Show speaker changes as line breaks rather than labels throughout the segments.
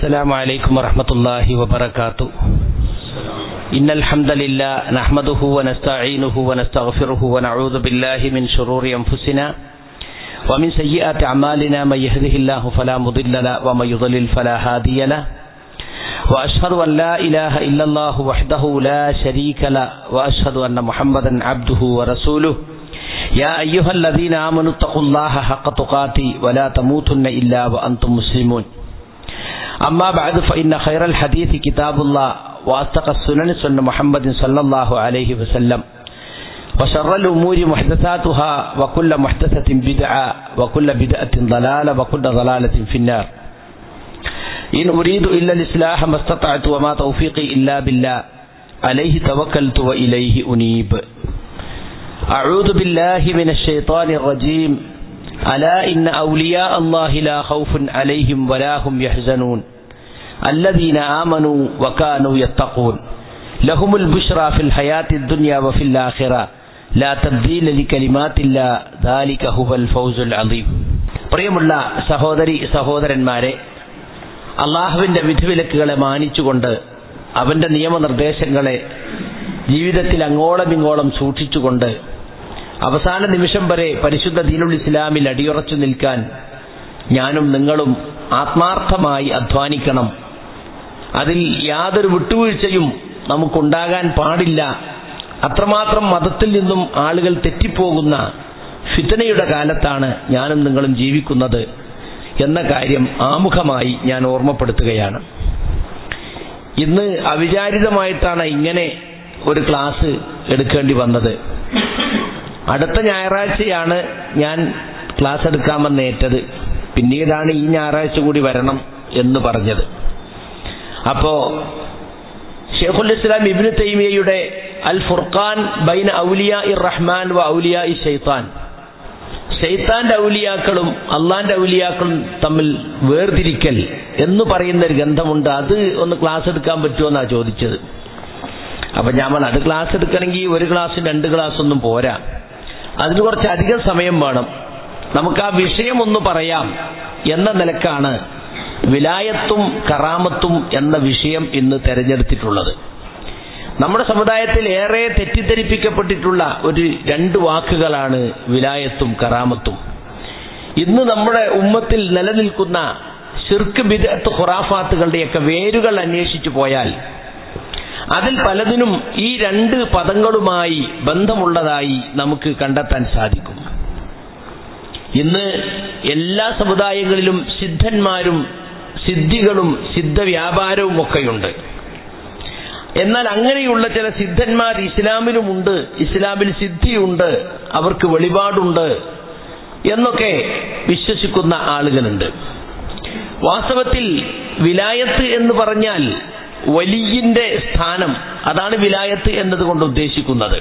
السلام عليكم ورحمة الله وبركاته إن الحمد لله نحمده ونستعينه ونستغفره ونعوذ بالله من شرور أنفسنا ومن سيئات أعمالنا من يهده الله فلا مضل له ومن يضلل فلا هادي له وأشهد أن لا إله إلا الله وحده لا شريك له وأشهد أن محمدا عبده ورسوله يا أيها الذين آمنوا اتقوا الله حق تقاته ولا تموتن إلا وأنتم مسلمون أما بعد فإن خير الحديث كتاب الله وأصدق السنن سنة محمد صلى الله عليه وسلم وشر الأمور محدثاتها وكل محدثة بدعة وكل بدعة ضلالة وكل ضلالة في النار إن أريد إلا الإصلاح ما استطعت وما توفيقي إلا بالله عليه توكلت وإليه أنيب أعوذ بالله من الشيطان الرجيم ألا إن أولياء الله لا خوف عليهم ولا هم يحزنون الذين آمنوا وكانوا يتقون لهم البشرى في الحياة الدنيا وفي الآخرة لا تبديل لكلمات الله ذلك هو الفوز العظيم പ്രിയമുള്ള സഹോദരി സഹോദരന്മാരെ അള്ളാഹുവിന്റെ വിധിവിലക്കുകളെ മാനിച്ചുകൊണ്ട് അവന്റെ നിയമനിർദ്ദേശങ്ങളെ ജീവിതത്തിൽ അങ്ങോളം ഇങ്ങോളം സൂക്ഷിച്ചുകൊണ്ട് അവസാന നിമിഷം വരെ പരിശുദ്ധ ദീനുൽ ഇസ്ലാമിൽ അടിയുറച്ചു നിൽക്കാൻ ഞാനും നിങ്ങളും ആത്മാർത്ഥമായി അധ്വാനിക്കണം അതിൽ യാതൊരു വിട്ടുവീഴ്ചയും നമുക്കുണ്ടാകാൻ പാടില്ല അത്രമാത്രം മതത്തിൽ നിന്നും ആളുകൾ തെറ്റിപ്പോകുന്ന ഫിത്തനയുടെ കാലത്താണ് ഞാനും നിങ്ങളും ജീവിക്കുന്നത് എന്ന കാര്യം ആമുഖമായി ഞാൻ ഓർമ്മപ്പെടുത്തുകയാണ് ഇന്ന് അവിചാരിതമായിട്ടാണ് ഇങ്ങനെ ഒരു ക്ലാസ് എടുക്കേണ്ടി വന്നത് അടുത്ത ഞായറാഴ്ചയാണ് ഞാൻ ക്ലാസ് എടുക്കാമെന്ന് ഏറ്റത് പിന്നീടാണ് ഈ ഞായറാഴ്ച കൂടി വരണം എന്ന് പറഞ്ഞത് അപ്പോ ഷെയ്ഖുൽ ഇസ്ലാം ഇബ്നു തൈമിയയുടെ അൽ ഫുർഖാൻ ബൈന ഔലിയ ഇർ റഹ്മാൻ വ ഔലിയ ഇ ഷെയ്ത്താൻ ഷെയ്ത്താന്റെ ഔലിയാക്കളും അള്ളാന്റെ ഔലിയാക്കളും തമ്മിൽ വേർതിരിക്കൽ എന്ന് പറയുന്ന ഒരു ഗന്ധമുണ്ട് അത് ഒന്ന് ക്ലാസ് എടുക്കാൻ പറ്റുമോ എന്നാ ചോദിച്ചത് അപ്പൊ ഞാൻ പറഞ്ഞു അത് ക്ലാസ് എടുക്കണമെങ്കിൽ ഒരു ക്ലാസ് രണ്ട് ക്ലാസ് ഒന്നും പോരാ അതിന് കുറച്ച് അധികം സമയം വേണം നമുക്ക് ആ വിഷയം ഒന്ന് പറയാം എന്ന നിലക്കാണ് വിലായത്തും കറാമത്തും എന്ന വിഷയം ഇന്ന് തെരഞ്ഞെടുത്തിട്ടുള്ളത് നമ്മുടെ സമുദായത്തിൽ ഏറെ തെറ്റിദ്ധരിപ്പിക്കപ്പെട്ടിട്ടുള്ള ഒരു രണ്ട് വാക്കുകളാണ് വിലായത്തും കറാമത്തും ഇന്ന് നമ്മുടെ ഉമ്മത്തിൽ നിലനിൽക്കുന്ന ഷിർക്ക് ബിദത്ത് ഖുറാഫാത്തുകളുടെയൊക്കെ വേരുകൾ അന്വേഷിച്ചു പോയാൽ അതിൽ പലതിനും ഈ രണ്ട് പദങ്ങളുമായി ബന്ധമുള്ളതായി നമുക്ക് കണ്ടെത്താൻ സാധിക്കും ഇന്ന് എല്ലാ സമുദായങ്ങളിലും സിദ്ധന്മാരും സിദ്ധികളും സിദ്ധ വ്യാപാരവും ഒക്കെയുണ്ട് എന്നാൽ അങ്ങനെയുള്ള ചില സിദ്ധന്മാർ ഇസ്ലാമിലുമുണ്ട് ഇസ്ലാമിൽ സിദ്ധിയുണ്ട് അവർക്ക് വെളിപാടുണ്ട് എന്നൊക്കെ വിശ്വസിക്കുന്ന ആളുകളുണ്ട് വാസ്തവത്തിൽ വിലായത്ത് എന്ന് പറഞ്ഞാൽ വലിയന്റെ സ്ഥാനം അതാണ് വിലായത്ത് എന്നതുകൊണ്ട് ഉദ്ദേശിക്കുന്നത്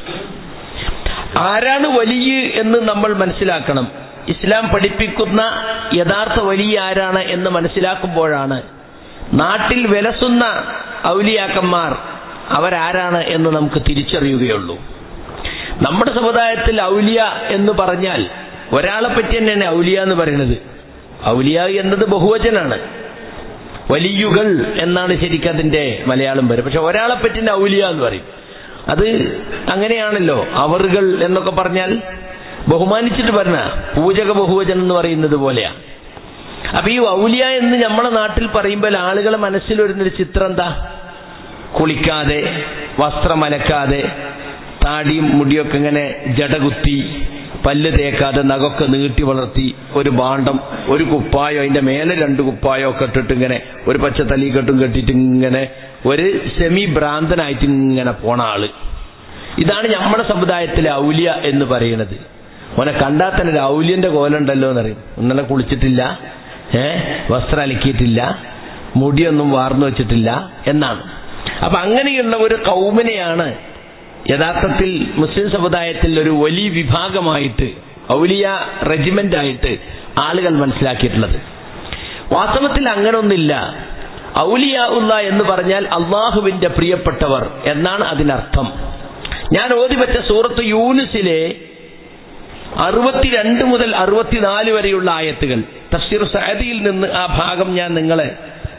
ആരാണ് വലിയ എന്ന് നമ്മൾ മനസ്സിലാക്കണം ഇസ്ലാം പഠിപ്പിക്കുന്ന യഥാർത്ഥ വലിയ ആരാണ് എന്ന് മനസ്സിലാക്കുമ്പോഴാണ് നാട്ടിൽ വിലസുന്ന ഔലിയാക്കന്മാർ അവരാരാണ് എന്ന് നമുക്ക് തിരിച്ചറിയുകയുള്ളൂ നമ്മുടെ സമുദായത്തിൽ ഔലിയ എന്ന് പറഞ്ഞാൽ ഒരാളെ പറ്റി തന്നെയാണ് ഔലിയ എന്ന് പറയുന്നത് ഔലിയ എന്നത് ബഹുവചനാണ് വലിയുകൾ എന്നാണ് ശരിക്കും അതിന്റെ മലയാളം വരും പക്ഷെ ഒരാളെ പറ്റി ഔലിയ എന്ന് പറയും അത് അങ്ങനെയാണല്ലോ അവറുകൾ എന്നൊക്കെ പറഞ്ഞാൽ ബഹുമാനിച്ചിട്ട് പറഞ്ഞ പൂജക ബഹുവചനം എന്ന് പറയുന്നത് പോലെയാ അപ്പൊ ഈ ഔലിയ എന്ന് നമ്മളെ നാട്ടിൽ പറയുമ്പോൾ ആളുകളെ മനസ്സിൽ വരുന്നൊരു ചിത്രം എന്താ കുളിക്കാതെ വസ്ത്രം അലക്കാതെ താടിയും മുടിയൊക്കെ ഇങ്ങനെ ജടകുത്തി പല്ല് തേക്കാതെ നഖമൊക്കെ നീട്ടി വളർത്തി ഒരു ഭാണ്ഡം ഒരു കുപ്പായോ അതിന്റെ മേലെ രണ്ട് കുപ്പായോ ഒക്കെ ഇട്ടിട്ട് ഇങ്ങനെ ഒരു പച്ച തലീക്കെട്ടും കെട്ടിട്ട് ഇങ്ങനെ ഒരു സെമി ഭ്രാന്തനായിട്ട് ഇങ്ങനെ പോണ ആള് ഇതാണ് നമ്മുടെ സമുദായത്തിലെ ഔലിയ എന്ന് പറയുന്നത് ഓനെ കണ്ടാൽ തന്നെ ഒരു ഔല്യന്റെ കോലുണ്ടല്ലോ എന്നറിയും ഇന്നലെ കുളിച്ചിട്ടില്ല ഏ വസ്ത്രം അലക്കിയിട്ടില്ല മുടിയൊന്നും വാർന്നു വെച്ചിട്ടില്ല എന്നാണ് അപ്പൊ അങ്ങനെയുള്ള ഒരു കൗമിനെയാണ് യഥാർത്ഥത്തിൽ മുസ്ലിം സമുദായത്തിൽ ഒരു വലിയ വിഭാഗമായിട്ട് ഔലിയ റെജിമെന്റ് ആയിട്ട് ആളുകൾ മനസ്സിലാക്കിയിട്ടുള്ളത് വാസ്തവത്തിൽ അങ്ങനൊന്നില്ല ഔലിയ ഉള്ള എന്ന് പറഞ്ഞാൽ അള്ളാഹുവിന്റെ പ്രിയപ്പെട്ടവർ എന്നാണ് അതിനർത്ഥം ഞാൻ ഓതിവെച്ച സൂറത്ത് യൂനിസിലെ അറുപത്തിരണ്ട് മുതൽ അറുപത്തിനാല് വരെയുള്ള ആയത്തുകൾ തഫ്സീർ സഅദിയിൽ നിന്ന് ആ ഭാഗം ഞാൻ നിങ്ങളെ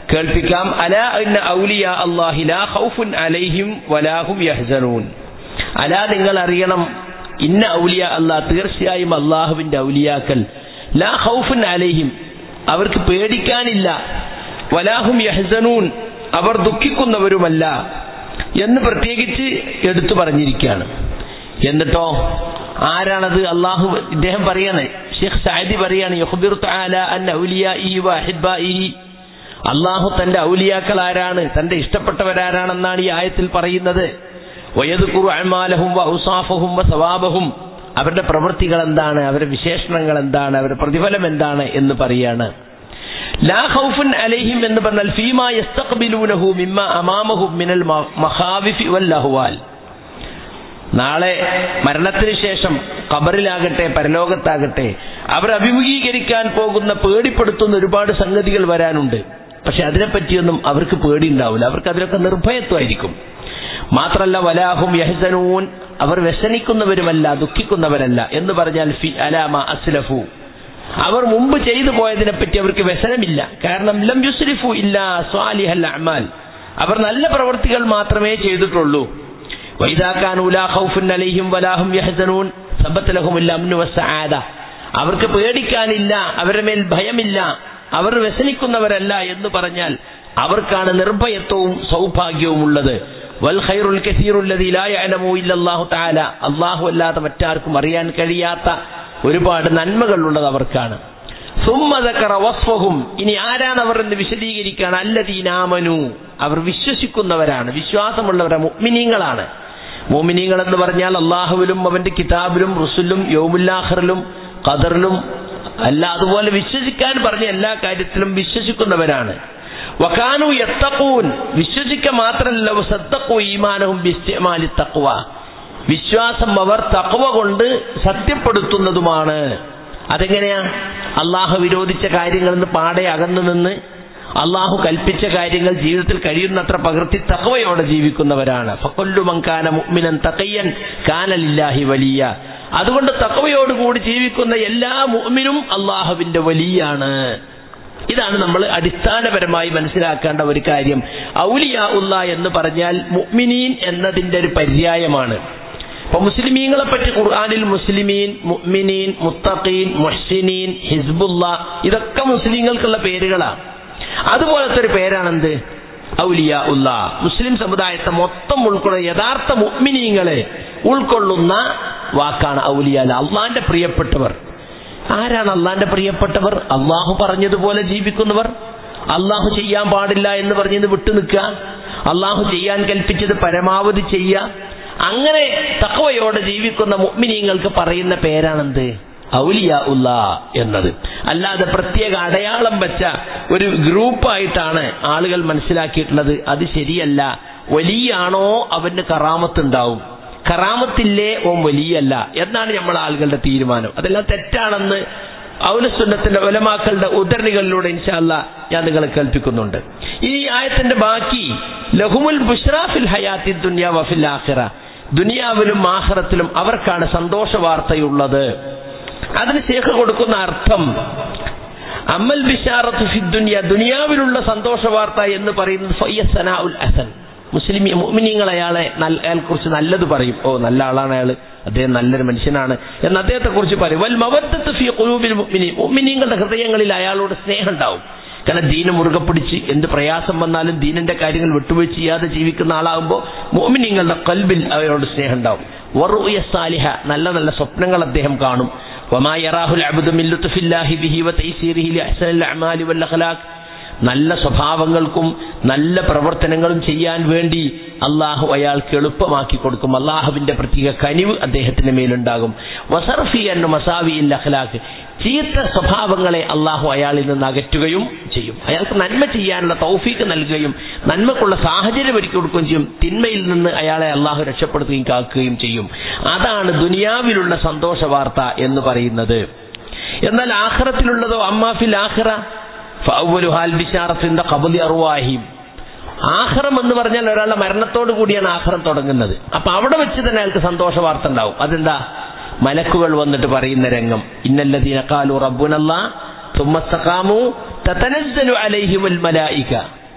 കേൾപ്പിക്കാം അല ഇന്ന ഔലിയ അല്ലാഹി ലാ ഖൗഫുൻ അലൈഹിം വലാഹും യഹ്സനൂൻ അല നിങ്ങൾ അറിയണം ഇന്ന ഔലിയ അല്ലാഹ് തീർച്ചയായും അള്ളാഹുവിന്റെ ഔലിയാക്കൾ ലാ ഖൗഫുൻ അലൈഹിം അവർക്ക് പേടിക്കാനില്ല വലാഹും യഹ്സനൂൻ അവർ ദുഃഖിക്കുന്നവരുമല്ല എന്ന് പ്രത്യേകിച്ച് എടുത്തു പറഞ്ഞിരിക്കുകയാണ് എന്നിട്ടോ ആരാണത് അള്ളാഹു ഇദ്ദേഹം പറയാണ് ഷെയ്ഖ് സാദി പറയാണ് യുഹ്ബിർ തആല അൻ ഔലിയാഇ വ അഹിബ്ബാഇഹി അള്ളാഹു തന്റെ ഔലിയാക്കൾ ആരാണ് തന്റെ ഇഷ്ടപ്പെട്ടവരാരാണെന്നാണ് ഈ ആയത്തിൽ പറയുന്നത് വയദ്കുറു അഅമാലഹും വ ഔസാഫഹും വ സവാബഹും അവരുടെ പ്രവൃത്തികൾ എന്താണ് അവരുടെ വിശേഷണങ്ങൾ എന്താണ് അവരുടെ പ്രതിഫലം എന്താണ് എന്ന് പറയാണ് ലാ ഖൗഫുൻ അലൈഹിം എന്ന് പറഞ്ഞാൽ ഫീമാ യസ്തഖ്ബിലൂനഹു മിമ്മ അമാമഹും മിനൽ മഖാവിഫി വൽ അഹ്വാൽ നാളെ മരണത്തിന് ശേഷം കബറിലാകട്ടെ പരലോകത്താകട്ടെ അവർ അഭിമുഖീകരിക്കാൻ പോകുന്ന പേടിപ്പെടുത്തുന്ന ഒരുപാട് സംഗതികൾ വരാനുണ്ട് പക്ഷെ അതിനെപ്പറ്റിയൊന്നും അവർക്ക് പേടി ഉണ്ടാവില്ല അവർക്ക് അതിലൊക്കെ നിർഭയത്വമായിരിക്കും മാത്രല്ല വലാഹും യഹ്സനൂൻ അവർ വ്യസനിക്കുന്നവരുമല്ല ദുഃഖിക്കുന്നവരല്ല എന്ന് പറഞ്ഞാൽ ഫി അലാമ അസ്ലഫു അവർ മുമ്പ് ചെയ്തു പോയതിനെ പറ്റി അവർക്ക് വ്യസനമില്ല കാരണം ലം യുസ്രിഫു ഇല്ല സ്വാലിഹൽ അമാൽ അവർ നല്ല പ്രവൃത്തികൾ മാത്രമേ ചെയ്തിട്ടുള്ളൂ അവർക്ക് പേടിക്കാനില്ല അവരുടെ മേൽ ഭയമില്ല അവർ വ്യസനിക്കുന്നവരല്ല എന്ന് പറഞ്ഞാൽ അവർക്കാണ് നിർഭയത്വവും സൗഭാഗ്യവും ഉള്ളത് അള്ളാഹു അല്ലാതെ മറ്റാർക്കും അറിയാൻ കഴിയാത്ത ഒരുപാട് നന്മകൾ ഉള്ളത് അവർക്കാണ് ഇനി ആരാണ് അവർ എന്ന് വിശദീകരിക്കുകയാണ് അല്ലദീനാമനു അവർ വിശ്വസിക്കുന്നവരാണ് വിശ്വാസമുള്ളവരാണ് മുഅ്മിനീങ്ങളാണ് മോമിനികൾ എന്ന് പറഞ്ഞാൽ അള്ളാഹുവിലും അവന്റെ കിതാബിലും റുസുലും യോമുല്ലാഹറിലും ഖദറിലും അല്ല അതുപോലെ വിശ്വസിക്കാൻ പറഞ്ഞ എല്ലാ കാര്യത്തിലും വിശ്വസിക്കുന്നവരാണ് വക്കാനു എത്തക്കൂൻ വിശ്വസിക്ക മാത്രമല്ല സത്തക്കു ഈമാനവും ബിസ്യമാലി തക്വ വിശ്വാസം അവർ തക്വ കൊണ്ട് സത്യപ്പെടുത്തുന്നതുമാണ് അതെങ്ങനെയാ അള്ളാഹു വിരോധിച്ച കാര്യങ്ങളിൽ നിന്ന് പാടെ അകന്നു നിന്ന് അള്ളാഹു കൽപ്പിച്ച കാര്യങ്ങൾ ജീവിതത്തിൽ കഴിയുന്നത്ര പകർത്തി തക്കവയോടെ ജീവിക്കുന്നവരാണ് ഫക്കൊല്ലുമങ്കാന മുഅ്മിനൻ തഖയ്യൻ കാനലില്ലാഹി വലിയ അതുകൊണ്ട് തക്കവയോടുകൂടി ജീവിക്കുന്ന എല്ലാ മുഅ്മിനും അള്ളാഹുവിന്റെ വലിയാണ് ഇതാണ് നമ്മൾ അടിസ്ഥാനപരമായി മനസ്സിലാക്കേണ്ട ഒരു കാര്യം ഔലിയ ഉള്ള എന്ന് പറഞ്ഞാൽ മുഅ്മിനീൻ എന്നതിന്റെ ഒരു പര്യായമാണ് അപ്പൊ മുസ്ലിമീങ്ങളെ പറ്റി ഖുർആാനിൽ മുസ്ലിമീൻ മുഅ്മിനീൻ മുത്തഖീൻ മുഹ്സിനീൻ ഹിസ്ബുല്ല ഇതൊക്കെ മുസ്ലിങ്ങൾക്കുള്ള പേരുകളാണ് അതുപോലത്തെ ഒരു പേരാണെന്ത് ഔലിയ ഉള്ള മുസ്ലിം സമുദായത്തെ മൊത്തം ഉൾക്കൊള്ളുന്ന യഥാർത്ഥ മുഅ്മിനീങ്ങളെ ഉൾക്കൊള്ളുന്ന വാക്കാണ് ഔലിയ അള്ളാന്റെ പ്രിയപ്പെട്ടവർ ആരാണ് അള്ളാന്റെ പ്രിയപ്പെട്ടവർ അള്ളാഹു പറഞ്ഞതുപോലെ ജീവിക്കുന്നവർ അള്ളാഹു ചെയ്യാൻ പാടില്ല എന്ന് പറഞ്ഞത് വിട്ടു നിൽക്കുക അള്ളാഹു ചെയ്യാൻ കൽപ്പിച്ചത് പരമാവധി ചെയ്യുക അങ്ങനെ തക്കവയോടെ ജീവിക്കുന്ന മുഅ്മിനീങ്ങൾക്ക് പറയുന്ന പേരാണെന്ത് ഔലിയ ഉള്ള എന്നത് അല്ലാതെ പ്രത്യേക അടയാളം വെച്ച ഒരു ഗ്രൂപ്പായിട്ടാണ് ആളുകൾ മനസ്സിലാക്കിയിട്ടുള്ളത് അത് ശരിയല്ല വലിയാണോ അവന് കറാമത്തുണ്ടാവും കറാമത്തില്ലേ ഓൻ വലിയല്ല എന്നാണ് നമ്മൾ ആളുകളുടെ തീരുമാനം അതെല്ലാം തെറ്റാണെന്ന് ഔലസുന്നത്തിന്റെ ഒലമാക്കളുടെ ഉദ്ധരണികളിലൂടെ ഇൻഷാല്ല ഞാൻ നിങ്ങളെ കേൾപ്പിക്കുന്നുണ്ട് ഈ ആയത്തിന്റെ ബാക്കി ലഹുമുൽ ബുഷ്റാഫിൽ ഹയാത്തി ദുനിയ വഫിൽ ആഖിറ ദുനിയാവിലും ആഖിറത്തിലും അവർക്കാണ് സന്തോഷ വാർത്തയുള്ളത് അതിന് ശേഖ കൊടുക്കുന്ന അർത്ഥം അമൽ ബിഷാറത്ത് ഫി ദുനിയ ദുനിയാവിലുള്ള സന്തോഷ വാർത്ത എന്ന് പറയുന്നത് ഫയ്യസന ഉൽ അസൻ മുസ്ലിം മുഅ്മിനീങ്ങൾ അയാളെ അയാളെ കുറിച്ച് നല്ലത് പറയും ഓ നല്ല ആളാണ് അയാൾ അദ്ദേഹം നല്ലൊരു മനുഷ്യനാണ് എന്ന് അദ്ദേഹത്തെ കുറിച്ച് പറയും വൽ മവദ്ദത്ത് ഫി ഖുലൂബിൽ മുഅ്മിനീൻ മുഅ്മിനീങ്ങളുടെ ഹൃദയങ്ങളിൽ അയാളോട് സ്നേഹം ഉണ്ടാവും കാരണം ദീനം മുറുകെ പിടിച്ച് എന്ത് പ്രയാസം വന്നാലും ദീനിന്റെ കാര്യങ്ങൾ വിട്ടുവീഴ്ച ചെയ്യാതെ ജീവിക്കുന്ന ആളാകുമ്പോൾ മോമിനിങ്ങളുടെ കൽബിൽ അവരോട് സ്നേഹം ഉണ്ടാവും വറുയ സാലിഹ നല്ല നല്ല സ്വപ്നങ്ങൾ അദ്ദേഹം കാണും وما يراه العبد من لطف الله به وتيسيره لأحسن الأعمال والأخلاق നല്ല സ്വഭാവങ്ങൾക്കും നല്ല പ്രവർത്തനങ്ങളും ചെയ്യാൻ വേണ്ടി അള്ളാഹു അയാൾക്ക് എളുപ്പമാക്കി കൊടുക്കും അള്ളാഹുവിന്റെ പ്രത്യേക കനിവ് അദ്ദേഹത്തിന്റെ മേലുണ്ടാകും വസർഫി എന്ന മസാവി ഇൽ അഖ്ലാഖ് ചീത്ത സ്വഭാവങ്ങളെ അള്ളാഹു അയാളിൽ നിന്ന് അകറ്റുകയും ചെയ്യും അയാൾക്ക് നന്മ ചെയ്യാനുള്ള തൗഫീക്ക് നൽകുകയും നന്മക്കുള്ള സാഹചര്യം ഒരുക്കി കൊടുക്കുകയും ചെയ്യും തിന്മയിൽ നിന്ന് അയാളെ അള്ളാഹു രക്ഷപ്പെടുത്തുകയും കാക്കുകയും ചെയ്യും അതാണ് ദുനിയാവിലുള്ള സന്തോഷ വാർത്ത എന്ന് പറയുന്നത് എന്നാൽ ആഖിറത്തിലുള്ളതോ അമ്മാഫിൽ ആഖിറ ഫൗലുഹാൽ ബിഷാറത്തിന്റെ കബലി അറുവാഹിം ആഹ്റം എന്ന് പറഞ്ഞാൽ ഒരാളുടെ മരണത്തോടു കൂടിയാണ് ആഹ്റം തുടങ്ങുന്നത് അപ്പൊ അവിടെ വെച്ച് തന്നെ അയാൾക്ക് സന്തോഷ വാർത്ത ഉണ്ടാവും അതെന്താ മലക്കുകൾ വന്നിട്ട് പറയുന്ന രംഗം ഇന്നല്ലദീന ഖാലു റബ്ബുനല്ലാ തുമ്മസ്തഖാമു തതനസ്സലു അലൈഹിമുൽ മലായിക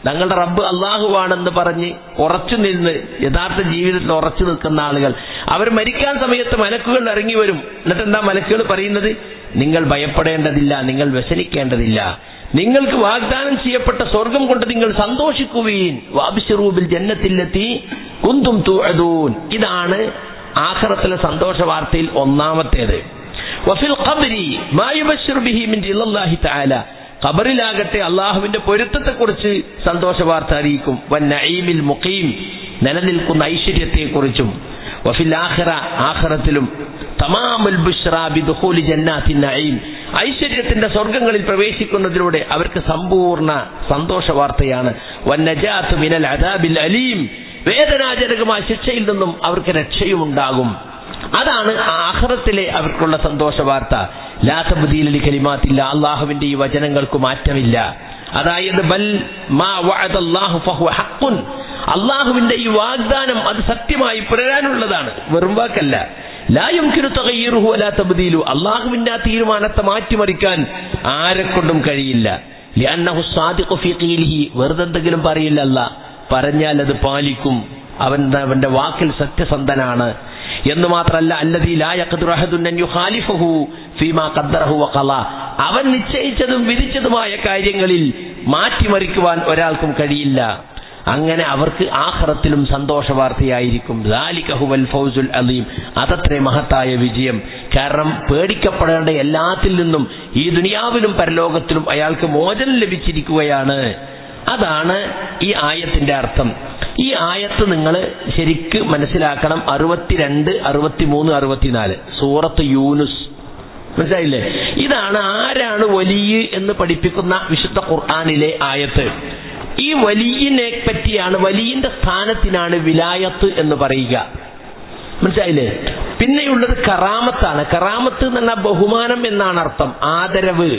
തങ്ങളുടെ റബ്ബ് അള്ളാഹുവാണെന്ന് പറഞ്ഞ് ഉറച്ചു നിന്ന് യഥാർത്ഥ ജീവിതത്തിൽ ഉറച്ചു നിൽക്കുന്ന ആളുകൾ അവർ മരിക്കാൻ സമയത്ത് മലക്കുകൾ ഇറങ്ങി വരും എന്നിട്ട് എന്താ മലക്കുകൾ പറയുന്നത് നിങ്ങൾ ഭയപ്പെടേണ്ടതില്ല നിങ്ങൾ വ്യസനിക്കേണ്ടതില്ല നിങ്ങൾക്ക് വാഗ്ദാനം ചെയ്യപ്പെട്ട സ്വർഗം കൊണ്ട് നിങ്ങൾ സന്തോഷിക്കുകയും വാബിഷറൂബിൽ ജന്നത്തിലെത്തി കുന്തും തൂഅദൂൻ ഇതാണ് ആഖിറത്തിലെ സന്തോഷ വാർത്തയിൽ ഒന്നാമത്തേത് വഫിൽ ഖബ്രി മാ യുബശ്ശിറു ബിഹി മിൻ ജില്ലല്ലാഹി തആല ഖബറിലാകട്ടെ അള്ളാഹുവിന്റെ പൊരുത്തത്തെക്കുറിച്ച് സന്തോഷ വാർത്ത അറിയിക്കും വൻ നഈമിൽ മുഖീം നിലനിൽക്കുന്ന ഐശ്വര്യത്തെക്കുറിച്ചും വഫിൽ ആഖിറ ആഖിറത്തിലും തമാമുൽ ബുഷ്റ ബിദുഖൂലി ജന്നാത്തിൻ നഈം ഐശ്വര്യത്തിന്റെ സ്വർഗങ്ങളിൽ പ്രവേശിക്കുന്നതിലൂടെ അവർക്ക് സമ്പൂർണ്ണ സന്തോഷ വാർത്തയാണ് വൻ നജാത്ത് മിനൽ അദാബിൽ അലീം വേദനാജനകമായ ശിക്ഷയിൽ നിന്നും അവർക്ക് രക്ഷയുമുണ്ടാകും അതാണ് ആഹ്റത്തിലെ അവർക്കുള്ള സന്തോഷ വാർത്ത ലാത്തബുദ്ദീലി കലിമാത്തില്ല അള്ളാഹുവിന്റെ ഈ വചനങ്ങൾക്ക് മാറ്റമില്ല അതായത് ബൽ മാ വഅദല്ലാഹു ഫഹുവ ഹഖ്ഖുൻ അള്ളാഹുവിന്റെ ഈ വാഗ്ദാനം അത് സത്യമായി പുലരാനുള്ളതാണ് വെറും വാക്കല്ല ലാ യുംകിനു തഗയ്യിറുഹു വലാ തബ്ദീലു അള്ളാഹുവിന്റെ ആ തീരുമാനത്തെ മാറ്റിമറിക്കാൻ ആരെക്കൊണ്ടും കഴിയില്ല ലിഅന്നഹു സാദിഖു ഫീ ഖീലിഹി വെറുതെ എന്തെങ്കിലും പറയില്ല അല്ലാ പറഞ്ഞാൽ അത് പാലിക്കും അവൻ അവന്റെ വാക്കിൽ സത്യസന്ധനാണ് എന്ന് മാത്രമല്ല അല്ലദീ ലാ യഖ്ദിറു അഹദുൻ അൻ യുഖാലിഫഹു ഫീമാ ഖദ്ദറഹു വഖള അവൻ നിശ്ചയിച്ചതും വിധിച്ചതുമായ കാര്യങ്ങളിൽ മാറ്റിമറിക്കുവാൻ ഒരാൾക്കും കഴിയില്ല അങ്ങനെ അവർക്ക് ആഖിറത്തിലും സന്തോഷ വാർത്തയായിരിക്കും ദാലിക ഹുവൽ ഫൗസുൽ അലീം അതത്രേ മഹത്തായ വിജയം കാരണം പേടിക്കപ്പെടേണ്ട എല്ലാത്തിൽ നിന്നും ഈ ദുനിയാവിലും പരലോകത്തിലും അയാൾക്ക് മോചനം ലഭിച്ചിരിക്കുകയാണ് അതാണ് ഈ ആയത്തിന്റെ അർത്ഥം ഈ ആയത്ത് നിങ്ങൾ ശരിക്ക് മനസ്സിലാക്കണം അറുപത്തിരണ്ട് അറുപത്തിമൂന്ന് അറുപത്തിനാല് സൂറത്ത് യൂനുസ് മനസ്സിലായില്ലേ ഇതാണ് ആരാണ് വലിയ എന്ന് പഠിപ്പിക്കുന്ന വിശുദ്ധ ഖുർആാനിലെ ആയത്ത് ഈ വലിയനെ പറ്റിയാണ് വലിയന്റെ സ്ഥാനത്തിനാണ് വിലായത്ത് എന്ന് പറയുക മനസ്സിലായില്ലേ പിന്നെയുള്ളത് കറാമത്താണ് കറാമത്ത് എന്ന് പറഞ്ഞാൽ ബഹുമാനം എന്നാണ് അർത്ഥം ആദരവ്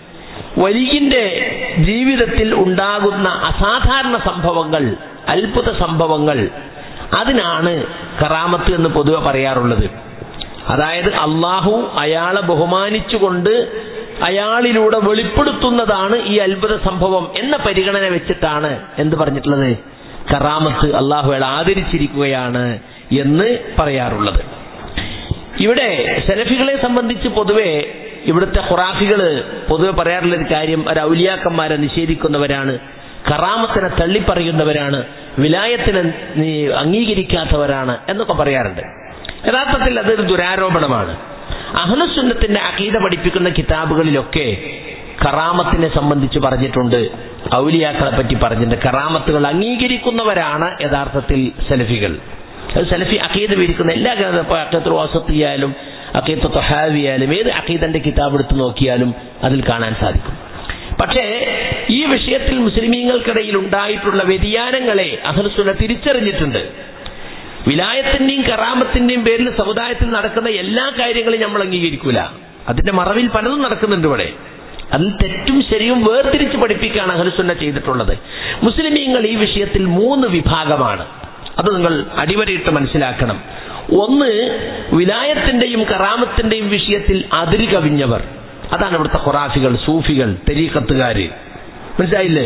വലിയന്റെ ജീവിതത്തിൽ ഉണ്ടാകുന്ന അസാധാരണ സംഭവങ്ങൾ അത്ഭുത സംഭവങ്ങൾ അതിനാണ് കറാമത്ത് എന്ന് പൊതുവെ പറയാറുള്ളത് അതായത് അള്ളാഹു അയാളെ ബഹുമാനിച്ചുകൊണ്ട് അയാളിലൂടെ വെളിപ്പെടുത്തുന്നതാണ് ഈ അത്ഭുത സംഭവം എന്ന പരിഗണന വെച്ചിട്ടാണ് എന്ത് പറഞ്ഞിട്ടുള്ളത് കറാമത്ത് അള്ളാഹു അയാൾ ആദരിച്ചിരിക്കുകയാണ് എന്ന് പറയാറുള്ളത് ഇവിടെ സെലഫികളെ സംബന്ധിച്ച് പൊതുവെ ഇവിടുത്തെ ഖുറാഫികള് പൊതുവെ പറയാറുള്ള ഒരു കാര്യം ഒരു ഔലിയാക്കന്മാരെ നിഷേധിക്കുന്നവരാണ് കറാമത്തിനെ തള്ളിപ്പറയുന്നവരാണ് വിലായത്തിനെ നീ അംഗീകരിക്കാത്തവരാണ് എന്നൊക്കെ പറയാറുണ്ട് യഥാർത്ഥത്തിൽ അതൊരു ദുരാരോപണമാണ് അഹ്ലുസുന്നത്തിന്റെ അഖീദ പഠിപ്പിക്കുന്ന കിതാബുകളിലൊക്കെ കറാമത്തിനെ സംബന്ധിച്ച് പറഞ്ഞിട്ടുണ്ട് ഔലിയാക്കളെ പറ്റി പറഞ്ഞിട്ടുണ്ട് കറാമത്തുകൾ അംഗീകരിക്കുന്നവരാണ് യഥാർത്ഥത്തിൽ സെലഫികൾ അത് സലഫി അഖീദ വിരിക്കുന്ന എല്ലാ അക്കത്തു വാസത്തിയായാലും അക്കീത്ത് തൊഹാവിയായാലും ഏത് അഖീദന്റെ കിതാബ് എടുത്ത് നോക്കിയാലും അതിൽ കാണാൻ സാധിക്കും പക്ഷേ ഈ വിഷയത്തിൽ മുസ്ലിമീങ്ങൾക്കിടയിൽ ഉണ്ടായിട്ടുള്ള വ്യതിയാനങ്ങളെ അഹ്ലുസുന്ന തിരിച്ചറിഞ്ഞിട്ടുണ്ട് വിലായത്തിന്റെയും കറാമത്തിന്റെയും പേരിൽ സമുദായത്തിൽ നടക്കുന്ന എല്ലാ കാര്യങ്ങളും നമ്മൾ അംഗീകരിക്കൂല അതിന്റെ മറവിൽ പലതും നടക്കുന്നുണ്ട് ഇവിടെ അതിൽ തെറ്റും ശരിയും വേർതിരിച്ച് പഠിപ്പിക്കുകയാണ് അഹലുസുന്ന ചെയ്തിട്ടുള്ളത് മുസ്ലിമീങ്ങൾ ഈ വിഷയത്തിൽ മൂന്ന് വിഭാഗമാണ് അത് നിങ്ങൾ അടിവരയിട്ട് മനസ്സിലാക്കണം ഒന്ന് വിലായത്തിന്റെയും കറാമത്തിന്റെയും വിഷയത്തിൽ അതിര് കവിഞ്ഞവർ അതാണ് ഇവിടുത്തെ ഖുറാഫികൾ സൂഫികൾ തെരീക്കത്തുകാര് മനസ്സിലായില്ലേ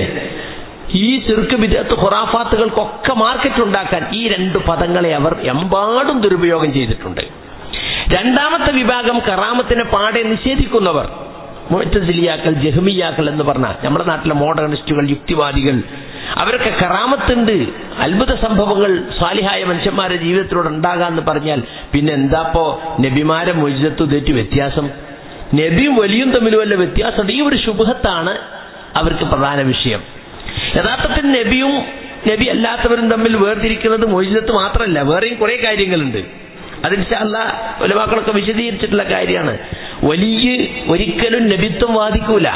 ഈ ചെറുക്ക് വിദഗ്ധ ഖുറാഫാത്തുകൾക്കൊക്കെ മാർക്കറ്റ് ഉണ്ടാക്കാൻ ഈ രണ്ട് പദങ്ങളെ അവർ എമ്പാടും ദുരുപയോഗം ചെയ്തിട്ടുണ്ട് രണ്ടാമത്തെ വിഭാഗം കറാമത്തിനെ പാടെ നിഷേധിക്കുന്നവർ മുഴത്തസിലിയാക്കൾ ജഹ്മിയാക്കൾ എന്ന് പറഞ്ഞ നമ്മുടെ നാട്ടിലെ മോഡേണിസ്റ്റുകൾ യുക്തിവാദികൾ അവരൊക്കെ കറാമത്തുണ്ട് അത്ഭുത സംഭവങ്ങൾ സ്വാലിഹായ മനുഷ്യന്മാരുടെ ജീവിതത്തിലൂടെ ഉണ്ടാകാന്ന് പറഞ്ഞാൽ പിന്നെ എന്താപ്പോ നബിമാരെ മൊയ്ജത്തു തെറ്റു വ്യത്യാസം നബിയും വലിയും തമ്മിൽ വല്ല വ്യത്യാസമുണ്ട് ഈ ഒരു ശുഭത്താണ് അവർക്ക് പ്രധാന വിഷയം യഥാർത്ഥത്തിൽ നബിയും നബി അല്ലാത്തവരും തമ്മിൽ വേർതിരിക്കുന്നത് മൊയ്ജത്ത് മാത്രമല്ല വേറെയും കുറെ കാര്യങ്ങളുണ്ട് അതിൻഷല്ല ഒലവാക്കളൊക്കെ വിശദീകരിച്ചിട്ടുള്ള കാര്യമാണ് വലിയ ഒരിക്കലും നബിത്വം വാദിക്കൂല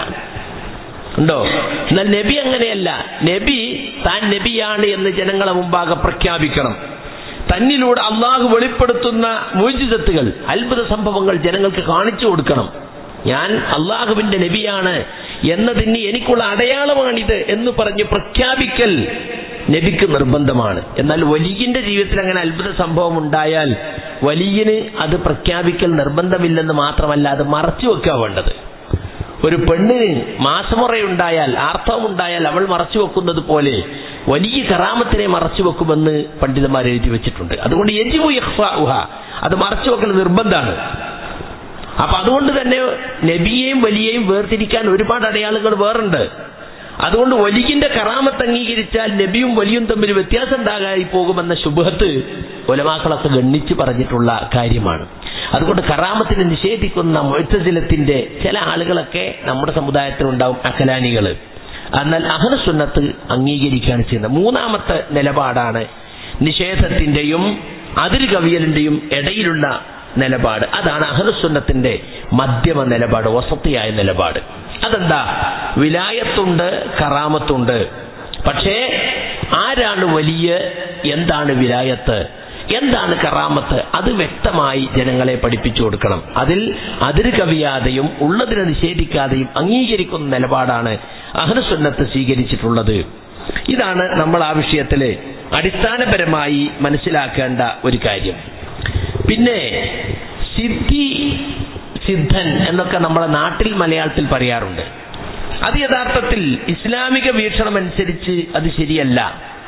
ഉണ്ടോ എന്നാൽ നബി അങ്ങനെയല്ല നബി താൻ നബിയാണ് എന്ന് ജനങ്ങളെ മുമ്പാകെ പ്രഖ്യാപിക്കണം തന്നിലൂടെ അള്ളാഹു വെളിപ്പെടുത്തുന്ന മോചിതത്തുകൾ അത്ഭുത സംഭവങ്ങൾ ജനങ്ങൾക്ക് കാണിച്ചു കൊടുക്കണം ഞാൻ അള്ളാഹുവിന്റെ നബിയാണ് എന്നതിന് എനിക്കുള്ള അടയാളമാണിത് എന്ന് പറഞ്ഞ് പ്രഖ്യാപിക്കൽ നബിക്ക് നിർബന്ധമാണ് എന്നാൽ വലിയന്റെ ജീവിതത്തിൽ അങ്ങനെ അത്ഭുത സംഭവം ഉണ്ടായാൽ വലിയന് അത് പ്രഖ്യാപിക്കൽ നിർബന്ധമില്ലെന്ന് മാത്രമല്ല അത് മറച്ചു വെക്കുക വേണ്ടത് ഒരു പെണ്ണിന് മാസമുറയുണ്ടായാൽ ആർത്തവമുണ്ടായാൽ അവൾ മറച്ചു വെക്കുന്നത് പോലെ വലിയ കറാമത്തിനെ മറച്ചു വെക്കുമെന്ന് പണ്ഡിതന്മാർ എഴുതി വെച്ചിട്ടുണ്ട് അതുകൊണ്ട് യജിബു ഇഖ്ഫാഉഹ അത് മറച്ചു വെക്കൽ നിർബന്ധമാണ് അപ്പൊ അതുകൊണ്ട് തന്നെ നബിയെയും വലിയെയും വേർതിരിക്കാൻ ഒരുപാട് അടയാളങ്ങൾ വേറുണ്ട് അതുകൊണ്ട് വലിയിന്റെ കറാമത്ത് അംഗീകരിച്ചാൽ നബിയും വലിയും തമ്മിൽ വ്യത്യാസം ഉണ്ടാകായി പോകുമെന്ന ശുഭത്ത് ഒലമാക്കളൊക്കെ ഗണ്ണിച്ച് പറഞ്ഞിട്ടുള്ള കാര്യമാണ് അതുകൊണ്ട് കറാമത്തിനെ നിഷേധിക്കുന്ന മൊയ്ത്തജിലത്തിന്റെ ചില ആളുകളൊക്കെ നമ്മുടെ സമുദായത്തിലുണ്ടാവും അക്കലാനികൾ എന്നാൽ അഹ്ലസുന്നത്ത് അംഗീകരിക്കുകയാണ് ചെയ്യുന്നത് മൂന്നാമത്തെ നിലപാടാണ് നിഷേധത്തിന്റെയും അതിര് കവിയലിന്റെയും ഇടയിലുള്ള നിലപാട് അതാണ് അഹ്ലസുന്നത്തിന്റെ മധ്യമ നിലപാട് വസത്തിയായ നിലപാട് അതെന്താ വിലായത്തുണ്ട് കറാമത്തുണ്ട് പക്ഷേ ആരാണ് വലിയ എന്താണ് വിലായത്ത് എന്താണ് കറാമത്ത് അത് വ്യക്തമായി ജനങ്ങളെ പഠിപ്പിച്ചു കൊടുക്കണം അതിൽ അതിര് കവിയാതെയും ഉള്ളതിനെ നിഷേധിക്കാതെയും അംഗീകരിക്കുന്ന നിലപാടാണ് അഹ്ലസുന്നത്ത് സ്വീകരിച്ചിട്ടുള്ളത് ഇതാണ് നമ്മൾ ആ വിഷയത്തില് അടിസ്ഥാനപരമായി മനസ്സിലാക്കേണ്ട ഒരു കാര്യം പിന്നെ സിദ്ധി സിദ്ധൻ എന്നൊക്കെ നമ്മളെ നാട്ടിൽ മലയാളത്തിൽ പറയാറുണ്ട് അത് യഥാർത്ഥത്തിൽ ഇസ്ലാമിക വീക്ഷണം അനുസരിച്ച് അത് ശരിയല്ല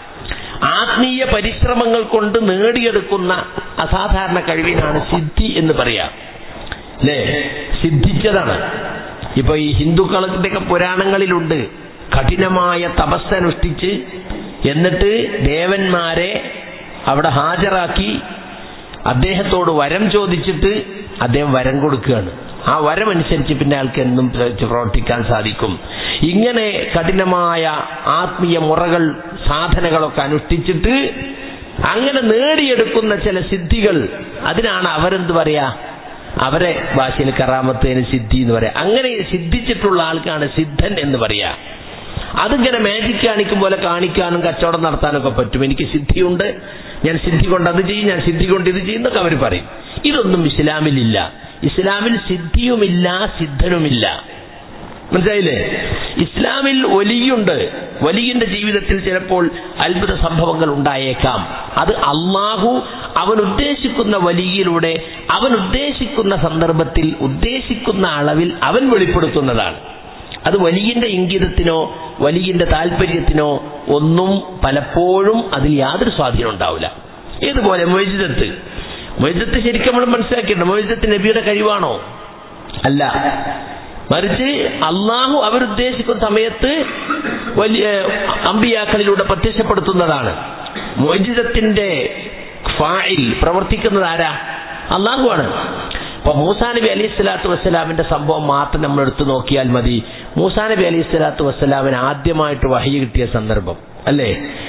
ആത്മീയ പരിശ്രമങ്ങൾ കൊണ്ട് നേടിയെടുക്കുന്ന അസാധാരണ കഴിവിനാണ് സിദ്ധി എന്ന് പറയാം അല്ലേ സിദ്ധിച്ചതാണ് ഇപ്പൊ ഈ ഹിന്ദുക്കളുടെയൊക്കെ പുരാണങ്ങളിലുണ്ട് കഠിനമായ തപസ്സനുഷ്ഠിച്ച് എന്നിട്ട് ദേവന്മാരെ അവിടെ ഹാജരാക്കി അദ്ദേഹത്തോട് വരം ചോദിച്ചിട്ട് അദ്ദേഹം വരം കൊടുക്കുകയാണ് ആ വരം അനുസരിച്ച് പിന്നെ അയാൾക്ക് എന്നും പ്രവർത്തിക്കാൻ സാധിക്കും ഇങ്ങനെ കഠിനമായ ആത്മീയ മുറകൾ സാധനകളൊക്കെ അനുഷ്ഠിച്ചിട്ട് അങ്ങനെ നേടിയെടുക്കുന്ന ചില സിദ്ധികൾ അതിനാണ് അവരെന്ത് പറയാ അവരെ ഭാഷയിൽ കറാമത്തേന് സിദ്ധി എന്ന് പറയാം അങ്ങനെ സിദ്ധിച്ചിട്ടുള്ള ആൾക്കാണ് സിദ്ധൻ എന്ന് പറയാ അതിങ്ങനെ മാജിക് കാണിക്കും പോലെ കാണിക്കാനും കച്ചവടം നടത്താനൊക്കെ പറ്റും എനിക്ക് സിദ്ധിയുണ്ട് ഞാൻ സിദ്ധി കൊണ്ട് അത് ചെയ്യും ഞാൻ സിദ്ധി കൊണ്ട് ഇത് ചെയ്യുന്നൊക്കെ അവർ പറയും ഇതൊന്നും ഇസ്ലാമിലില്ല ഇസ്ലാമിൽ സിദ്ധിയുമില്ല സിദ്ധനുമില്ല മനസ്സിലായില്ലേ ഇസ്ലാമിൽ വലിയുണ്ട് വലിയന്റെ ജീവിതത്തിൽ ചിലപ്പോൾ അത്ഭുത സംഭവങ്ങൾ ഉണ്ടായേക്കാം അത് അള്ളാഹു അവൻ ഉദ്ദേശിക്കുന്ന വലിയിലൂടെ അവൻ ഉദ്ദേശിക്കുന്ന സന്ദർഭത്തിൽ ഉദ്ദേശിക്കുന്ന അളവിൽ അവൻ വെളിപ്പെടുത്തുന്നതാണ് അത് വലിയന്റെ ഇംഗിതത്തിനോ വലിയന്റെ താല്പര്യത്തിനോ ഒന്നും പലപ്പോഴും അതിൽ യാതൊരു സ്വാധീനം ഉണ്ടാവില്ല ഏതുപോലെ മൊയ്ജിദത്ത് മൊയ്ജിദത്ത് ശരിക്കും നമ്മൾ മനസ്സിലാക്കിയിട്ടുണ്ട് മൊയ്ജിദത്ത് നബിയുടെ കഴിവാണോ അല്ല മറിച്ച് അള്ളാഹു അവരുദ്ദേശിക്കുന്ന സമയത്ത് വലിയ അമ്പിയാക്കളിലൂടെ പ്രത്യക്ഷപ്പെടുത്തുന്നതാണ് മൊയ്ജിദത്തിന്റെ ഫായിൽ പ്രവർത്തിക്കുന്നത് ആരാ അള്ളാഹുവാണ് അപ്പൊ മൂസാ നബി അലൈഹി സ്വലാത്തു വസ്സലാമിന്റെ സംഭവം മാത്രം നമ്മൾ എടുത്തു നോക്കിയാൽ മതി മൂസാ നബി അലൈഹി സ്വലാത്തു വസ്സലാമിന് ആദ്യമായിട്ട് വഹി കിട്ടിയ സന്ദർഭം അല്ലേ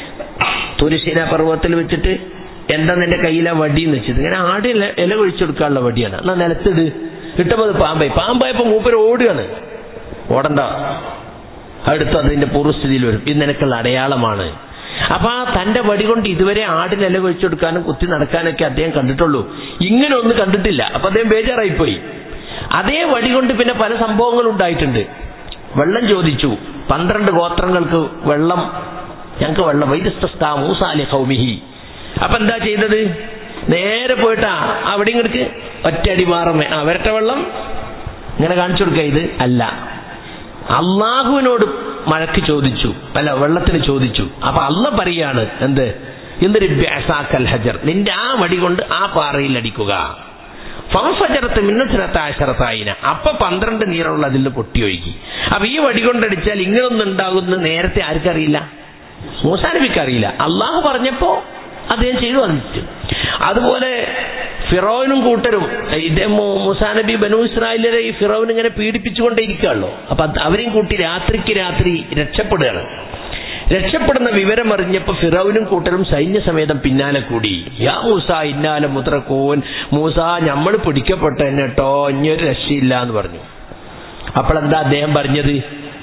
തുരിശീന പർവ്വതത്തിൽ വെച്ചിട്ട് എന്താ നിന്റെ കയ്യിലെ വടി എന്ന് വെച്ചത് ഇങ്ങനെ ആട് ഇല ഇല ഒഴിച്ചു കൊടുക്കാനുള്ള വടിയാണ് എന്നാ നിലത്തിട് കിട്ടുമ്പോൾ അത് പാമ്പായി പാമ്പായപ്പോ മൂപ്പര് ഓടുകയാണ് ഓടണ്ട അടുത്ത് അതിന്റെ പൂർവ്വസ്ഥിതിയിൽ വരും ഇത് നിനക്കുള്ള അടയാളമാണ് അപ്പൊ ആ തന്റെ വടി കൊണ്ട് ഇതുവരെ ആടിന് ഇല ഒഴിച്ചു കൊടുക്കാനും കുത്തി നടക്കാനൊക്കെ അദ്ദേഹം കണ്ടിട്ടുള്ളൂ ഇങ്ങനെ ഒന്നും കണ്ടിട്ടില്ല അപ്പൊ അദ്ദേഹം ബേജാറായിപ്പോയി അതേ വടി കൊണ്ട് പിന്നെ പല സംഭവങ്ങളും ഉണ്ടായിട്ടുണ്ട് വെള്ളം ചോദിച്ചു പന്ത്രണ്ട് ഗോത്രങ്ങൾക്ക് വെള്ളം ഞങ്ങൾക്ക് വെള്ളം വൈദ്യസ്ത മൂസാലി കൗമിഹി അപ്പൊ എന്താ ചെയ്തത് നേരെ പോയിട്ടാ അവിടെ ഇങ്ങോട്ട് ഒറ്റയടി മാറമേ ആ വരട്ട വെള്ളം ഇങ്ങനെ കാണിച്ചു കൊടുക്കുക ഇത് അല്ല അള്ളാഹുവിനോട് മഴക്ക് ചോദിച്ചു അല്ല വെള്ളത്തിന് ചോദിച്ചു അപ്പൊ അല്ല പറയാണ് എന്ത് എന്തൊരു ബ്യാസാക്കൽ ഹജർ നിന്റെ ആ വടി കൊണ്ട് ആ പാറയിൽ അടിക്കുക ഫംഫജറത്ത് മിന്നത്തിനത്താശറത്തായിന അപ്പൊ പന്ത്രണ്ട് നീറുള്ള അതിൽ പൊട്ടിയൊഴുകി അപ്പൊ ഈ വടി കൊണ്ടടിച്ചാൽ ഇങ്ങനൊന്നും ഉണ്ടാകുന്ന നേരത്തെ ആർക്കറിയില്ല മൂസാനബിക്ക് അറിയില്ല അള്ളാഹു പറഞ്ഞപ്പോ അദ്ദേഹം ചെയ്തു വന്നിട്ട് അതുപോലെ ഫിറോവിനും കൂട്ടരും ഇതേ മുസാനബി ബനു ഇസ്രായേലരെ ഈ ഫിറോവിൻ ഇങ്ങനെ പീഡിപ്പിച്ചുകൊണ്ടേയിരിക്കുകയല്ലോ അപ്പൊ അവരെയും കൂട്ടി രാത്രിക്ക് രാത്രി രക്ഷപ്പെടുകയാണ് രക്ഷപ്പെടുന്ന വിവരം അറിഞ്ഞപ്പോ ഫിറോവിനും കൂട്ടരും സൈന്യസമേതം പിന്നാലെ കൂടി യാ മൂസ ഇന്നാലെ മുദ്രക്കോൻ മൂസ നമ്മൾ പിടിക്കപ്പെട്ട കേട്ടോ ഇനിയൊരു രക്ഷയില്ല എന്ന് പറഞ്ഞു അപ്പോൾ എന്താ അദ്ദേഹം പറഞ്ഞത്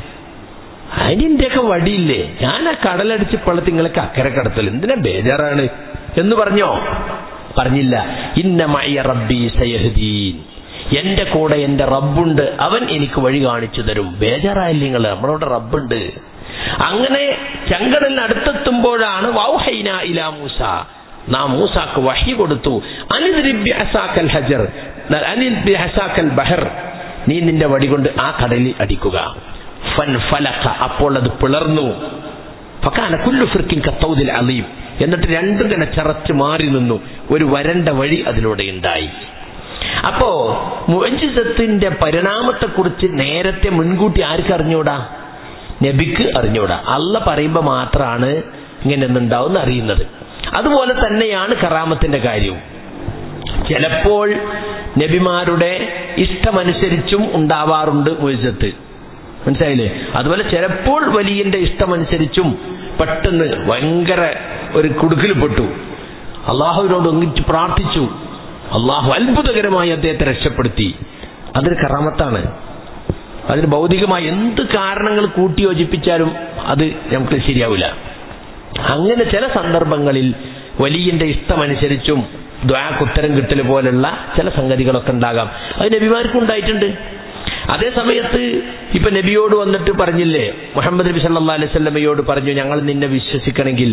അതിന്റെയൊക്കെ വടിയില്ലേ ഞാൻ ആ കടലടിച്ച് പള്ളത്തി നിങ്ങൾക്ക് അക്കരെ കടത്തൽ എന്തിനാ ബേജാറാണ് എന്ന് പറഞ്ഞോ പറഞ്ഞില്ല ഇന്ന മയ്യ റബ്ബി സയഹദീൻ എന്റെ കൂടെ എന്റെ റബ്ബുണ്ട് അവൻ എനിക്ക് വഴി കാണിച്ചു തരും ബേജാറായില്ല നിങ്ങൾ നമ്മളോട് റബ്ബുണ്ട് അങ്ങനെ ചെങ്കടലിന് അടുത്തെത്തുമ്പോഴാണ് വൗഹൈന ഇലാ മൂസ നാം മൂസാക്ക് വഹി കൊടുത്തു അനിൽ ഹജർ അനിൽ ബഹർ
നീ നിന്റെ വടി കൊണ്ട് ആ കടലിൽ അടിക്കുക ഫൻ ഫലഖ അപ്പോൾ അത് പിളർന്നു ഫക്കാന കുല്ലു ഫിർക്കിൻ കത്തൗദിൽ അലീം എന്നിട്ട് രണ്ടും തന്നെ ചറച്ച് മാറി നിന്നു ഒരു വരണ്ട വഴി അതിലൂടെ ഉണ്ടായി അപ്പോ മുഅജിസത്തിന്റെ പരിണാമത്തെക്കുറിച്ച് നേരത്തെ മുൻകൂട്ടി ആർക്ക് അറിഞ്ഞൂടാ നബിക്ക് അറിഞ്ഞൂടാ അല്ല പറയുമ്പോൾ മാത്രമാണ് ഇങ്ങനെ ഒന്നുണ്ടാവും അറിയുന്നത് അതുപോലെ തന്നെയാണ് കറാമത്തിന്റെ കാര്യവും ചിലപ്പോൾ നബിമാരുടെ ഇഷ്ടമനുസരിച്ചും ഉണ്ടാവാറുണ്ട് മുഴുസത്ത് മനസ്സിലായില്ലേ അതുപോലെ ചിലപ്പോൾ വലിയന്റെ ഇഷ്ടമനുസരിച്ചും പെട്ടെന്ന് ഭയങ്കര ഒരു കുടുക്കിൽപ്പെട്ടു അള്ളാഹുവിനോട് ഒന്നിച്ച് പ്രാർത്ഥിച്ചു അള്ളാഹു അത്ഭുതകരമായി അദ്ദേഹത്തെ രക്ഷപ്പെടുത്തി അതൊരു കറാമത്താണ് അതിന് ഭൗതികമായി എന്ത് കാരണങ്ങൾ കൂട്ടിയോജിപ്പിച്ചാലും അത് നമുക്ക് ശരിയാവില്ല അങ്ങനെ ചില സന്ദർഭങ്ങളിൽ വലിയന്റെ ഇഷ്ടമനുസരിച്ചും ദ്വാക്ക് ഉത്തരം കിട്ടൽ പോലുള്ള ചില സംഗതികളൊക്കെ ഉണ്ടാകാം അത് നബിമാർക്കും ഉണ്ടായിട്ടുണ്ട് അതേ സമയത്ത് ഇപ്പൊ നബിയോട് വന്നിട്ട് പറഞ്ഞില്ലേ മുഹമ്മദ് നബി സല്ലാ അലൈഹി സ്വല്ലമയോട് പറഞ്ഞു ഞങ്ങൾ നിന്നെ വിശ്വസിക്കണമെങ്കിൽ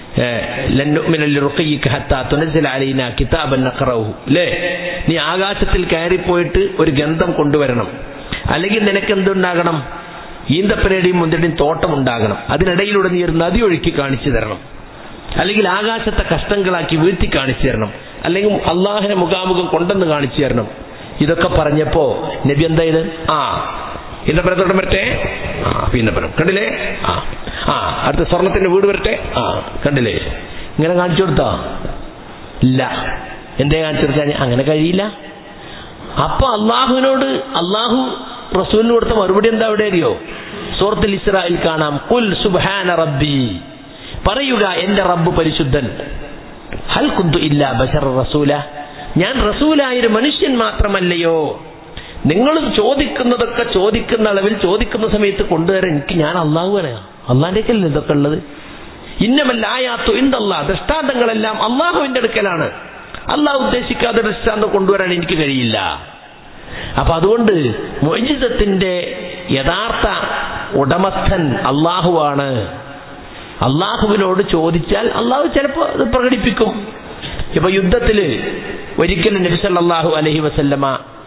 അല്ലേ നീ ആകാശത്തിൽ കയറിപ്പോയിട്ട് ഒരു ഗന്ധം കൊണ്ടുവരണം അല്ലെങ്കിൽ നിനക്ക് എന്തുണ്ടാകണം ഈന്തപ്പനയുടെയും മുന്തിരിയും തോട്ടം ഉണ്ടാകണം അതിനിടയിലൂടെ നീ ഒരു നദി ഒഴുക്കി കാണിച്ചു തരണം അല്ലെങ്കിൽ ആകാശത്തെ കഷ്ടങ്ങളാക്കി വീഴ്ത്തി കാണിച്ചു തരണം അല്ലെങ്കിൽ അള്ളാഹിനെ മുഖാമുഖം കൊണ്ടെന്ന് കാണിച്ചു തരണം ഇതൊക്കെ പറഞ്ഞപ്പോ നബി എന്താ ഇത് ആ ഈന്തപ്പനത്തോട്ടം വരട്ടെ ആ ഈന്തപ്പനം കണ്ടില്ലേ ആ ആ അടുത്ത സ്വർണത്തിന്റെ വീട് വരട്ടെ ആ കണ്ടില്ലേ ഇങ്ങനെ കാണിച്ചു കൊടുത്തോ ഇല്ല എന്തേ കാണിച്ചു കൊടുക്കാൻ അങ്ങനെ കഴിയില്ല അപ്പൊ അള്ളാഹുവിനോട് അള്ളാഹു റസൂലിന് കൊടുത്ത മറുപടി എന്താ അവിടെ അറിയോ സൂറത്തിൽ ഇസ്രായേൽ കാണാം കുൽ സുബ്ഹാന റബ്ബി പറയുക എന്റെ റബ്ബ് പരിശുദ്ധൻ ഹൽ കുന്തു ഇല്ല ബഷർ റസൂല ഞാൻ റസൂലായൊരു മനുഷ്യൻ മാത്രമല്ലയോ നിങ്ങൾ ചോദിക്കുന്നതൊക്കെ ചോദിക്കുന്ന അളവിൽ ചോദിക്കുന്ന സമയത്ത് കൊണ്ടുവരാൻ എനിക്ക് ഞാൻ അള്ളാഹുവാണ് അള്ളാന്റെ അടുക്കലല്ലേ ഇതൊക്കെ ഉള്ളത് ഇന്നമല്ലായാത്തു ഇന്തല്ല ദൃഷ്ടാന്തങ്ങളെല്ലാം അള്ളാഹുവിന്റെ അടുക്കലാണ് അള്ളാഹു ഉദ്ദേശിക്കാതെ ദൃഷ്ടാന്തം കൊണ്ടുവരാൻ എനിക്ക് കഴിയില്ല അപ്പൊ അതുകൊണ്ട് മൊയ്ജിതത്തിന്റെ യഥാർത്ഥ ഉടമസ്ഥൻ അള്ളാഹുവാണ് അള്ളാഹുവിനോട് ചോദിച്ചാൽ അള്ളാഹു ചിലപ്പോൾ അത് പ്രകടിപ്പിക്കും ഇപ്പൊ യുദ്ധത്തില് ഒരിക്കലും നബിസല്ലാഹു അലഹി വസല്ലമ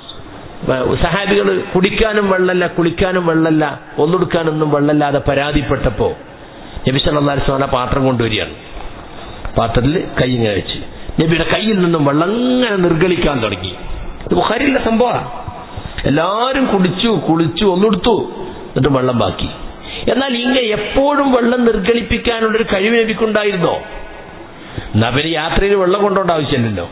സഹാബികൾ കുടിക്കാനും വെള്ളല്ല കുളിക്കാനും വെള്ളല്ല ഒന്നെടുക്കാനൊന്നും വെള്ളല്ലാതെ പരാതിപ്പെട്ടപ്പോ നബി സല്ലാ അലിസ്ലാം പാത്രം കൊണ്ടുവരികയാണ് പാത്രത്തിൽ കൈ ഇങ്ങനെ വെച്ച് നബിയുടെ കയ്യിൽ നിന്നും വെള്ളം ഇങ്ങനെ നിർഗളിക്കാൻ തുടങ്ങി ഇത് ബുഖാരിയുള്ള സംഭവമാണ് എല്ലാവരും കുടിച്ചു കുളിച്ചു ഒന്നെടുത്തു എന്നിട്ട് വെള്ളം ബാക്കി എന്നാൽ ഇങ്ങനെ എപ്പോഴും വെള്ളം നിർഗളിപ്പിക്കാനുള്ളൊരു കഴിവ് നബിക്കുണ്ടായിരുന്നോ എന്നാ പിന്നെ യാത്രയിൽ വെള്ളം കൊണ്ടോണ്ട ആവശ്യമില്ലല്ലോ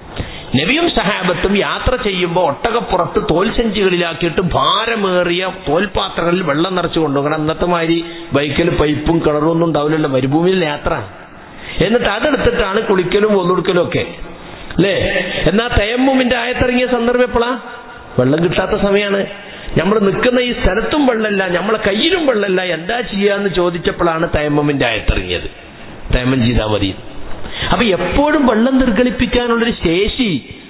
നബിയും സഹാബത്തും യാത്ര ചെയ്യുമ്പോൾ ഒട്ടകപ്പുറത്ത് തോൽസഞ്ചികളിലാക്കിയിട്ട് ഭാരമേറിയ തോൽപാത്രങ്ങളിൽ വെള്ളം നിറച്ചു കൊണ്ടുപോകണം അന്നത്തെ മാതിരി ബൈക്കിൽ പൈപ്പും കിണറും ഒന്നും ഉണ്ടാവില്ലല്ലോ മരുഭൂമിയിൽ യാത്ര എന്നിട്ട് അതെടുത്തിട്ടാണ് കുളിക്കലും ഒന്നുടുക്കലും ഒക്കെ അല്ലേ എന്നാ തയമ്മുമിന്റെ ആയത്തിറങ്ങിയ സന്ദർഭം എപ്പോഴാ വെള്ളം കിട്ടാത്ത സമയമാണ് നമ്മൾ നിൽക്കുന്ന ഈ സ്ഥലത്തും വെള്ളമല്ല നമ്മളെ കയ്യിലും വെള്ളമല്ല എന്താ ചെയ്യാന്ന് ചോദിച്ചപ്പോഴാണ് തയമ്മുമിന്റെ ആയത്തിറങ്ങിയത് തയമ്മം ചെയ്താൽ മതി അപ്പൊ എപ്പോഴും വെള്ളം നിർഗളിപ്പിക്കാനുള്ളൊരു ശേഷി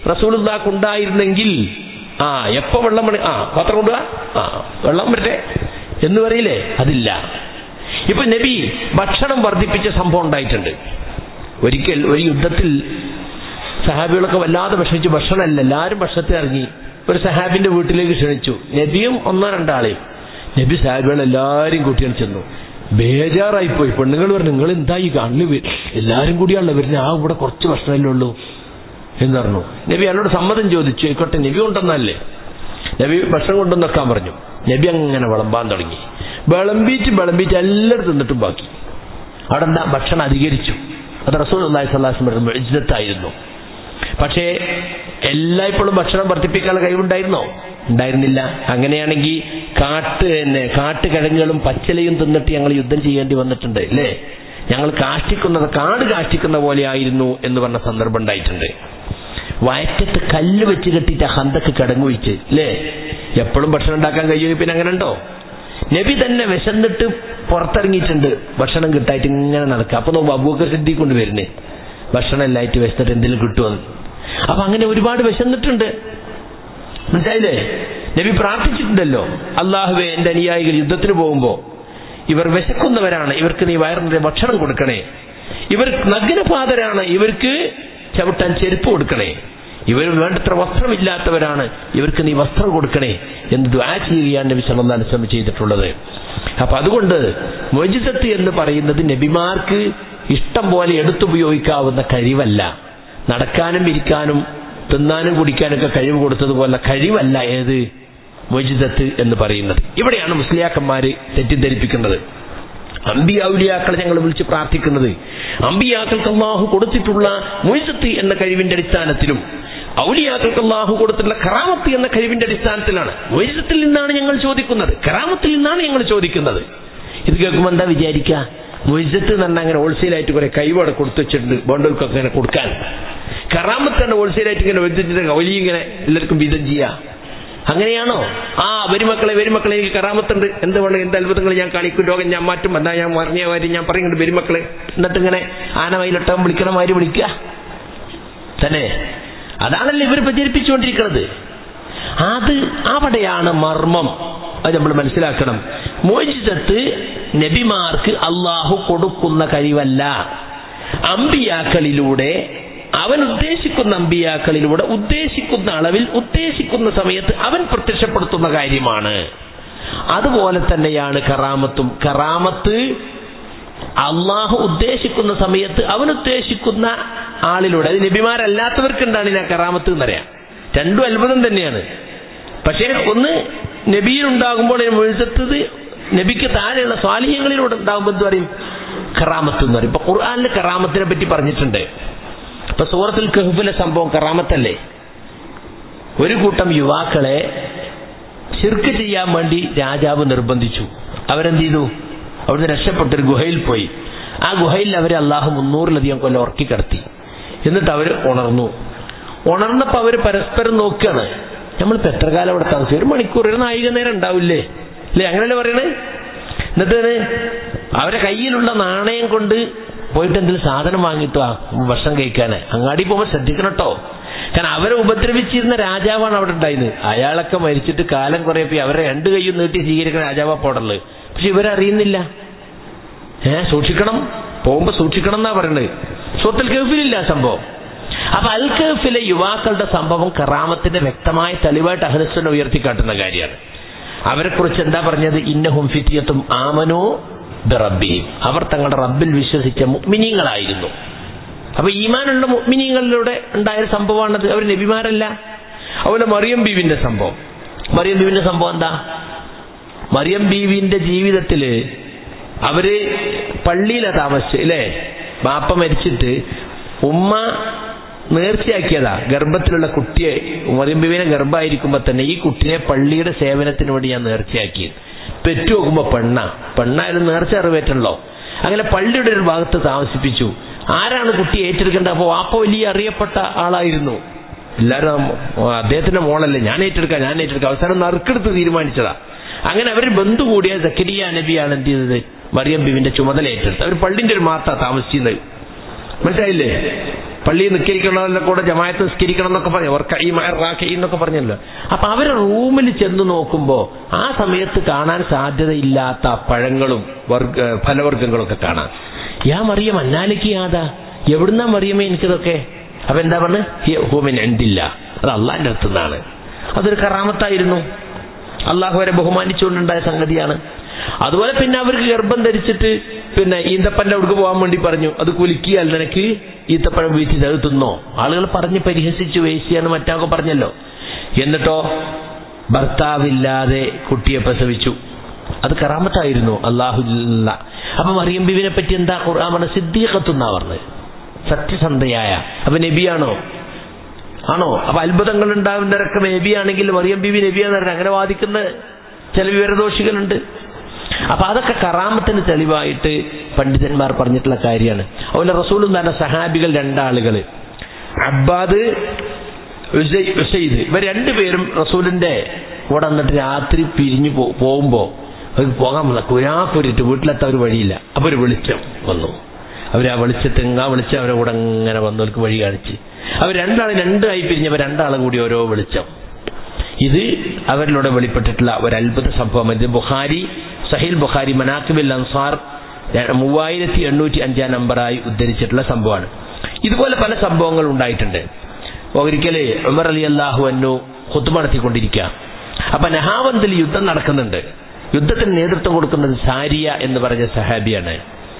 റസൂലുണ്ടാക്കുണ്ടായിരുന്നെങ്കിൽ ആ എപ്പോ വെള്ളം വേണേ ആ പാത്രം കൊണ്ടുപോവാ ആ വെള്ളം വരട്ടെ എന്ന് പറയില്ലേ അതില്ല ഇപ്പൊ നബി ഭക്ഷണം വർദ്ധിപ്പിച്ച സംഭവം ഉണ്ടായിട്ടുണ്ട് ഒരിക്കൽ ഒരു യുദ്ധത്തിൽ സഹാബികളൊക്കെ വല്ലാതെ വിഷമിച്ചു ഭക്ഷണമല്ല എല്ലാവരും ഭക്ഷണത്തിൽ ഇറങ്ങി ഒരു സഹാബിന്റെ വീട്ടിലേക്ക് ക്ഷണിച്ചു നബിയും ഒന്നോ രണ്ടാളെയും നബി സാഹിബുകൾ എല്ലാവരും കൂട്ടിയാണ് ചെന്നു ബേജാറായി പോയി പെണ്ണുങ്ങൾ പറഞ്ഞു നിങ്ങൾ എന്താ ഈ കണ്ണ് എല്ലാരും കൂടിയാണല്ലോ വരുന്നത് ആ ഇവിടെ കുറച്ച് ഭക്ഷണമല്ലേ ഉള്ളൂ എന്ന് പറഞ്ഞു നബി അയാളോട് സമ്മതം ചോദിച്ചു ആയിക്കോട്ടെ നബി കൊണ്ടുവന്നല്ലേ നബി ഭക്ഷണം കൊണ്ടുവന്ന് വെക്കാൻ പറഞ്ഞു നബി അങ്ങനെ വിളമ്പാൻ തുടങ്ങി വിളമ്പിച്ച് വിളമ്പിച്ച് എല്ലാവരും തിന്നിട്ടും ബാക്കി അവിടെ എന്താ ഭക്ഷണം അധികരിച്ചു അത് റസൂൽ അള്ളാഹി സ്വലാസ്ലം മെഴുജത്തായിരുന്നു പക്ഷേ എല്ലായ്പ്പോഴും ഭക്ഷണം വർദ്ധിപ്പിക്കാനുള്ള കഴിവുണ്ടായിരുന്നോ ഉണ്ടായിരുന്നില്ല അങ്ങനെയാണെങ്കിൽ കാട്ട് തന്നെ കാട്ടുകിഴങ്ങുകളും പച്ചിലയും തിന്നിട്ട് ഞങ്ങൾ യുദ്ധം ചെയ്യേണ്ടി വന്നിട്ടുണ്ട് അല്ലേ ഞങ്ങൾ കാഷ്ടിക്കുന്നത് കാട് കാഷ്ടിക്കുന്ന പോലെ ആയിരുന്നു എന്ന് പറഞ്ഞ സന്ദർഭം ഉണ്ടായിട്ടുണ്ട് വയറ്റത്ത് കല്ല് വെച്ച് കെട്ടിയിട്ട് ഹന്തക്ക് കിടങ്ങു വെച്ച് അല്ലേ എപ്പോഴും ഭക്ഷണം ഉണ്ടാക്കാൻ കഴിയും പിന്നെ അങ്ങനെ ഉണ്ടോ നബി തന്നെ വിശന്നിട്ട് പുറത്തിറങ്ങിയിട്ടുണ്ട് ഭക്ഷണം കിട്ടായിട്ട് ഇങ്ങനെ നടക്കുക അപ്പൊ നോക്കുമ്പോ അബൂക്കർ സിദ്ദീഖ് കൊണ്ട് വരുന്നേ ഭക്ഷണം എല്ലായിട്ട് വിശന്നിട്ട് എന്തെങ്കിലും കിട്ടുമെന്ന് അപ്പൊ അങ്ങനെ ഒരുപാട് വിശന്നിട്ടുണ്ട് മനസ്സിലായില്ലേ നബി പ്രാർത്ഥിച്ചിട്ടുണ്ടല്ലോ അള്ളാഹുവെ എന്റെ അനുയായികൾ യുദ്ധത്തിന് പോകുമ്പോ ഇവർ വിശക്കുന്നവരാണ് ഇവർക്ക് നീ വയറിന്റെ ഭക്ഷണം കൊടുക്കണേ ഇവർ നഗ്നപാതരാണ് ഇവർക്ക് ചവിട്ടാൻ ചെരുപ്പ് കൊടുക്കണേ ഇവർ വേണ്ടത്ര വസ്ത്രമില്ലാത്തവരാണ് ഇവർക്ക് നീ വസ്ത്രം കൊടുക്കണേ എന്ന് ദ്വാ ചെയ്യുകയാണ് നബി സല്ലല്ലാഹു അലൈഹി വസല്ലം ചെയ്തിട്ടുള്ളത് അപ്പൊ അതുകൊണ്ട് മൊജിസത്ത് എന്ന് പറയുന്നത് നബിമാർക്ക് ഇഷ്ടം പോലെ എടുത്തുപയോഗിക്കാവുന്ന കഴിവല്ല നടക്കാനും ഇരിക്കാനും തിന്നാനും കുടിക്കാനൊക്കെ കഴിവ് കൊടുത്തതുപോലെ കഴിവല്ല ഏത് മൊജിദത്ത് എന്ന് പറയുന്നത് ഇവിടെയാണ് മുസ്ലിയാക്കന്മാര് തെറ്റിദ്ധരിപ്പിക്കുന്നത് അമ്പിയാവുലിയാക്കളെ ഞങ്ങൾ വിളിച്ച് പ്രാർത്ഥിക്കുന്നത് അമ്പിയാക്കൾക്ക് അള്ളാഹു കൊടുത്തിട്ടുള്ള മൊയ്സത്ത് എന്ന കഴിവിന്റെ അടിസ്ഥാനത്തിലും ഔലിയാക്കൾക്ക് അള്ളാഹു കൊടുത്തിട്ടുള്ള കറാമത്ത് എന്ന കഴിവിന്റെ അടിസ്ഥാനത്തിലാണ് മൊയ്സത്തിൽ നിന്നാണ് ഞങ്ങൾ ചോദിക്കുന്നത് കറാമത്തിൽ നിന്നാണ് ഞങ്ങൾ ചോദിക്കുന്നത് ഇത് കേൾക്കുമ്പോൾ എന്താ വിചാരിക്കുക മൊയ്സത്ത് എന്ന് പറഞ്ഞാൽ അങ്ങനെ ഹോൾസെയിലായിട്ട് കുറെ കൈവട കൊടുത്തു വെച്ചിട്ടുണ്ട് ബോണ്ടോൾക്കൊക്കെ അങ്ങനെ കൊടുക്കാൻ കറാമത്ത് തന്നെ ഹോൾസെയിലായിട്ട് ഇങ്ങനെ വെച്ചിട്ട് വലിയ ഇങ്ങനെ എല്ലാവർക്കും വീതം ചെയ്യാ അങ്ങനെയാണോ ആ വരുമക്കളെ വരുമക്കളെ എനിക്ക് കറാമത്തുണ്ട് എന്ത് വേണം എന്ത് അത്ഭുതങ്ങൾ ഞാൻ കാണിക്കും രോഗം ഞാൻ മാറ്റും എന്താ ഞാൻ മറിഞ്ഞ കാര്യം ഞാൻ പറയുന്നുണ്ട് വരുമക്കളെ എന്നിട്ട് ഇങ്ങനെ ആന വയലൊട്ടം വിളിക്കണ മാതിരി വിളിക്കുക തന്നെ അതാണല്ലോ ഇവർ പ്രചരിപ്പിച്ചുകൊണ്ടിരിക്കുന്നത് അത് അവിടെയാണ് മർമ്മം അത് നമ്മൾ മനസ്സിലാക്കണം മോചിതത്ത് നബിമാർക്ക് അള്ളാഹു കൊടുക്കുന്ന കഴിവല്ല അമ്പിയാക്കളിലൂടെ അവൻ ഉദ്ദേശിക്കുന്ന അമ്പിയാക്കളിലൂടെ ഉദ്ദേശിക്കുന്ന അളവിൽ ഉദ്ദേശിക്കുന്ന സമയത്ത് അവൻ പ്രത്യക്ഷപ്പെടുത്തുന്ന കാര്യമാണ് അതുപോലെ തന്നെയാണ് കറാമത്തും കറാമത്ത് അള്ളാഹു ഉദ്ദേശിക്കുന്ന സമയത്ത് അവൻ ഉദ്ദേശിക്കുന്ന ആളിലൂടെ അത് നബിമാരല്ലാത്തവർക്കുണ്ടാണ് ഞാൻ കറാമത്ത് എന്നറിയാം രണ്ടും അത്ഭുതം തന്നെയാണ് പക്ഷേ ഒന്ന് നബിയിലുണ്ടാകുമ്പോൾ മുഴുത്തത് നബിക്ക് താഴെയുള്ള സ്വാലിഹ്യങ്ങളിലൂടെ ഉണ്ടാകുമ്പോൾ എന്ത് പറയും കറാമത്ത് എന്ന് പറയും ഇപ്പൊ ഖുർആാനിൽ കറാമത്തിനെ പറ്റി പറഞ്ഞിട്ടുണ്ട് ഇപ്പൊ സൂറത്തിൽ കഹുഫിലെ സംഭവം കറാമത്തല്ലേ ഒരു കൂട്ടം യുവാക്കളെ ശിർക്ക് ചെയ്യാൻ വേണ്ടി രാജാവ് നിർബന്ധിച്ചു അവരെന്ത് ചെയ്തു അവിടുന്ന് രക്ഷപ്പെട്ടൊരു ഗുഹയിൽ പോയി ആ ഗുഹയിൽ അവരെ അള്ളാഹു മുന്നൂറിലധികം കൊല്ലം ഉറക്കി കിടത്തി എന്നിട്ട് അവർ ഉണർന്നു ഉണർന്നപ്പോ അവർ പരസ്പരം നോക്കുകയാണ് നമ്മളിപ്പോ എത്ര കാലം അവിടെ താമസിച്ചു ഒരു മണിക്കൂർ ഒരു നായിക നേരം ഉണ്ടാവില്ലേ അല്ലേ അങ്ങനെയല്ലേ പറയണേ എന്നിട്ട് അവരെ കയ്യിലുള്ള നാണയം കൊണ്ട് പോയിട്ട് എന്തെങ്കിലും സാധനം വാങ്ങിട്ടോ ഭക്ഷണം കഴിക്കാൻ അങ്ങാടി പോകുമ്പോൾ ശ്രദ്ധിക്കണം കേട്ടോ കാരണം അവരെ ഉപദ്രവിച്ചിരുന്ന രാജാവാണ് അവിടെ ഉണ്ടായിരുന്നത് അയാളൊക്കെ മരിച്ചിട്ട് കാലം കുറെ പോയി അവരെ രണ്ട് കൈയും നീട്ടി സ്വീകരിക്കുന്ന രാജാവാ പോടല് പക്ഷെ ഇവരറിയുന്നില്ല ഏ സൂക്ഷിക്കണം പോകുമ്പോ സൂക്ഷിക്കണം എന്നാ പറയുന്നത് സ്വത്തിൽ കേഫിലില്ല സംഭവം അപ്പൊ അൽ കഹഫിലെ യുവാക്കളുടെ സംഭവം കറാമത്തിന്റെ വ്യക്തമായ തെളിവായിട്ട് അഹ്ലസ്വനെ ഉയർത്തിക്കാട്ടുന്ന കാര്യമാണ് അവരെ കുറിച്ച് എന്താ പറഞ്ഞത് ഇന്നഹും ഫിത്തിയത്തും ആമനോ ബിറബ്ബിയും അവർ തങ്ങളുടെ റബ്ബിൽ വിശ്വസിച്ച മുഗ്മിനീങ്ങളായിരുന്നു അപ്പൊ ഈമാനുള്ള മുഗ്മിനീങ്ങളിലൂടെ ഉണ്ടായ സംഭവമാണത് അവർ നബിമാരല്ല അതുപോലെ മറിയം ബീവിന്റെ സംഭവം മറിയം ബീവിന്റെ സംഭവം എന്താ മറിയം ബീവിന്റെ ജീവിതത്തില് അവര് പള്ളിയിലാ താമസിച്ച് അല്ലേ ബാപ്പ മരിച്ചിട്ട് ഉമ്മ നേർച്ചയാക്കിയതാ ഗർഭത്തിലുള്ള കുട്ടിയെ മറിയം ബീവിനെ ഗർഭമായിരിക്കുമ്പോ തന്നെ ഈ കുട്ടിയെ പള്ളിയുടെ സേവനത്തിന് വേണ്ടി ഞാൻ നേർച്ചയാക്കി പെറ്റു നോക്കുമ്പോ പെണ്ണ പെണ്ണായാലും നേർച്ച അറിവേറ്റല്ലോ അങ്ങനെ പള്ളിയുടെ ഒരു ഭാഗത്ത് താമസിപ്പിച്ചു ആരാണ് കുട്ടി ഏറ്റെടുക്കേണ്ടത് അപ്പൊ വാപ്പ വലിയ അറിയപ്പെട്ട ആളായിരുന്നു എല്ലാവരും അദ്ദേഹത്തിന്റെ മോളല്ലേ ഞാൻ ഏറ്റെടുക്കാം ഞാൻ ഏറ്റെടുക്കാം അവസാനം നറുക്കെടുത്ത് തീരുമാനിച്ചതാ അങ്ങനെ അവർ ബന്ധു കൂടിയ സക്കരിയ നബിയാണ് എന്ത് ചെയ്തത് മറിയം ബിവിന്റെ ചുമതല ഏറ്റെടുത്തത് അവർ പള്ളിന്റെ ഒരു മാത്ത താമസിച്ചിരുന്നത് മനസ്സിലായില്ലേ പള്ളിയിൽ നിസ്കരിക്കണമെന്നൊക്കെ കൂടെ ജമായത്ത് നിസ്കരിക്കണം എന്നൊക്കെ പറഞ്ഞു അവർക്ക് ഈ റാഖി എന്നൊക്കെ പറഞ്ഞല്ലോ അപ്പൊ അവരെ റൂമിൽ ചെന്ന് നോക്കുമ്പോ ആ സമയത്ത് കാണാൻ സാധ്യതയില്ലാത്ത പഴങ്ങളും വർഗ ഫലവർഗ്ഗങ്ങളും ഒക്കെ കാണാം യാ മറിയം അന്നാലിക്ക് യാതാ എവിടുന്നാ മറിയമേ എനിക്കിതൊക്കെ അപ്പൊ എന്താ പറഞ്ഞ് ഹൂമിൻ എന്തില്ല അത് അള്ളാന്റെ അടുത്ത് നിന്നാണ് അതൊരു കറാമത്തായിരുന്നു അള്ളാഹു വരെ ബഹുമാനിച്ചുകൊണ്ടുണ്ടായ സംഗതിയാണ് അതുപോലെ പിന്നെ അവർക്ക് ഗർഭം ധരിച്ചിട്ട് പിന്നെ ഈന്തപ്പന്റെ അവിടേക്ക് പോകാൻ വേണ്ടി പറഞ്ഞു അത് കുലുക്കിയാൽ നിനക്ക് ഈത്തപ്പഴം വീഴ്ച അത് തിന്നോ ആളുകൾ പറഞ്ഞ് പരിഹസിച്ചു വേശിയാണ് മറ്റാക്കെ പറഞ്ഞല്ലോ എന്നിട്ടോ ഭർത്താവില്ലാതെ കുട്ടിയെ പ്രസവിച്ചു അത് കറാമത്തായിരുന്നു അള്ളാഹുല്ല അപ്പൊ മറിയം ബിബിനെ പറ്റി എന്താ ഖുർആൻ പറഞ്ഞ സിദ്ദീഖത്തുന്നാ പറഞ്ഞത് സത്യസന്ധയായ അപ്പൊ നബിയാണോ ആണോ അപ്പൊ അത്ഭുതങ്ങൾ ഉണ്ടാവുന്നവരൊക്കെ നബി ആണെങ്കിൽ മറിയം ബിബി നബിയാന്ന് പറഞ്ഞാൽ അങ്ങനെ വാദിക്കുന്ന ചില വിവരദോഷികളുണ്ട് അപ്പൊ അതൊക്കെ കറാമത്തിന് തെളിവായിട്ട് പണ്ഡിതന്മാർ പറഞ്ഞിട്ടുള്ള കാര്യമാണ് അതുപോലെ റസൂൽ തന്നെ സഹാബികൾ രണ്ടാളുകള് അബ്ബാദ് ഉസൈദ് ഇവർ രണ്ടുപേരും റസൂലിന്റെ കൂടെ വന്നിട്ട് രാത്രി പിരിഞ്ഞു പോകുമ്പോ അവർക്ക് പോകാൻ വന്ന കുരാക്കുരിട്ട് വീട്ടിലെത്താൻ ഒരു വഴിയില്ല അപ്പൊ ഒരു വെളിച്ചം വന്നു അവർ ആ വെളിച്ചത്തിൽ ആ വെളിച്ചം അവരെ കൂടെ അങ്ങനെ വന്നവർക്ക് വഴി കാണിച്ച് അവർ രണ്ടാളും രണ്ടായി പിരിഞ്ഞവർ രണ്ടാളും കൂടി ഓരോ വെളിച്ചം ഇത് അവരിലൂടെ വെളിപ്പെട്ടിട്ടുള്ള ഒരു അത്ഭുത സംഭവം ഇത് ബുഖാരി സഹീൽ ബുഖാരി മനാക്കിബിൽ അൻസാർ മൂവായിരത്തി എണ്ണൂറ്റി അഞ്ചാം നമ്പറായി ഉദ്ധരിച്ചിട്ടുള്ള സംഭവമാണ് ഇതുപോലെ പല സംഭവങ്ങൾ ഉണ്ടായിട്ടുണ്ട് ഒരിക്കല് ഉമർ അലി അള്ളാഹു അന്നു കുത്തു നടത്തിക്കൊണ്ടിരിക്കുക അപ്പൊ നഹാവന്തിൽ യുദ്ധം നടക്കുന്നുണ്ട് യുദ്ധത്തിന് നേതൃത്വം കൊടുക്കുന്നത് സാരിയ എന്ന് പറഞ്ഞ സഹാബിയാണ്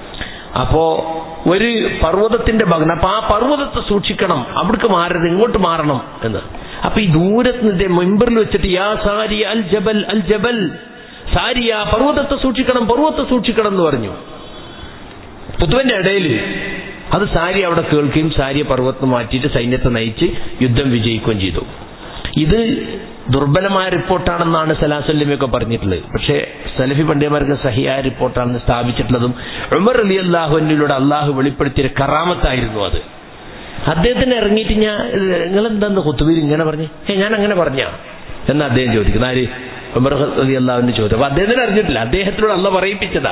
അപ്പോ ഒരു പർവ്വതത്തിന്റെ ഭഗ്നം അപ്പൊ ആ പർവ്വതത്തെ സൂക്ഷിക്കണം അവിടേക്ക് മാറരുത് ഇങ്ങോട്ട് മാറണം എന്ന് അപ്പൊ ഈ ദൂരത്തിന്റെ മെമ്പറിൽ വെച്ചിട്ട് യാ സാരിയ അൽ ജബൽ അൽ ജബൽ സാരിയ പർവ്വതത്തെ സൂക്ഷിക്കണം പർവ്വതത്തെ സൂക്ഷിക്കണം എന്ന് പറഞ്ഞു പുത്തുവന്റെ ഇടയിൽ അത് സാരി അവിടെ കേൾക്കുകയും സാരിയെ പർവ്വതത്ത് മാറ്റിയിട്ട് സൈന്യത്തെ നയിച്ച് യുദ്ധം വിജയിക്കുകയും ചെയ്തു ഇത് ദുർബലമായ റിപ്പോർട്ടാണെന്നാണ് സലാസല്യമൊക്കെ പറഞ്ഞിട്ടുള്ളത് പക്ഷേ സലഫി പണ്ഡിതന്മാർക്ക് സഹിയായ റിപ്പോർട്ടാണെന്ന് സ്ഥാപിച്ചിട്ടുള്ളതും ഉമർ അലി അള്ളാഹുവിലൂടെ അള്ളാഹു വെളിപ്പെടുത്തിയ ഒരു കറാമത്തായിരുന്നു അത് അദ്ദേഹത്തിന് ഇറങ്ങിയിട്ട് ഞാൻ നിങ്ങൾ എന്താന്ന് കുത്തുബീർ ഇങ്ങനെ പറഞ്ഞു ഏ ഞാൻ അങ്ങനെ പറഞ്ഞ എന്ന് അദ്ദേഹം ചോദിക്കുന്നു ആര് ഉമർ അലി അള്ളാഹുവിന്റെ ചോദ്യം അപ്പൊ അദ്ദേഹത്തിന് അറിഞ്ഞിട്ടില്ല അദ്ദേഹത്തിനോട് അള്ള പറയിപ്പിച്ചതാ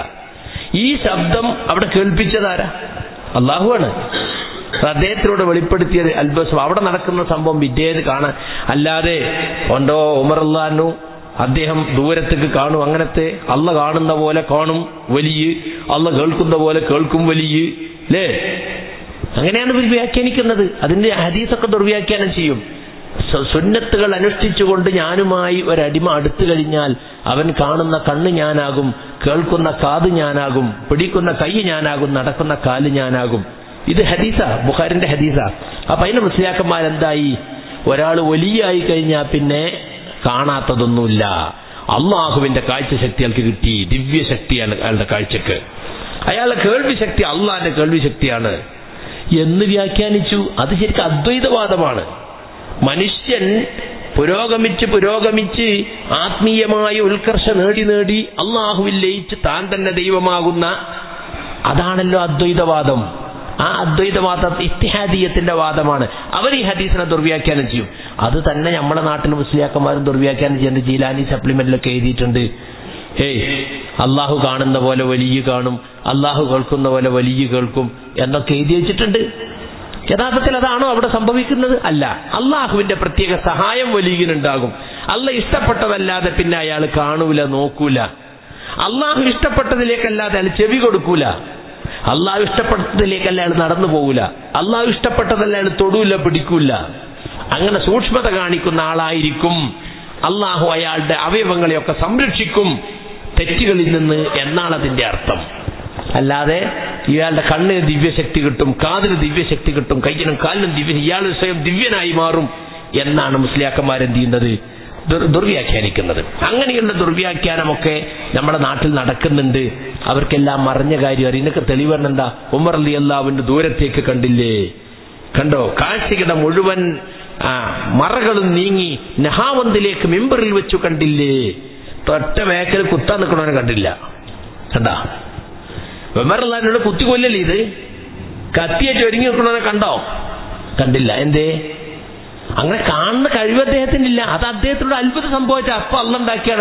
ഈ ശബ്ദം അവിടെ കേൾപ്പിച്ചതാരാ അള്ളാഹുവാണ് അദ്ദേഹത്തിലൂടെ വെളിപ്പെടുത്തിയ അത്ഭുതം അവിടെ നടക്കുന്ന സംഭവം വിദ്യയിൽ കാണാൻ അല്ലാതെ ഉണ്ടോ ഉമർ അള്ളാഹു അദ്ദേഹം ദൂരത്തേക്ക് കാണും അങ്ങനത്തെ അള്ള കാണുന്ന പോലെ കാണും വലിയ അള്ള കേൾക്കുന്ന പോലെ കേൾക്കും വലിയ അല്ലേ അങ്ങനെയാണ് ഇവർ വ്യാഖ്യാനിക്കുന്നത് അതിന്റെ ഹദീസൊക്കെ ദുർവ്യാഖ്യാനം ചെയ്യും സു- സുന്നത്തുകൾ അനുഷ്ഠിച്ചുകൊണ്ട് ഞാനുമായി ഒരടിമ അടുത്തു കഴിഞ്ഞാൽ അവൻ കാണുന്ന കണ്ണ് ഞാനാകും കേൾക്കുന്ന കാത് ഞാനാകും പിടിക്കുന്ന കൈ ഞാനാകും നടക്കുന്ന കാല് ഞാനാകും ഇത് ഹദീസ ബുഖാരിന്റെ ഹദീസ അപ്പൊ അതിന്റെ മനസ്സിലാക്കന്മാരെന്തായി ഒരാൾ വലിയായി കഴിഞ്ഞാൽ പിന്നെ കാണാത്തതൊന്നുമില്ല അള്ളാഹുവിന്റെ കാഴ്ചശക്തി അയാൾക്ക് കിട്ടി ദിവ്യശക്തിയാണ് അയാളുടെ കാഴ്ചക്ക് അയാളുടെ കേൾവി ശക്തി അള്ളാഹിന്റെ കേൾവി ശക്തിയാണ് എന്ന് വ്യാഖ്യാനിച്ചു അത് ശരിക്കും അദ്വൈതവാദമാണ് മനുഷ്യൻ പുരോഗമിച്ച് പുരോഗമിച്ച് ആത്മീയമായ ഉത്കർഷ നേടി നേടി അള്ളാഹുവിൽ ലയിച്ച് താൻ തന്നെ ദൈവമാകുന്ന അതാണല്ലോ അദ്വൈതവാദം ആ അദ്വൈതവാദം ഇത്തിഹാദീയത്തിന്റെ വാദമാണ് അവർ ഈ ഹദീസിനെ ദുർവ്യാഖ്യാനം ചെയ്യും അത് തന്നെ നമ്മുടെ നാട്ടിൽ മുസ്ലിയാക്കന്മാരും ദുർവ്യാഖ്യാനം ചെയ്യുന്നുണ്ട് ജീലാനി സപ്ലിമെന്റിലൊക്കെ എഴുതിയിട്ടുണ്ട് ഏയ് അള്ളാഹു കാണുന്ന പോലെ വലിയ കാണും അള്ളാഹു കേൾക്കുന്ന പോലെ വലിയ കേൾക്കും എന്നൊക്കെ എഴുതി വെച്ചിട്ടുണ്ട് യഥാർത്ഥത്തിൽ അതാണോ അവിടെ സംഭവിക്കുന്നത് അല്ല അള്ളാഹുവിന്റെ പ്രത്യേക സഹായം വലിയനുണ്ടാകും അല്ല ഇഷ്ടപ്പെട്ടതല്ലാതെ പിന്നെ അയാൾ കാണൂല നോക്കൂല അള്ളാഹു ഇഷ്ടപ്പെട്ടതിലേക്കല്ലാതെ അയാൾ ചെവി കൊടുക്കൂല അള്ളാഹു ഇഷ്ടപ്പെട്ടതിലേക്കല്ല അയാൾ നടന്നു പോകൂല അള്ളാഹു ഇഷ്ടപ്പെട്ടതല്ല അയാൾ തൊടൂല പിടിക്കൂല അങ്ങനെ സൂക്ഷ്മത കാണിക്കുന്ന ആളായിരിക്കും അള്ളാഹു അയാളുടെ അവയവങ്ങളെയൊക്കെ സംരക്ഷിക്കും തെറ്റുകളിൽ നിന്ന് എന്നാണ് അതിന്റെ അർത്ഥം അല്ലാതെ ഇയാളുടെ കണ്ണിന് ദിവ്യശക്തി കിട്ടും കാതിന് ദിവ്യശക്തി കിട്ടും കയ്യിനും കാലിനും ദിവ്യ ഇയാൾ സ്വയം ദിവ്യനായി മാറും എന്നാണ് മുസ്ലിയാക്കന്മാരെന്ത് ചെയ്യുന്നത് ദുർ- ദുർവ്യാഖ്യാനിക്കുന്നത് അങ്ങനെയുള്ള ദുർവ്യാഖ്യാനമൊക്കെ നമ്മുടെ നാട്ടിൽ നടക്കുന്നുണ്ട് അവർക്കെല്ലാം മറിഞ്ഞ കാര്യം അറിയാം ഇതിനൊക്കെ തെളിവെണ്ണം എന്താ ഉമർ അലി അള്ളാവിന്റെ ദൂരത്തേക്ക് കണ്ടില്ലേ കണ്ടോ കാഴ്ചയുടെ മുഴുവൻ ആ, മറകളും നീങ്ങി നഹാവന്തിലേക്ക് മെമ്പറിൽ വെച്ചു കണ്ടില്ലേ തൊറ്റ വേക്കൽ കുത്താൻ നിൽക്കണവനെ കണ്ടില്ല കണ്ടാ വെമറല്ലാനോട് കുത്തി കൊല്ലല്ലേ ഇത് കത്തിയേറ്റ് ഒരുങ്ങി നിൽക്കണവനെ കണ്ടോ കണ്ടില്ല എന്തേ അങ്ങനെ കാണുന്ന കഴിവ് അദ്ദേഹത്തിനില്ല അത് അദ്ദേഹത്തിനോട് അത്ഭുതം സംഭവിച്ച അപ്പൊ അല്ലുണ്ടാക്കിയാണ്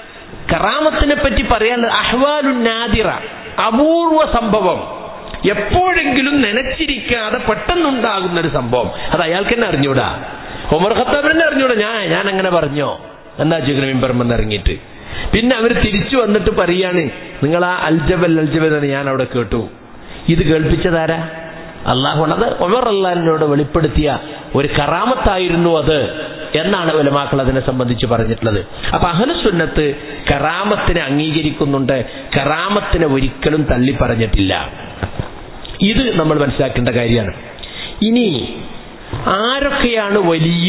കറാമത്തിനെ പറ്റി പറയാനുള്ളത് അഹ്വാലു നാദിറ അപൂർവ സംഭവം എപ്പോഴെങ്കിലും നനച്ചിരിക്കാതെ പെട്ടെന്നുണ്ടാകുന്ന ഒരു സംഭവം അത് അയാൾക്ക് തന്നെ അറിഞ്ഞൂടാ ഉമർ ഖത്താബിനെ അറിഞ്ഞൂടാ ഞാൻ ഞാൻ അങ്ങനെ പറഞ്ഞോ എന്നാ ചോദിക്കണം മിമ്പർമെന്ന് ഇറങ്ങിയിട്ട് പിന്നെ അവർ തിരിച്ചു വന്നിട്ട് പറയാണ് നിങ്ങൾ ആ അൽജബൽ അൽജബൽ എന്ന് ഞാൻ അവിടെ കേട്ടു ഇത് കേൾപ്പിച്ചതാരാ അള്ളാഹു അത് ഉമർ അള്ളാഹിനോട് വെളിപ്പെടുത്തിയ ഒരു കറാമത്തായിരുന്നു അത് എന്നാണ് ഉലമാക്കൾ അതിനെ സംബന്ധിച്ച് പറഞ്ഞിട്ടുള്ളത് അപ്പൊ അഹലുസുന്നത്ത് കറാമത്തിനെ അംഗീകരിക്കുന്നുണ്ട് കറാമത്തിനെ ഒരിക്കലും തള്ളി പറഞ്ഞിട്ടില്ല ഇത് നമ്മൾ മനസ്സിലാക്കേണ്ട കാര്യമാണ് ഇനി ആരൊക്കെയാണ് വലിയ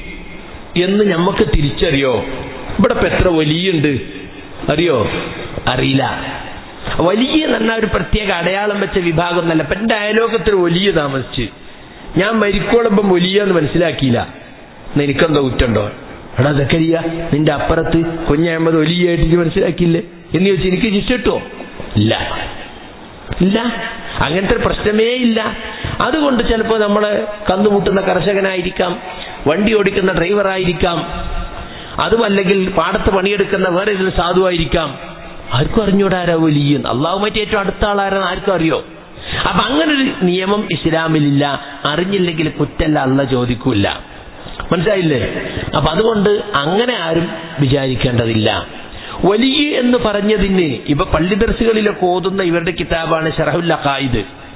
എന്ന് നമുക്ക് തിരിച്ചറിയോ ഇവിടെ ഇപ്പൊ എത്ര വലിയുണ്ട് അറിയോ അറിയില്ല വലിയ എന്ന ഒരു പ്രത്യേക അടയാളം വെച്ച വിഭാഗം എന്നല്ല ഇപ്പൊ എന്റെ അയലോകത്തിൽ വലിയ താമസിച്ച് ഞാൻ മരിക്കോളപ്പം വലിയ എന്ന് മനസ്സിലാക്കിയില്ല എന്നാ എനിക്കെന്തോ കുറ്റുണ്ടോ എടാ സക്കരിയ നിന്റെ അപ്പുറത്ത് കുഞ്ഞാകുമ്പോൾ വലിയായിട്ട് നീ മനസ്സിലാക്കിയില്ലേ എന്ന് ചോദിച്ചു എനിക്ക് ശിക്ഷ കിട്ടുമോ ഇല്ല ഇല്ല അങ്ങനത്തെ ഒരു പ്രശ്നമേ ഇല്ല അതുകൊണ്ട് ചിലപ്പോൾ നമ്മൾ കന്നുമുട്ടുന്ന കർഷകനായിരിക്കാം വണ്ടി ഓടിക്കുന്ന ഡ്രൈവറായിരിക്കാം അതുമല്ലെങ്കിൽ പാടത്ത് പണിയെടുക്കുന്ന വേറെ ഏതെങ്കിലും സാധുവായിരിക്കാം ആർക്കും അറിഞ്ഞൂടാരാ വലിയ അള്ളാഹുമായിട്ട് ഏറ്റവും അടുത്ത ആളാരാന്ന് ആർക്കും അറിയോ അപ്പൊ അങ്ങനെ ഒരു നിയമം ഇസ്ലാമിലില്ല അറിഞ്ഞില്ലെങ്കിൽ കുറ്റല്ല അല്ല ചോദിക്കൂല മനസ്സിലായില്ലേ അപ്പൊ അതുകൊണ്ട് അങ്ങനെ ആരും വിചാരിക്കേണ്ടതില്ല വലിയ എന്ന് പറഞ്ഞതിന് ഇപ്പൊ പള്ളി ദർശകളിലൊക്കെ ഓതുന്ന ഇവരുടെ കിതാബാണ് ഷറഹുൽ അഖായിദ്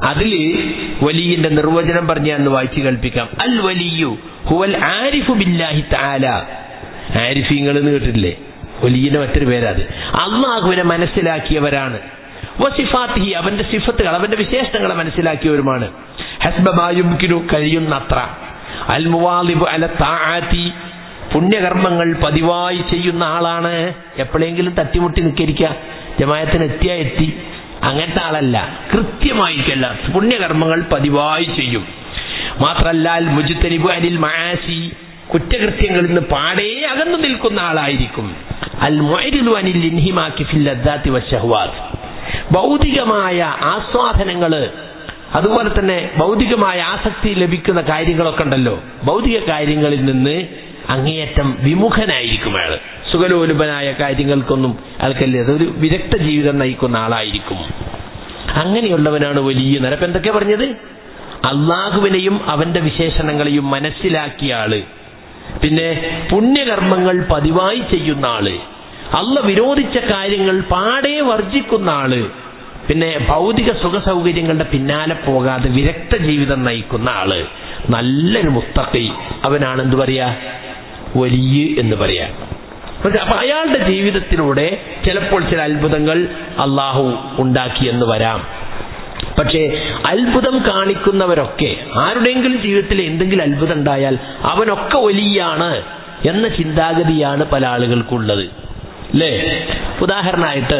അതില് വലിയിന്റെ നിർവചനം പറഞ്ഞ് ഞാൻ ഒന്ന് വായിച്ചു കേൾപ്പിക്കാം അൽ വലിയു ഹുവൽ ആരിഫു ബില്ലാഹി തആല ആരിഫീങ്ങൾ എന്ന് കേട്ടിട്ടില്ലേ വലിയന്റെ മറ്റൊരു പേരാത് അള്ളാഹുവിനെ മനസ്സിലാക്കിയവരാണ് വസിഫാത്തിഹി അവന്റെ സിഫത്തുകൾ അവന്റെ വിശേഷണങ്ങളെ മനസ്സിലാക്കിയവരുമാണ് ഹസ്ബമായുംകിനു കഴിയുന്നത്ര അൽ മുവാലിബു അല താആത്തി പുണ്യകർമ്മങ്ങൾ പതിവായി ചെയ്യുന്ന ആളാണ് എപ്പോഴെങ്കിലും തട്ടിമുട്ടി നിൽക്കരിക്കുക ജമായത്തിന് എത്തിയാ എത്തി അങ്ങനത്തെ ആളല്ല കൃത്യമായിരിക്കല്ല പുണ്യകർമ്മങ്ങൾ പതിവായി ചെയ്യും മാത്രല്ല അൽ മുജ്തനിബു അനിൽ മആസി കുറ്റകൃത്യങ്ങളിൽ നിന്ന് പാടേ അകന്നു നിൽക്കുന്ന ആളായിരിക്കും അൽ മൊയരിലു അനിൽ ഇൻഹിമാക്കി ഫിൽ ലദ്ദാത്തി വശഹ്വാത്ത് ഭൗതികമായ ആസ്വാദനങ്ങള് അതുപോലെ തന്നെ ഭൗതികമായ ആസക്തി ലഭിക്കുന്ന കാര്യങ്ങളൊക്കെ ഉണ്ടല്ലോ ഭൗതിക കാര്യങ്ങളിൽ നിന്ന് അങ്ങേയറ്റം വിമുഖനായിരിക്കും അയാൾ സുഖലോലുപനായ കാര്യങ്ങൾക്കൊന്നും അയാൾക്കല്ലേ അതൊരു വിദഗ്ധ ജീവിതം നയിക്കുന്ന ആളായിരിക്കും അങ്ങനെയുള്ളവനാണ് വലിയ നിരപ്പ് എന്തൊക്കെ പറഞ്ഞത് അള്ളാഹുവിനെയും അവന്റെ വിശേഷണങ്ങളെയും മനസ്സിലാക്കിയ ആള് പിന്നെ പുണ്യകർമ്മങ്ങൾ പതിവായി ചെയ്യുന്ന ആള് അള്ള വിരോധിച്ച കാര്യങ്ങൾ പാടെ വർജിക്കുന്ന ആള് പിന്നെ ഭൗതിക സുഖ സൗകര്യങ്ങളുടെ പിന്നാലെ പോകാതെ വിരക്ത ജീവിതം നയിക്കുന്ന ആള് നല്ലൊരു മുത്തഖി അവനാണ് എന്ത് പറയാ വലിയ എന്ന് പറയാ അപ്പൊ അയാളുടെ ജീവിതത്തിലൂടെ ചിലപ്പോൾ ചില അത്ഭുതങ്ങൾ അള്ളാഹു ഉണ്ടാക്കിയെന്ന് വരാം പക്ഷേ അത്ഭുതം കാണിക്കുന്നവരൊക്കെ ആരുടെയെങ്കിലും ജീവിതത്തിൽ എന്തെങ്കിലും അത്ഭുതം ഉണ്ടായാൽ അവനൊക്കെ വലിയാണ് എന്ന ചിന്താഗതിയാണ് പല ആളുകൾക്കുള്ളത് അല്ലേ ഉദാഹരണമായിട്ട്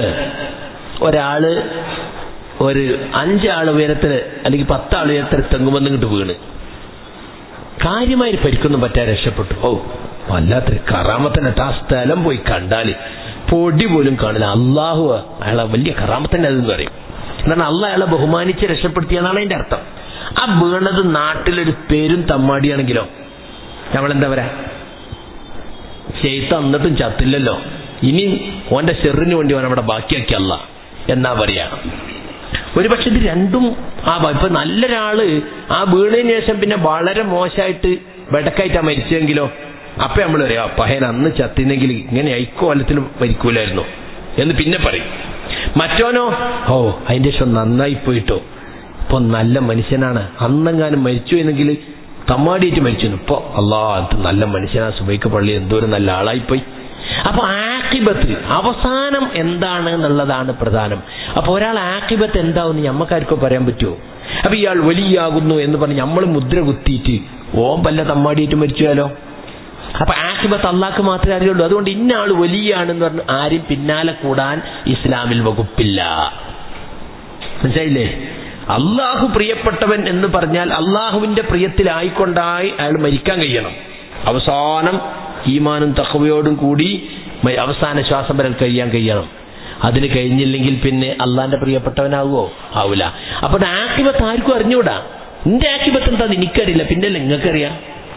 ഒരാള് ഒരു അഞ്ചാൾ ഉയരത്തിൽ അല്ലെങ്കിൽ പത്താൾ ഉയരത്തിൽ തെങ്ങുമെന്ന് ഇങ്ങോട്ട് വീണ് കാര്യമായി പരിക്കൊന്നും പറ്റാൻ രക്ഷപ്പെട്ടു ഓ വല്ലാത്തൊരു കറാമത്തന്നെ ആ സ്ഥലം പോയി കണ്ടാല് പൊടി പോലും കാണില്ല അള്ളാഹു അയാളെ വലിയ കറാമത്തന്നെ അതെന്ന് പറയും എന്താണ് അള്ള അയാളെ ബഹുമാനിച്ച് രക്ഷപ്പെടുത്തിയെന്നാണ് അതിന്റെ അർത്ഥം ആ വീണത് നാട്ടിലൊരു പേരും തമ്മാടിയാണെങ്കിലോ നമ്മളെന്താ പറയാ ചെയ്ത്ത് എന്നിട്ടും ചത്തില്ലല്ലോ ഇനി ഓന്റെ ചെറിന് വേണ്ടി ഓൻ അവിടെ ബാക്കിയാക്കി അല്ല എന്നാ പറയാ ഒരു പക്ഷെ ഇത് രണ്ടും ആ ഇപ്പൊ നല്ലൊരാള് ആ വീണതിന് ശേഷം പിന്നെ വളരെ മോശമായിട്ട് വെടക്കായിട്ടാ മരിച്ചെങ്കിലോ അപ്പൊ നമ്മൾ പറയാം പഹയൻ അന്ന് ചത്തിനെങ്കിൽ ഇങ്ങനെ ഐക്കോലത്തിൽ മരിക്കൂലായിരുന്നു എന്ന് പിന്നെ പറയും മറ്റോനോ ഓ അതിന്റെ ശേഷം നന്നായി പോയിട്ടോ ഇപ്പൊ നല്ല മനുഷ്യനാണ് അന്നെങ്ങാനും മരിച്ചു എന്നെങ്കിൽ തമ്മാടിയിട്ട് മരിച്ചു ഇപ്പൊ അള്ളാ അത് നല്ല മനുഷ്യനാ സുബൈക്ക് പള്ളി എന്തോ ഒരു നല്ല ആളായിപ്പോയി അപ്പൊ ആക്കിബത്ത് അവസാനം എന്താണ് എന്നുള്ളതാണ് പ്രധാനം അപ്പൊ ഒരാൾ ആക്കിബത്ത് എന്താവും ഞമ്മക്കാർക്കോ പറയാൻ പറ്റുമോ അപ്പൊ ഇയാൾ വലിയാകുന്നു എന്ന് പറഞ്ഞ് നമ്മൾ മുദ്ര കുത്തിയിട്ട് ഓം വല്ല തമ്മാടിയിട്ട് മരിച്ചാലോ അപ്പൊ ആക്കിബത്ത് അള്ളാഹ്ക്ക് മാത്രമേ അറിയുള്ളൂ അതുകൊണ്ട് ഇന്ന ആൾ വലിയാണെന്ന് പറഞ്ഞ് ആരും പിന്നാലെ കൂടാൻ ഇസ്ലാമിൽ വകുപ്പില്ല മനസ്സിലായില്ലേ അള്ളാഹു പ്രിയപ്പെട്ടവൻ എന്ന് പറഞ്ഞാൽ അള്ളാഹുവിന്റെ പ്രിയത്തിലായിക്കൊണ്ടായി അയാൾ മരിക്കാൻ കഴിയണം അവസാനം ഈമാനും തഖവയോടും കൂടി മ- അവസാന ശ്വാസം വരെ കഴിയാൻ കഴിയണം അതിന് കഴിഞ്ഞില്ലെങ്കിൽ പിന്നെ അള്ളാന്റെ പ്രിയപ്പെട്ടവനാകുമോ ആവൂല അപ്പൊ ആക്കിബത്ത് ആർക്കും അറിഞ്ഞൂടാ എന്റെ ആക്കിബത്ത് എന്താ എനിക്കറിയില്ല പിന്നെ നിങ്ങൾക്കറിയാം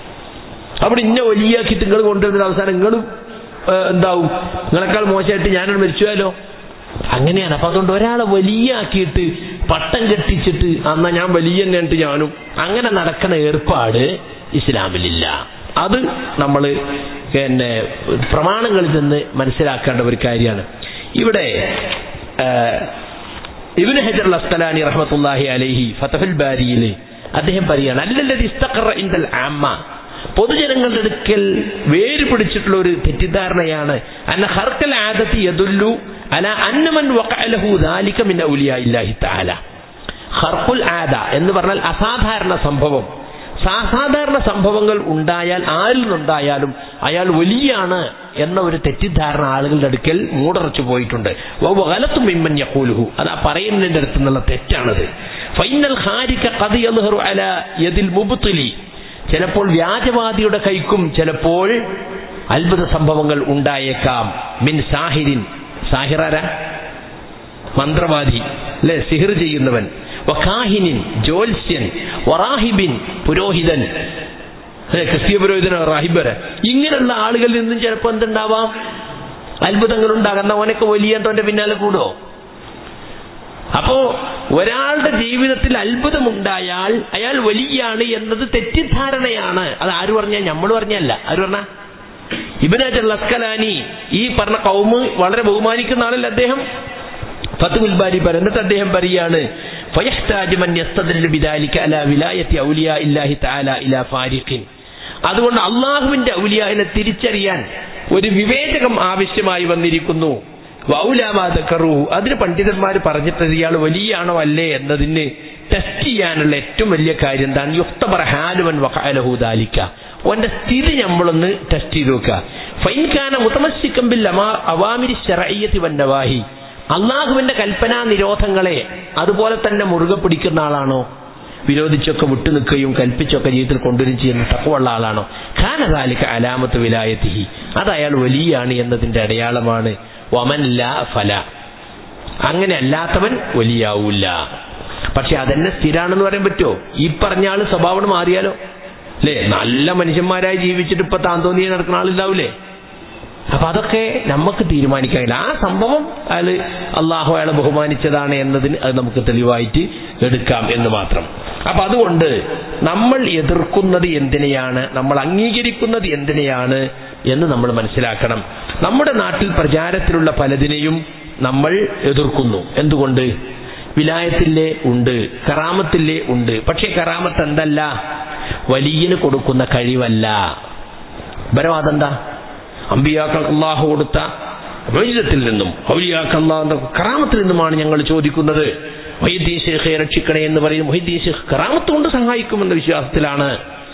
അവിടെ ഇന്ന വലിയാക്കി നിങ്ങൾ കൊണ്ടുവരുന്ന അവസാനം നിങ്ങളും ഏഹ്, എന്താവും നിങ്ങളെക്കാൾ മോശമായിട്ട് ഞാനോട് മരിച്ചുപോയാലോ അങ്ങനെയാണ് അപ്പൊ അതുകൊണ്ട് ഒരാളെ വലിയ ആക്കിയിട്ട് പട്ടം കെട്ടിച്ചിട്ട് എന്നാ ഞാൻ വലിയ തന്നെയായിട്ട് ഞാനും അങ്ങനെ നടക്കണ ഏർപ്പാട് ഇസ്ലാമിലില്ല അത് നമ്മൾ പിന്നെ പ്രമാണങ്ങളിൽ നിന്ന് മനസ്സിലാക്കേണ്ട ഒരു കാര്യമാണ് ഇവിടെ ഏഹ്, ഇബ്നു ഹജർ അസ്കലാനി റഹ്മത്തുള്ളാഹി അലൈഹി ഫതഹുൽ ബാരിയിൽ അദ്ദേഹം പറയാണ് അല്ലല്ലതി ഇസ്തഖറ ഇൻദൽ ആമ്മ പൊതുജനങ്ങളുടെ അടുക്കൽ വേര് പിടിച്ചിട്ടുള്ള ഒരു തെറ്റിദ്ധാരണയാണ് അന്ന ഹർക്കൽ ആദത്തി യദുല്ലു അല അന്നമൻ വഖഅലഹു ദാലിക മിൻ ഔലിയാഇല്ലാഹി തആല ഹർക്കുൽ ആദ എന്ന് പറഞ്ഞാൽ അസാധാരണ സംഭവം സാധാരണ സംഭവങ്ങൾ ഉണ്ടായാൽ ആരിൽ നിന്നുണ്ടായാലും അയാൾ വലിയാണ് എന്ന ഒരു തെറ്റിദ്ധാരണ ആളുകളുടെ അടുക്കൽ മൂടറച്ചു പോയിട്ടുണ്ട് വലത്തും മിമ്മൻ യഖൂലുഹു അത് ആ പറയുന്നതിന്റെ അടുത്ത് നിന്നുള്ള തെറ്റാണത് ഫൈനൽ ഹാരിക ഖദ് യദ്ഹറു അല യദിൽ മുബ്തിലി ചിലപ്പോൾ വ്യാജവാദിയുടെ കൈക്കും ചിലപ്പോൾ അത്ഭുത സംഭവങ്ങൾ ഉണ്ടായേക്കാം മിൻ സാഹിരിൻ സാഹിറാര മന്ത്രവാദി അല്ലെ സിഹിർ ചെയ്യുന്നവൻ വഖാഹിനിൻ ജ്യോത്സ്യൻ വറാഹിബിൻ പുരോഹിതൻ അല്ലെ ക്രിസ്തീയ പുരോഹിതനോ റാഹിബര് ഇങ്ങനെയുള്ള ആളുകളിൽ നിന്നും ചിലപ്പോൾ എന്തുണ്ടാവാം അത്ഭുതങ്ങൾ ഉണ്ടാകുന്ന ഓനൊക്കെ വലിയ തോന്റെ പിന്നാലെ കൂടോ അപ്പോ ഒരാളുടെ ജീവിതത്തിൽ അത്ഭുതമുണ്ടായാൽ അയാൾ വലിയാണ് എന്നത് തെറ്റിദ്ധാരണയാണ് അത് ആര് പറഞ്ഞാൽ നമ്മൾ പറഞ്ഞല്ല ആര് പറഞ്ഞ ഇബിനാജ് ലസ്കലാനി ഈ പറഞ്ഞ കൗമ് വളരെ ബഹുമാനിക്കുന്ന ആളല്ല അദ്ദേഹം ഫത്തുൽ ബാരി പറ എന്നിട്ട് അദ്ദേഹം പറയാണ് فيحتاج من يستدل بذلك على ولاية أولياء الله تعالى إلى فارق അതുകൊണ്ട് അള്ളാഹുവിന്റെ ഔലിയാഹിനെ തിരിച്ചറിയാൻ ഒരു വിവേചകം ആവശ്യമായി വന്നിരിക്കുന്നു വൗലാമാതക്കറു അതിന് പണ്ഡിതന്മാർ പറഞ്ഞിട്ട് ഇയാൾ വലിയാണോ അല്ലേ എന്നതിന് ടെസ്റ്റ് ചെയ്യാനുള്ള ഏറ്റവും വലിയ കാര്യം എന്താണ് യുക്തബർ ഹാലുവൻ വഹാലഹൂദാലിക്ക ഓന്റെ സ്ഥിതി നമ്മളൊന്ന് ടെസ്റ്റ് ചെയ്ത് നോക്കുക ഫൈൻഖാന മുതമസ്സിക്കമ്പിൽ അവാമിരി ശറയ്യത്തി വന്നവാഹി അള്ളാഹുവിന്റെ കൽപ്പനാ നിരോധങ്ങളെ അതുപോലെ തന്നെ മുറുകെ പിടിക്കുന്ന ആളാണോ വിരോധിച്ചൊക്കെ വിട്ടുനിൽക്കുകയും കൽപ്പിച്ചൊക്കെ ജീവിതത്തിൽ കൊണ്ടുവരും ചെയ്യുന്ന തക്കമുള്ള ആളാണോ ഖാനകാലിക അലാമത്ത് വിലായത്തിഹി അത് അയാൾ വലിയാണ് എന്നതിന്റെ അടയാളമാണ് വമൻ ലാ ഫല അങ്ങനെ അല്ലാത്തവൻ വലിയാവൂല പക്ഷെ അതെന്നെ സ്ഥിരാണെന്ന് പറയാൻ പറ്റുമോ ഈ പറഞ്ഞ ആള് സ്വഭാവം മാറിയാലോ അല്ലേ നല്ല മനുഷ്യന്മാരായി ജീവിച്ചിട്ട് ഇപ്പൊ താൻ തോന്നിയ നടക്കുന്ന ആളുണ്ടാവൂലേ അപ്പൊ അതൊക്കെ നമുക്ക് തീരുമാനിക്കാനില്ല ആ സംഭവം അയാൾ അള്ളാഹു അയാളെ ബഹുമാനിച്ചതാണ് എന്നതിന് അത് നമുക്ക് തെളിവായിട്ട് എടുക്കാം എന്ന് മാത്രം അപ്പൊ അതുകൊണ്ട് നമ്മൾ എതിർക്കുന്നത് എന്തിനെയാണ് നമ്മൾ അംഗീകരിക്കുന്നത് എന്തിനെയാണ് എന്ന് നമ്മൾ മനസ്സിലാക്കണം നമ്മുടെ നാട്ടിൽ പ്രചാരത്തിലുള്ള പലതിനെയും നമ്മൾ എതിർക്കുന്നു എന്തുകൊണ്ട് വിലായത്തില്ലേ ഉണ്ട് കറാമത്തില്ലേ ഉണ്ട് പക്ഷേ കറാമത്ത് എന്തല്ല വലിയന് കൊടുക്കുന്ന കഴിവല്ല ബരവാദെന്താ അമ്പിയാക്കൾക്ക് അള്ളാഹു കൊടുത്ത വൈദ്യത്തിൽ നിന്നും ഔലിയാക്കൾ അള്ളാഹു കറാമത്തിൽ നിന്നുമാണ് ഞങ്ങൾ ചോദിക്കുന്നത് മൊഹിദ്ദീൻ ഷേഖെ രക്ഷിക്കണേ എന്ന് പറയും മൊഹിദ്ദീൻ ഷേഖ് കറാമത്ത് കൊണ്ട് സഹായിക്കുമെന്ന വിശ്വാസത്തിലാണ്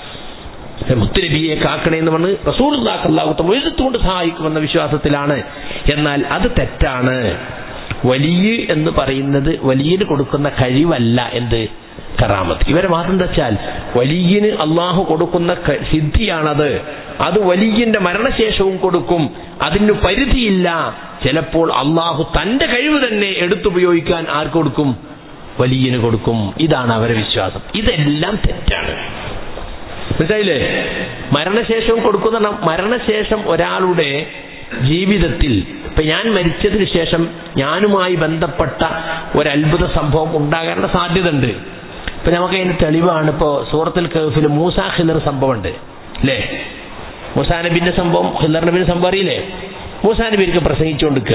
മുത്തുനബിയെ കാക്കണേ എന്ന് പറഞ്ഞ് റസൂൽ അള്ളാഹു വൈദ്യത്ത് കൊണ്ട് സഹായിക്കുമെന്ന വിശ്വാസത്തിലാണ് എന്നാൽ അത് തെറ്റാണ് വലിയ എന്ന് പറയുന്നത് വലിയന് കൊടുക്കുന്ന കഴിവല്ല എന്ത് കറാമത്ത് ഇവരെ വാദം എന്താ വെച്ചാൽ വലിയന് അള്ളാഹു കൊടുക്കുന്ന സിദ്ധിയാണത് അത് വലിയന്റെ മരണശേഷവും കൊടുക്കും അതിന് പരിധിയില്ല ചിലപ്പോൾ അള്ളാഹു തന്റെ കഴിവ് തന്നെ എടുത്തുപയോഗിക്കാൻ ആർക്ക് കൊടുക്കും വലിയന് കൊടുക്കും ഇതാണ് അവരെ വിശ്വാസം ഇതെല്ലാം തെറ്റാണ് മനസ്സിലായില്ലേ മരണശേഷവും കൊടുക്കുന്ന മരണശേഷം ഒരാളുടെ ജീവിതത്തിൽ ഇപ്പൊ ഞാൻ മരിച്ചതിന് ശേഷം ഞാനുമായി ബന്ധപ്പെട്ട ഒരു അത്ഭുത സംഭവം ഉണ്ടാകാനുള്ള സാധ്യത ഉണ്ട് ഇപ്പൊ നമുക്ക് അതിന്റെ തെളിവാണ് ഇപ്പോ സൂറത്തിൽ കഫിൽ മൂസ ഹിലർ സംഭവം ഉണ്ട് അല്ലേ മൂസാ നബിന്റെ സംഭവം ഹില്ലർ നബിന്റെ സംഭവം അറിയില്ലേ മൂസാ നബിക്ക് പ്രസംഗിച്ചുകൊണ്ടിരിക്കുക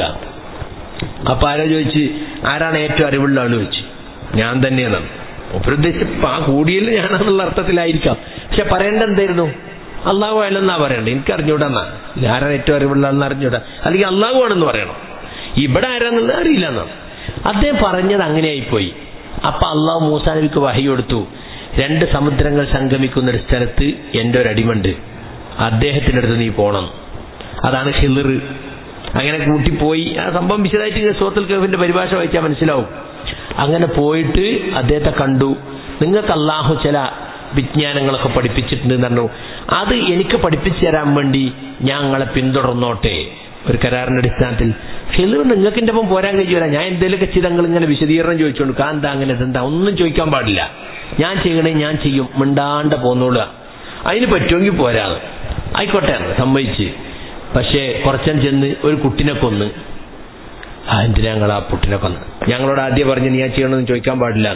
അപ്പൊ ആരോ ചോദിച്ച് ആരാണ് ഏറ്റവും അറിവുള്ള ആള് ചോദിച്ചു ഞാൻ തന്നെയാണ് ഉദ്ദേശിച്ച ആ കൂടിയിൽ ഞാനെന്നുള്ള അർത്ഥത്തിലായിരിക്കാം പക്ഷെ പറയേണ്ട എന്തായിരുന്നു അള്ളാഹു അല്ലെന്നാ പറയണ്ടേ എനിക്ക് അറിഞ്ഞൂടെന്നാ ആരാണ് ഏറ്റവും അറിവുള്ള ആളെന്ന് അറിഞ്ഞൂടാ അല്ലെങ്കിൽ അള്ളാഹു ആണെന്ന് പറയണം ഇവിടെ ആരാന്നുള്ളത് അറിയില്ല എന്നാണ് അദ്ദേഹം പറഞ്ഞത് അങ്ങനെയായിപ്പോയി അപ്പൊ അള്ളാഹു മൂസാ നബിക്ക് വഹി കൊടുത്തു രണ്ട് സമുദ്രങ്ങൾ സംഗമിക്കുന്ന ഒരു സ്ഥലത്ത് എന്റെ ഒരു അടിമണ്ട് അദ്ദേഹത്തിന്റെ അടുത്ത് നീ പോണം അതാണ് ഹിളിർ അങ്ങനെ കൂട്ടിപ്പോയി ആ സംഭവം വിശദമായിട്ട് സോത്തൽ കഫിന്റെ പരിഭാഷ വായിച്ചാൽ മനസ്സിലാവും അങ്ങനെ പോയിട്ട് അദ്ദേഹത്തെ കണ്ടു നിങ്ങൾക്ക് അള്ളാഹു ചില വിജ്ഞാനങ്ങളൊക്കെ പഠിപ്പിച്ചിട്ടുണ്ട് പറഞ്ഞു അത് എനിക്ക് പഠിപ്പിച്ചു തരാൻ വേണ്ടി ഞങ്ങളെ പിന്തുടർന്നോട്ടെ ഒരു കരാറിന്റെ അടിസ്ഥാനത്തിൽ ഹിളിർ നിങ്ങൾക്ക് എന്റെ ഒപ്പം പോരാൻ കഴിയൂല ഞാൻ എന്തെങ്കിലുമൊക്കെ ചിതങ്ങൾ ഇങ്ങനെ വിശദീകരണം ചോദിച്ചോണ്ട് കാന്താ അങ്ങനെ ഇതെന്താ ഒന്നും ചോദിക്കാൻ പാടില്ല ഞാൻ ചെയ്യണേ ഞാൻ ചെയ്യും മിണ്ടാണ്ട് പോന്നോളുക അതിന് പറ്റുമെങ്കിൽ പോരാന്ന് ആയിക്കോട്ടെ സമ്മതിച്ച് പക്ഷേ കുറച്ചൻ ചെന്ന് ഒരു കുട്ടിനെ കൊന്ന് ആ എന്തിനാ ഞങ്ങൾ ആ കുട്ടിനെ കൊന്ന് ഞങ്ങളോട് ആദ്യം പറഞ്ഞ് നീ ആ ചെയ്യണമെന്ന് ചോദിക്കാൻ പാടില്ല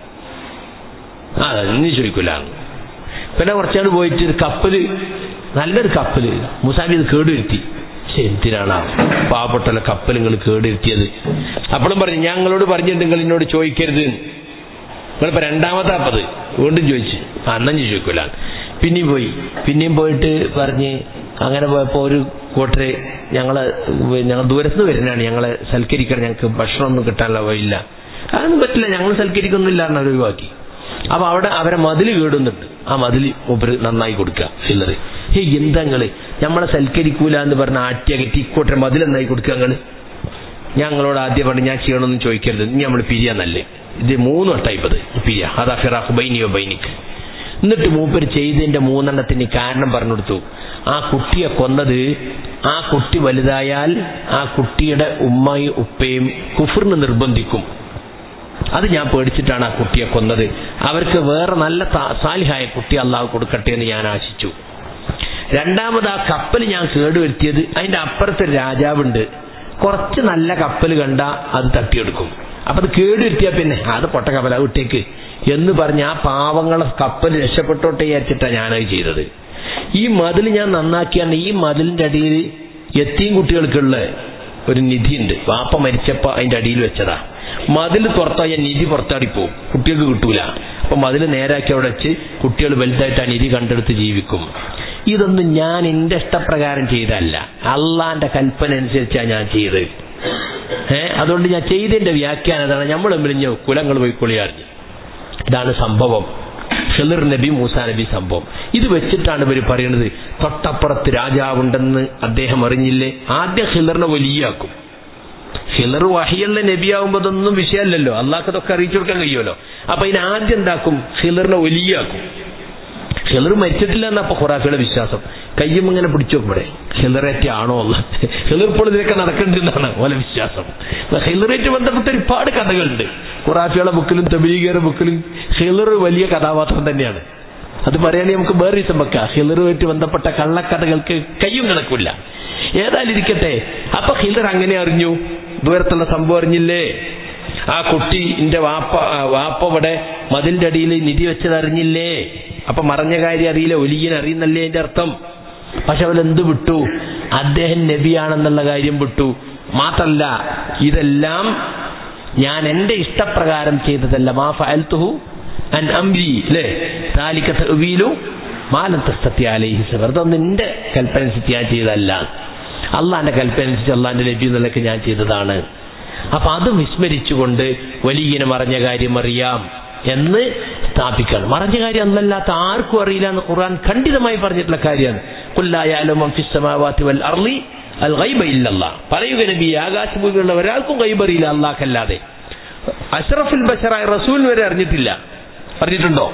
ആ നീ ചോദിക്കൂല പിന്നെ കുറച്ചാൾ പോയിട്ട് ഒരു കപ്പല് നല്ലൊരു കപ്പല് മുസാബി ഇത് കേടുവരുത്തി പക്ഷെ എന്തിനാണ് പാവപ്പെട്ട കപ്പൽ നിങ്ങൾ കേടുവരുത്തിയത് അപ്പോഴും പറഞ്ഞു ഞങ്ങളോട് പറഞ്ഞിട്ട് നിങ്ങൾ എന്നോട് ചോദിക്കരുത് നിങ്ങളിപ്പോ രണ്ടാമത്തെ അപ്പത് വീണ്ടും ചോദിച്ചു അന്നം ചോദിക്കൂല പിന്നെയും പോയി പിന്നെയും പോയിട്ട് പറഞ്ഞ് അങ്ങനെ പോയപ്പോ ഒരു കൂട്ടര് ഞങ്ങള് ഞങ്ങൾ ദൂരത്തുനിന്ന് വരുന്നതാണ് ഞങ്ങളെ സൽക്കരിക്കാൻ ഞങ്ങൾക്ക് ഭക്ഷണമൊന്നും കിട്ടാനുള്ള വഴിയില്ല അതൊന്നും പറ്റില്ല ഞങ്ങൾ സൽക്കരിക്കൊന്നുമില്ല എന്ന് അവർ ഒഴിവാക്കി അപ്പൊ അവിടെ അവരെ മതില് കേടുന്നുണ്ട് ആ മതില് മൂപ്പര് നന്നായി കൊടുക്കുക ചില്ലറ് ഹേ എന്താ നിങ്ങള് നമ്മളെ സൽക്കരിക്കൂല എന്ന് പറഞ്ഞ ആറ്റിയകറ്റി ഇക്കോട്ടെ മതിൽ നന്നായി കൊടുക്കുക നിങ്ങള് ഞങ്ങളോട് ആദ്യം പറഞ്ഞു ഞാൻ ചെയ്യണമെന്ന് ചോദിക്കരുത് ഇനി നമ്മൾ പിരിയാന്നല്ലേ ഇത് മൂന്ന് വട്ടായി ഇപ്പത് പിരിയ അതാ ഫിറാഖ് ബൈനിയോ ബൈനിക്ക് എന്നിട്ട് മൂപ്പര് ചെയ്തതിന്റെ മൂന്നെണ്ണത്തിന് കാരണം പറഞ്ഞു കൊടുത്തു ആ കുട്ടിയെ കൊന്നത് ആ കുട്ടി വലുതായാൽ ആ കുട്ടിയുടെ ഉമ്മയും ഉപ്പയും കുഫറിന് നിർബന്ധിക്കും അത് ഞാൻ പേടിച്ചിട്ടാണ് ആ കുട്ടിയെ കൊന്നത് അവർക്ക് വേറെ നല്ല സാലിഹായ കുട്ടി അള്ളാഹു കൊടുക്കട്ടെ എന്ന് ഞാൻ ആശിച്ചു രണ്ടാമത് ആ കപ്പൽ ഞാൻ കേടുവരുത്തിയത് അതിന്റെ അപ്പുറത്തെ രാജാവുണ്ട് കുറച്ച് നല്ല കപ്പൽ കണ്ട അത് തട്ടിയെടുക്കും അപ്പൊ അത് കേടുവരുത്തിയാ പിന്നെ അത് പൊട്ട കപ്പല വിട്ടേക്ക് എന്ന് പറഞ്ഞ് ആ പാവങ്ങളെ കപ്പൽ രക്ഷപ്പെട്ടോട്ടെ വിചാരിച്ചിട്ടാണ് ഞാനത് ചെയ്തത് ഈ മതിൽ ഞാൻ നന്നാക്കിയാണ് ഈ മതിലിന്റെ അടിയിൽ എത്തിയും കുട്ടികൾക്കുള്ള ഒരു നിധിയുണ്ട് വാപ്പ മരിച്ചപ്പോ അതിന്റെ അടിയിൽ വെച്ചതാ മതിൽ തുറത്താൽ നിധി പുറത്താടി പോകും കുട്ടികൾക്ക് കിട്ടൂല അപ്പൊ മതിൽ നേരാക്കി അവിടെ വെച്ച് കുട്ടികൾ വലുതായിട്ട് ആ നിധി കണ്ടെടുത്ത് ജീവിക്കും ഇതൊന്നും ഞാൻ എന്റെ ഇഷ്ടപ്രകാരം ചെയ്തല്ല അള്ളാന്റെ കൽപ്പന അനുസരിച്ചാണ് ഞാൻ ചെയ്തത് ഏഹ് അതുകൊണ്ട് ഞാൻ ചെയ്തതിന്റെ വ്യാഖ്യാനം അതാണ് നമ്മൾ തമ്മിൽ കുലങ്ങൾ പോയിക്കൊള്ളി അറിഞ്ഞു ഇതാണ് സംഭവം ഹിളിർ നബി മൂസ നബി സംഭവം ഇത് വെച്ചിട്ടാണ് ഇവർ പറയുന്നത് തൊട്ടപ്പുറത്ത് രാജാവുണ്ടെന്ന് അദ്ദേഹം അറിഞ്ഞില്ലേ ആദ്യം ഹിലറിനെ വലിയാക്കും ഹിലർ വഹിയുള്ള നബിയാവുമ്പോ അതൊന്നും വിഷയമല്ലല്ലോ അള്ളാഹ് അതൊക്കെ അറിയിച്ചു കൊടുക്കാൻ കഴിയുമല്ലോ അപ്പൊ ഇതിന് ആദ്യം എന്താക്കും ഹിലറിനെ വലിയാക്കും ഹിലർ മരിച്ചിട്ടില്ല എന്നാ അപ്പൊ ഖുറാഫിയുടെ വിശ്വാസം കയ്യും ഇങ്ങനെ പിടിച്ചു ഇവിടെ ഹിലറേറ്റ് ആണോ എന്ന് ഹിലർ ഇപ്പോൾ ഇതിലൊക്കെ നടക്കേണ്ടതാണ് ഓലെ വിശ്വാസം ഹിലറേറ്റ് ബന്ധപ്പെട്ട ഒരുപാട് കഥകളുണ്ട് ഖുറാഫിയുടെ ബുക്കിലും തബീഗയുടെ ബുക്കിലും ഹിലർ വലിയ കഥാപാത്രം തന്നെയാണ് അത് പറയുകയാണെങ്കിൽ നമുക്ക് വേറെ ദിവസം വെക്കാം ഹിലറുമായിട്ട് ബന്ധപ്പെട്ട കള്ളക്കഥകൾക്ക് കയ്യും കണക്കില്ല ഏതായാലും ഇരിക്കട്ടെ അപ്പൊ ഹിലർ അങ്ങനെ അറിഞ്ഞു ദൂരത്തുള്ള സംഭവം അറിഞ്ഞില്ലേ ആ കുട്ടി എന്റെ വാപ്പ ആ, വാപ്പ ഇവിടെ മതിലിന്റെ അടിയിൽ നിധി വെച്ചത് അറിഞ്ഞില്ലേ അപ്പൊ മറഞ്ഞ കാര്യം അറിയില്ല ഒലിയൻ അറിയുന്നല്ലേ അതിന്റെ അർത്ഥം പക്ഷെ അവൻ എന്ത് വിട്ടു അദ്ദേഹം നബിയാണെന്നുള്ള കാര്യം വിട്ടു മാത്രല്ല ഇതെല്ലാം ഞാൻ എന്റെ ഇഷ്ടപ്രകാരം ചെയ്തതല്ല മാ ഫഅൽതുഹു അൻ അംരി അല്ലേ താലിക തഅവീലു മാലം തസ്തത്തി അലൈഹി സബർ ഇതൊന്നും എന്റെ കൽപ്പന അനുസരിച്ച് ഞാൻ ചെയ്തതല്ല അള്ളാന്റെ കൽപ്പന അനുസരിച്ച് അള്ളാന്റെ ലഭ്യം എന്നുള്ളതൊക്കെ ഞാൻ ചെയ്തതാണ് അപ്പൊ അത് വിസ്മരിച്ചുകൊണ്ട് വലിയനെ മറഞ്ഞ കാര്യം അറിയാം എന്ന് സ്ഥാപിക്കണം മറഞ്ഞ കാര്യം അന്നല്ലാത്ത ആർക്കും അറിയില്ല എന്ന് ഖുർആൻ ഖണ്ഡിതമായി പറഞ്ഞിട്ടുള്ള കാര്യമാണ് കുല്ലായാലും വൽ അർളി അൽ ഗൈബ ഇല്ലല്ലാ പറയുക നബി ആകാശഭൂമിയുള്ള ഒരാൾക്കും ഗൈബ് അറിയില്ല അള്ളാഹ്ക്കല്ലാതെ അഷ്റഫുൽ ബഷറായ റസൂൽ വരെ അറിഞ്ഞിട്ടില്ല അറിഞ്ഞിട്ടുണ്ടോ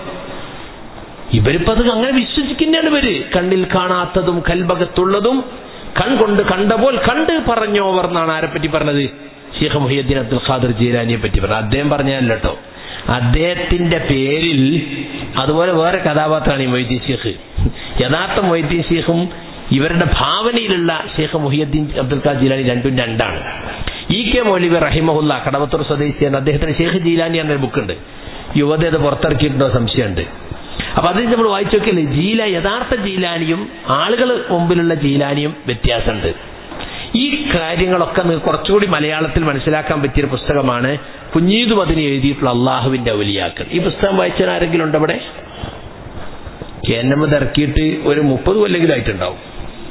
ഇവരിപ്പോ അത് അങ്ങനെ വിശ്വസിക്കുന്നതാണ് ഇവര് കണ്ണിൽ കാണാത്തതും കൽഭകത്തുള്ളതും കൺകൊണ്ട് കണ്ടപോൽ കണ്ട് പറഞ്ഞോവർ എന്നാണ് ആരെപ്പറ്റി പറഞ്ഞത് ഷീഖ് മുഹിയുദ്ദീൻ അബ്ദുൽ ഖാദർ ജീലാനിയെ പറ്റി പറഞ്ഞത് അദ്ദേഹം പറഞ്ഞല്ലോ കേട്ടോ അദ്ദേഹത്തിന്റെ പേരിൽ അതുപോലെ വേറെ കഥാപാത്രമാണ് ഈ മൊയ്തീൻ ഷീഖ് യഥാർത്ഥ മൊയ്തീൻ ഷീഖും ഇവരുടെ ഭാവനയിലുള്ള ഷേഖ് മുഹിയുദ്ദീൻ അബ്ദുൽ ഖാദർ ജീലാനി രണ്ടും രണ്ടാണ് ഇ കെ മൗലിബി റഹിമഹുല്ല കടവത്തൂർ സ്വദേശിയാണ് അദ്ദേഹത്തിന് ഷേഖ് ജീലാനി എന്നൊരു ബുക്കുണ്ട് യുവത അത് പുറത്തിറക്കിയിട്ടുണ്ടോ സംശയമുണ്ട് അപ്പൊ അതിൽ നമ്മൾ വായിച്ചു നോക്കിയല്ലേ ജീല യഥാർത്ഥ ജീലാനിയും ആളുകൾ മുമ്പിലുള്ള ജീലാനിയും വ്യത്യാസമുണ്ട് ഈ കാര്യങ്ങളൊക്കെ നിങ്ങൾക്ക് കുറച്ചുകൂടി മലയാളത്തിൽ മനസ്സിലാക്കാൻ പറ്റിയൊരു പുസ്തകമാണ് കുഞ്ഞീദ് മദിനി എഴുതിയിട്ടുള്ള അള്ളാഹുവിന്റെ ഔലിയാക്കൾ ഈ പുസ്തകം വായിച്ചാൽ ആരെങ്കിലും ഉണ്ടോ അവിടെ കേന്നമ്മത് ഇറക്കിയിട്ട് ഒരു മുപ്പത് കൊല്ലെങ്കിലും ആയിട്ടുണ്ടാവും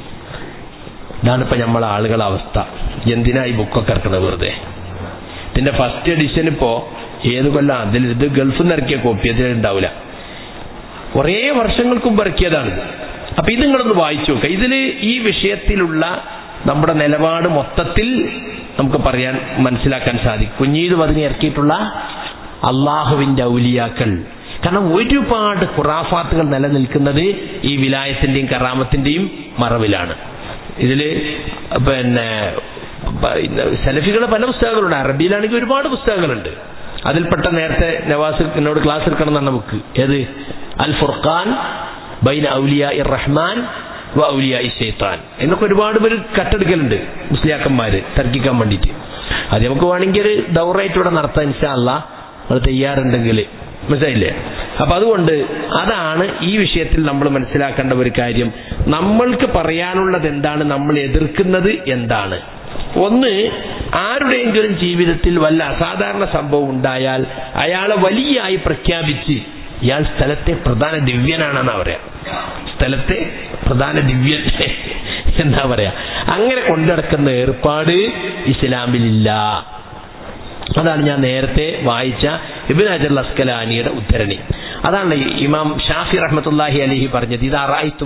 ഇതാണ് ഇപ്പൊ നമ്മളെ ആളുകളെ അവസ്ഥ എന്തിനാ ഈ ബുക്കൊക്കെ ഇറക്കുന്നത് വെറുതെ ഇതിന്റെ ഫസ്റ്റ് എഡിഷൻ ഇപ്പോ ഏത് കൊല്ലം അതിൽ ഇത് ഗൾഫിൽ നിന്ന് ഇറക്കിയ കോപ്പി അതിൽ ഉണ്ടാവില്ല കുറേ വർഷങ്ങൾക്ക് മുമ്പ് ഇറക്കിയതാണ് അപ്പൊ ഇത് നിങ്ങളൊന്ന് വായിച്ചു നോക്കുക ഇതിൽ ഈ വിഷയത്തിലുള്ള നമ്മുടെ നിലപാട് മൊത്തത്തിൽ നമുക്ക് പറയാൻ മനസ്സിലാക്കാൻ സാധിക്കും കുഞ്ഞീത് പതിനെ ഇറക്കിയിട്ടുള്ള അള്ളാഹുവിന്റെ ഔലിയാക്കൾ കാരണം ഒരുപാട് ഖുറാഫാത്തുകൾ നിലനിൽക്കുന്നത് ഈ വിലായത്തിന്റെയും കറാമത്തിന്റെയും മറവിലാണ് ഇതില് പിന്നെ സലഫികളെ പല പുസ്തകങ്ങളുണ്ട് അറബിയിലാണെങ്കിൽ ഒരുപാട് പുസ്തകങ്ങളുണ്ട് അതിൽപ്പെട്ട നേരത്തെ നവാസ് എന്നോട് ക്ലാസ് എടുക്കണം എന്നാണ് ബുക്ക് ഏത് അൽ ഫുർഖാൻ ബൈന ഔലിയ ഇർ റഹ്മാൻ വ ഔലിയ ഇ ഷെയ്ത്താൻ എന്നൊക്കെ ഒരുപാട് പേര് കട്ടെടുക്കലുണ്ട് മുസ്ലിയാക്കന്മാര് തർക്കിക്കാൻ വേണ്ടിയിട്ട് അത് നമുക്ക് വേണമെങ്കിൽ ഒരു ദൗറായിട്ട് ഇവിടെ നടത്താൻ ഇൻഷാല്ല നമ്മൾ തയ്യാറുണ്ടെങ്കിൽ മനസ്സിലായില്ലേ അപ്പൊ അതുകൊണ്ട് അതാണ് ഈ വിഷയത്തിൽ നമ്മൾ മനസ്സിലാക്കേണ്ട ഒരു കാര്യം നമ്മൾക്ക് പറയാനുള്ളത് എന്താണ് നമ്മൾ എതിർക്കുന്നത് എന്താണ് ഒന്ന് ആരുടെയെങ്കിലും ജീവിതത്തിൽ വല്ല അസാധാരണ സംഭവം ഉണ്ടായാൽ അയാളെ വലിയായി പ്രഖ്യാപിച്ച് ഇയാൾ സ്ഥലത്തെ പ്രധാന ദിവ്യനാണെന്നാ പറയാ സ്ഥലത്തെ പ്രധാന ദിവ്യൻ എന്താ പറയാ അങ്ങനെ കൊണ്ടുനടക്കുന്ന ഏർപ്പാട് ഇസ്ലാമിലില്ല അതാണ് ഞാൻ നേരത്തെ വായിച്ച ഇബിൻ അജർ അസ്കലാനിയുടെ ഉദ്ധരണി അതാണ് ഇമാം ഷാഫി റഹ്മത്തുല്ലാഹി അലഹി പറഞ്ഞത് ഇത്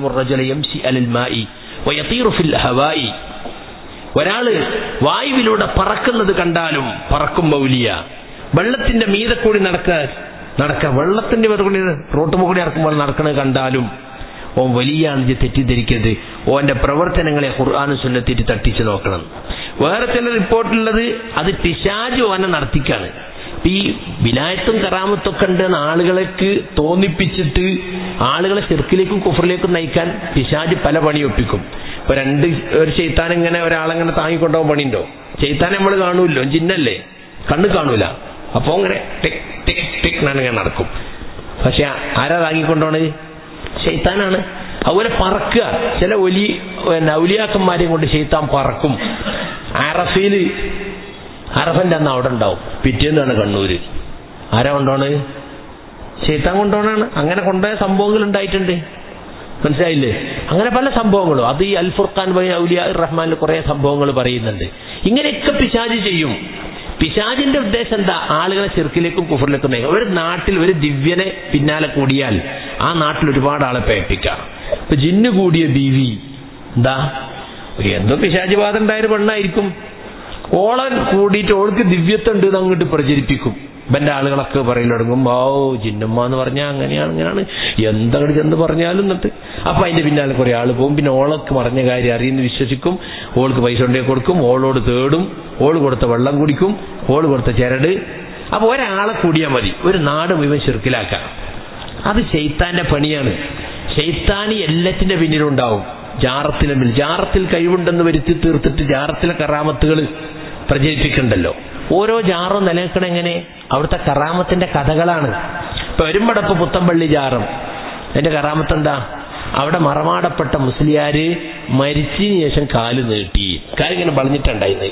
ഹവായി ഒരാള് വായുവിലൂടെ പറക്കുന്നത് കണ്ടാലും പറക്കും മൗലിയ വെള്ളത്തിന്റെ മീതെ കൂടി നടക്ക നടക്ക വെള്ളത്തിന്റെ മീതെ കൂടി റോട്ടുമ്പോ കൂടി നടക്കുമ്പോൾ നടക്കുന്നത് കണ്ടാലും ഓൻ വലിയാണെന്ന് തെറ്റിദ്ധരിക്കരുത് ഓന്റെ പ്രവർത്തനങ്ങളെ ഖുർആാനും സുന്നത്തിട്ട് തട്ടിച്ചു നോക്കണം വേറെ ചില റിപ്പോർട്ടുള്ളത് അത് പിശാജ് ഓനെ നടത്തിക്കാണ് ഈ വിലായത്തും കറാമത്തൊക്കെ ഉണ്ടെന്ന് ആളുകളേക്ക് തോന്നിപ്പിച്ചിട്ട് ആളുകളെ ചെറുക്കിലേക്കും കുഫറിലേക്കും നയിക്കാൻ പിശാജ് പല പണി ഒപ്പിക്കും ഇപ്പൊ രണ്ട് ഒരു ചെയ്ത്താൻ ഇങ്ങനെ ഒരാളെങ്ങനെ താങ്ങിക്കൊണ്ടുപോകാൻ പണിയുണ്ടോ ചെയ്ത്താൻ നമ്മൾ കാണൂല്ലോ ജിന്നല്ലേ കണ്ണ് കാണൂല അപ്പൊ അങ്ങനെ ടെക് ടെക് ടെക് ഇങ്ങനെ നടക്കും പക്ഷെ ആരാ താങ്ങിക്കൊണ്ടോണത് ഷെയ്ത്താനാണ് അതുപോലെ പറക്കുക ചില ഒലി ഔലിയാക്കന്മാരെയും കൊണ്ട് ഷെയ്ത്താൻ പറക്കും അറഫയിൽ അറഫന്റെ അന്ന് അവിടെ ഉണ്ടാവും പിറ്റേന്നാണ് കണ്ണൂര് ആരാ കൊണ്ടോണ് ശൈത്താൻ കൊണ്ടോണാണ് അങ്ങനെ കൊണ്ടുപോയ സംഭവങ്ങൾ ഉണ്ടായിട്ടുണ്ട് മനസ്സിലായില്ലേ അങ്ങനെ പല സംഭവങ്ങളും അത് ഈ അൽ ഫുർഖാൻ ബൈ ഔലിയ റഹ്മാനിൽ കുറെ സംഭവങ്ങൾ പറയുന്നുണ്ട് ഇങ്ങനെയൊക്കെ പിശാജ് ചെയ്യും പിശാജിന്റെ ഉദ്ദേശം എന്താ ആളുകളെ ചെറുക്കിലേക്കും കുഫറിലേക്കും നയിക്കുക ഒരു നാട്ടിൽ ഒരു ദിവ്യനെ പിന്നാലെ കൂടിയാൽ ആ നാട്ടിൽ ഒരുപാട് ആളെ പേപ്പിക്കാം ഇപ്പൊ ജിന്നു കൂടിയ ബീവി എന്താ എന്തോ പിശാജ് ബാധ ഉണ്ടായൊരു പെണ്ണായിരിക്കും ഓളൻ കൂടിയിട്ട് ഓൾക്ക് ദിവ്യത്തുണ്ട് എന്ന് അങ്ങോട്ട് പ്രചരിപ്പിക്കും ഇവന്റെ ആളുകളൊക്കെ പറയൽ തുടങ്ങും ഓ ജിന്നമ്മ എന്ന് പറഞ്ഞാൽ അങ്ങനെയാണ് ഇങ്ങനെയാണ് എന്താണ് ചെന്ന് പറഞ്ഞാലും എന്നിട്ട് അപ്പൊ അതിന്റെ പിന്നാലെ കുറെ ആള് പോകും പിന്നെ ഓളക്ക് പറഞ്ഞ കാര്യം അറിയുന്ന വിശ്വസിക്കും ഓൾക്ക് പൈസ കൊണ്ടേ കൊടുക്കും ഓളോട് തേടും ഓള് കൊടുത്ത വെള്ളം കുടിക്കും ഓള് കൊടുത്ത ചരട് അപ്പൊ ഒരാളെ കൂടിയാൽ മതി ഒരു നാട് മുഴുവൻ ചെറുക്കിലാക്കാം അത് ഷെയ്ത്താന്റെ പണിയാണ് ഷെയ്ത്താനി എല്ലാത്തിന്റെ പിന്നിലുണ്ടാവും ജാറത്തിലെ മേൽ ജാറത്തിൽ കഴിവുണ്ടെന്ന് വരുത്തി തീർത്തിട്ട് ജാറത്തിലെ കറാമത്തുകൾ പ്രചരിപ്പിക്കണ്ടല്ലോ ഓരോ ജാറും നിലനിൽക്കണ എങ്ങനെ അവിടുത്തെ കറാമത്തിന്റെ കഥകളാണ് ഇപ്പൊ വരുമ്പടപ്പ് പുത്തമ്പള്ളി ജാറം അതിന്റെ കറാമത്ത് എന്താ അവിടെ മറമാടപ്പെട്ട മുസ്ലിയാര് മരിച്ചതിന് ശേഷം കാല് നീട്ടി കാലിങ്ങനെ വളഞ്ഞിട്ടുണ്ടായിരുന്നേ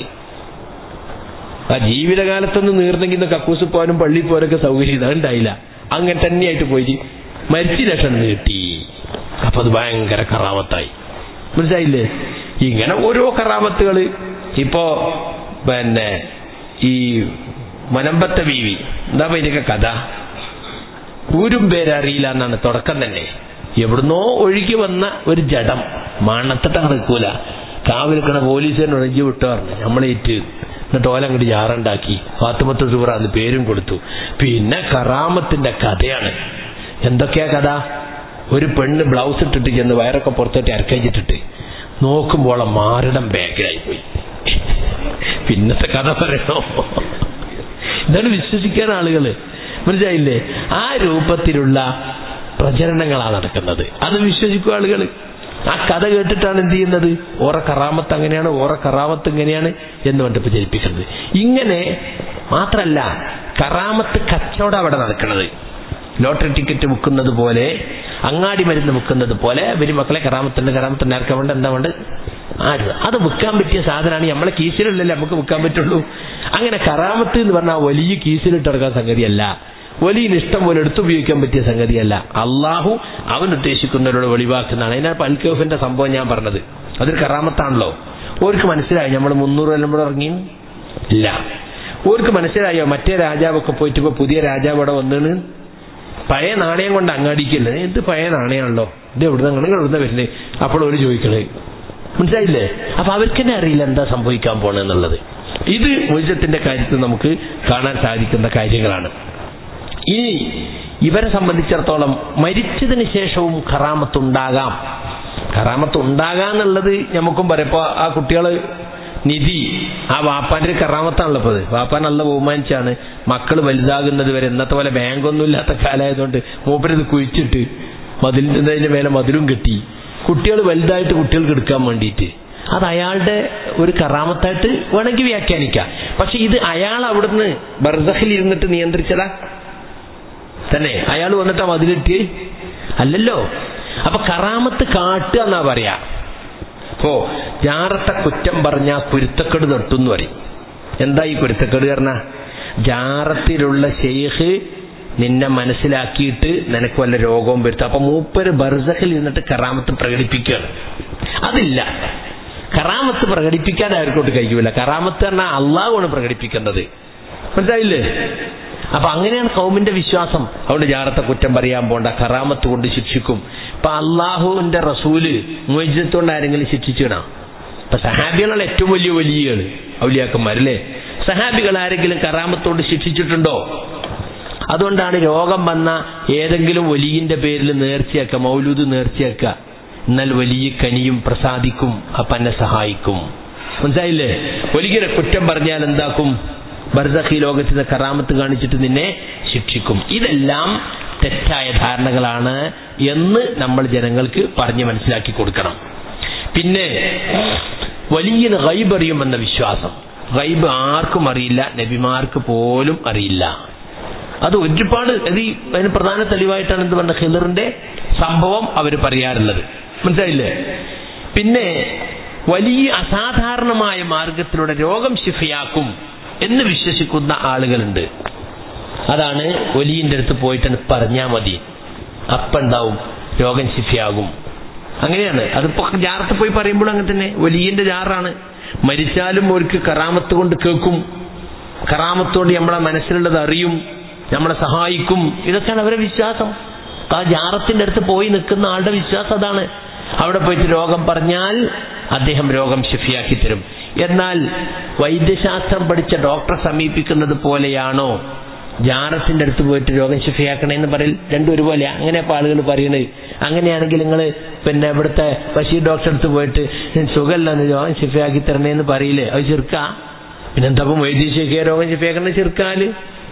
ആ ജീവിതകാലത്തൊന്ന് നീർന്നെങ്കിൽ ഇന്ന് കക്കൂസ് പോകാനും പള്ളി പോകാനൊക്കെ സൗകര്യം ഇത് ഉണ്ടായില്ല അങ്ങനെ തന്നെയായിട്ട് പോയി മരിച്ച ലക്ഷം നീട്ടി അപ്പൊ അത് ഭയങ്കര കറാമത്തായി മനസ്സിലായില്ലേ ഇങ്ങനെ ഓരോ കറാമത്തുകൾ ഇപ്പോ പിന്നെ ഈ മനമ്പത്ത ബീവി എന്താ ഇതിനൊക്കെ കഥ ഊരും പേരറിയില്ല എന്നാണ് തുടക്കം തന്നെ എവിടുന്നോ ഒഴുകി വന്ന ഒരു ജഡം മണത്തിട്ട് നടക്കൂല കാവിൽക്കണ പോലീസുകാരൻ ഒഴിഞ്ഞു വിട്ടു പറഞ്ഞു നമ്മളേറ്റ് എന്നിട്ട് ഓല അങ്ങോട്ട് ജാറുണ്ടാക്കി ഫാത്തുമത്ത് സൂറാന്ന് പേരും കൊടുത്തു പിന്നെ കറാമത്തിന്റെ കഥയാണ് എന്തൊക്കെയാ കഥ ഒരു പെണ്ണ് ബ്ലൗസ് ഇട്ടിട്ട് ചെന്ന് വയറൊക്കെ പുറത്തോട്ട് ഇറക്കഴിച്ചിട്ടിട്ട് നോക്കുമ്പോൾ മാറിടം ബാഗിലായി പോയി പിന്നത്തെ കഥ പറയണോ ഇതാണ് വിശ്വസിക്കാൻ ആളുകള് മനസ്സിലായില്ലേ ആ രൂപത്തിലുള്ള പ്രചരണങ്ങളാണ് നടക്കുന്നത് അത് വിശ്വസിക്കും ആളുകൾ ആ കഥ കേട്ടിട്ടാണ് എന്ത് ചെയ്യുന്നത് ഓറ കറാമത്ത് അങ്ങനെയാണ് ഓറ കറാമത്ത് ഇങ്ങനെയാണ് എന്ന് പറഞ്ഞിട്ട് പ്രചരിപ്പിക്കുന്നത് ഇങ്ങനെ മാത്രല്ല കറാമത്ത് കച്ചവടം അവിടെ നടക്കുന്നത് ലോട്ടറി ടിക്കറ്റ് വിൽക്കുന്നത് പോലെ അങ്ങാടി മരുന്ന് വിൽക്കുന്നത് പോലെ ഇവര് മക്കളെ കറാമത്തുണ്ട് കറാമത്തുണ്ട് ആർക്കാൻ വേണ്ട എന്താ വേണ്ട ആര് അത് വിൽക്കാൻ പറ്റിയ സാധനമാണ് നമ്മളെ കീസിലല്ലേ നമുക്ക് വിൽക്കാൻ പറ്റുള്ളൂ അങ്ങനെ കറാമത്ത് എന്ന് പറഞ്ഞാൽ വലിയ കീസിലിട്ട് നടക്കാൻ സംഗതിയല്ല വലിയ ഇഷ്ടം പോലെ എടുത്തുപയോഗിക്കാൻ പറ്റിയ സംഗതിയല്ല അള്ളാഹു അവൻ ഉദ്ദേശിക്കുന്നവരോട് വെളിവാക്കുന്നതാണ് അതിനാ പൽക്കോഫിന്റെ സംഭവം ഞാൻ പറഞ്ഞത് അതൊരു കറാമത്താണല്ലോ ഓർക്ക് മനസ്സിലായി നമ്മൾ മുന്നൂറ് കൊല്ലം കൂടെ ഇറങ്ങി ഇല്ല ഓർക്ക് മനസ്സിലായോ മറ്റേ രാജാവൊക്കെ പോയിട്ട് ഇപ്പൊ പുതിയ രാജാവ് ഇവിടെ വന്നിണ് പഴയ നാണയം കൊണ്ട് അങ്ങാടിക്കല്ലേ എന്ത് പഴയ നാണയമാണല്ലോ ഇത് എവിടെ നിങ്ങൾ എവിടുന്ന വരുന്നത് അപ്പോൾ ഒരു ചോദിക്കണേ മനസ്സിലായില്ലേ അപ്പൊ അവർക്ക് തന്നെ അറിയില്ല എന്താ സംഭവിക്കാൻ പോണെന്നുള്ളത് ഇത് മൊയ്ജത്തിന്റെ കാര്യത്തിൽ നമുക്ക് കാണാൻ സാധിക്കുന്ന കാര്യങ്ങളാണ് ഇനി ഇവരെ സംബന്ധിച്ചിടത്തോളം മരിച്ചതിന് ശേഷവും കറാമത്തുണ്ടാകാം കറാമത്ത് ഉണ്ടാകാന്നുള്ളത് നമുക്കും പറയാം ഇപ്പൊ ആ കുട്ടികള് നിധി ആ വാപ്പാന്റെ ഒരു കറാമത്താണല്ലോ ഇപ്പത് വാപ്പാൻ നല്ല ബഹുമാനിച്ചാണ് മക്കൾ വലുതാകുന്നത് വരെ ഇന്നത്തെ പോലെ ബാങ്കൊന്നും ഇല്ലാത്ത കാലമായതുകൊണ്ട് മൂപ്പരിത് കുഴിച്ചിട്ട് മതിലിന്റെ മേലെ മതിലും കെട്ടി കുട്ടികൾ വലുതായിട്ട് കുട്ടികൾക്ക് എടുക്കാൻ വേണ്ടിയിട്ട് അത് അയാളുടെ ഒരു കറാമത്തായിട്ട് വേണമെങ്കിൽ വ്യാഖ്യാനിക്കാം പക്ഷെ ഇത് അയാൾ അവിടുന്ന് ബർദഖിൽ ഇരുന്നിട്ട് നിയന്ത്രിച്ചതാ തന്നെ അയാൾ വന്നിട്ടാ മതിലിട്ട് അല്ലല്ലോ അപ്പൊ കറാമത്ത് കാട്ടുക എന്നാ പറയാ ഓ ജാറത്തെ കുറ്റം പറഞ്ഞ കുരുത്തക്കേട് നിർത്തുന്നു പറയും എന്താ ഈ കുരുത്തക്കേട് പറഞ്ഞ ജാറത്തിലുള്ള ഷെയ്ഖ് നിന്നെ മനസ്സിലാക്കിയിട്ട് നിനക്ക് വല്ല രോഗവും വരുത്തും അപ്പൊ മൂപ്പര് ബർസഖിൽ ഇരുന്നിട്ട് കറാമത്ത് പ്രകടിപ്പിക്കുകയാണ് അതില്ല കറാമത്ത് പ്രകടിപ്പിക്കാതെ ആർക്കോട്ട് കഴിയൂല കറാമത്ത് പറഞ്ഞാൽ അള്ളാഹുവാണ് പ്രകടിപ്പിക്കേണ്ടത് മനസ്സിലായില്ലേ അപ്പൊ അങ്ങനെയാണ് കൗമിന്റെ വിശ്വാസം അതുകൊണ്ട് ജാറത്തെ കുറ്റം പറയാൻ പോണ്ട കറാമത്ത് കൊണ്ട് ശിക്ഷിക്കും ഇപ്പൊ അള്ളാഹുവിന്റെ റസൂല് മോചിതത്തോണ്ട് ആരെങ്കിലും ശിക്ഷിച്ചിടാ ഇപ്പൊ സഹാബികളാണ് ഏറ്റവും വലിയ വലിയകള് ഔലിയാക്കന്മാരല്ലേ സഹാബികൾ ആരെങ്കിലും കറാമത്തോണ്ട് ശിക്ഷിച്ചിട്ടുണ്ടോ അതുകൊണ്ടാണ് രോഗം വന്ന ഏതെങ്കിലും വലിയന്റെ പേരിൽ നേർച്ചയാക്കുക മൗലൂദ് നേർച്ചയാക്കുക എന്നാൽ വലിയ കനിയും പ്രസാദിക്കും അപ്പൊ എന്നെ സഹായിക്കും മനസ്സിലായില്ലേ വലിയ കുറ്റം പറഞ്ഞാൽ എന്താക്കും ബർസഖി ലോകത്തിന്റെ കറാമത്ത് കാണിച്ചിട്ട് നിന്നെ ശിക്ഷിക്കും ഇതെല്ലാം തെറ്റായ ധാരണകളാണ് എന്ന് നമ്മൾ ജനങ്ങൾക്ക് പറഞ്ഞ് മനസ്സിലാക്കി കൊടുക്കണം പിന്നെ വലിയ ഗൈബ് അറിയുമെന്ന വിശ്വാസം ഗൈബ് ആർക്കും അറിയില്ല നബിമാർക്ക് പോലും അറിയില്ല അത് ഒരുപാട് അത് ഈ അതിന് പ്രധാന തെളിവായിട്ടാണ് എന്ത് പറഞ്ഞ ഹിലറിന്റെ സംഭവം അവർ പറയാറുള്ളത് മനസ്സിലായില്ലേ പിന്നെ വലിയ അസാധാരണമായ മാർഗത്തിലൂടെ രോഗം ശിഫയാക്കും എന്ന് വിശ്വസിക്കുന്ന ആളുകളുണ്ട് അതാണ് ഒലിയിന്റെ അടുത്ത് പോയിട്ട് പറഞ്ഞാൽ മതി അപ്പുണ്ടാവും രോഗം ശിഫിയാകും അങ്ങനെയാണ് അതിപ്പോ ജാറത്ത് പോയി പറയുമ്പോൾ അങ്ങനെ തന്നെ ഒലിയിന്റെ ജാറാണ് മരിച്ചാലും അവർക്ക് കറാമത്ത് കൊണ്ട് കേൾക്കും കറാമത്ത് കൊണ്ട് നമ്മളെ മനസ്സിലുള്ളത് അറിയും നമ്മളെ സഹായിക്കും ഇതൊക്കെയാണ് അവരെ വിശ്വാസം ആ ജാറത്തിന്റെ അടുത്ത് പോയി നിൽക്കുന്ന ആളുടെ വിശ്വാസം അതാണ് അവിടെ പോയിട്ട് രോഗം പറഞ്ഞാൽ അദ്ദേഹം രോഗം ഷിഫിയാക്കി തരും എന്നാൽ വൈദ്യശാസ്ത്രം പഠിച്ച ഡോക്ടറെ സമീപിക്കുന്നത് പോലെയാണോ ജാറത്തിന്റെ അടുത്ത് പോയിട്ട് രോഗം ഷിഫിയാക്കണേന്ന് പറയൽ രണ്ടും ഒരുപോലെ അങ്ങനെ ഇപ്പൊ ആളുകൾ പറയുന്നത് അങ്ങനെയാണെങ്കിൽ നിങ്ങൾ പിന്നെ ഇവിടുത്തെ ബഷീർ ഡോക്ടറെ അടുത്ത് പോയിട്ട് സുഖമില്ലെന്ന് രോഗം ഷിഫിയാക്കി തരണേന്ന് പറയില്ലേ അത് ചെറുക്ക പിന്നെന്താ വൈദ്യശേഖിയ രോഗം ഷിഫിയാക്കണ ചെറുക്കാല്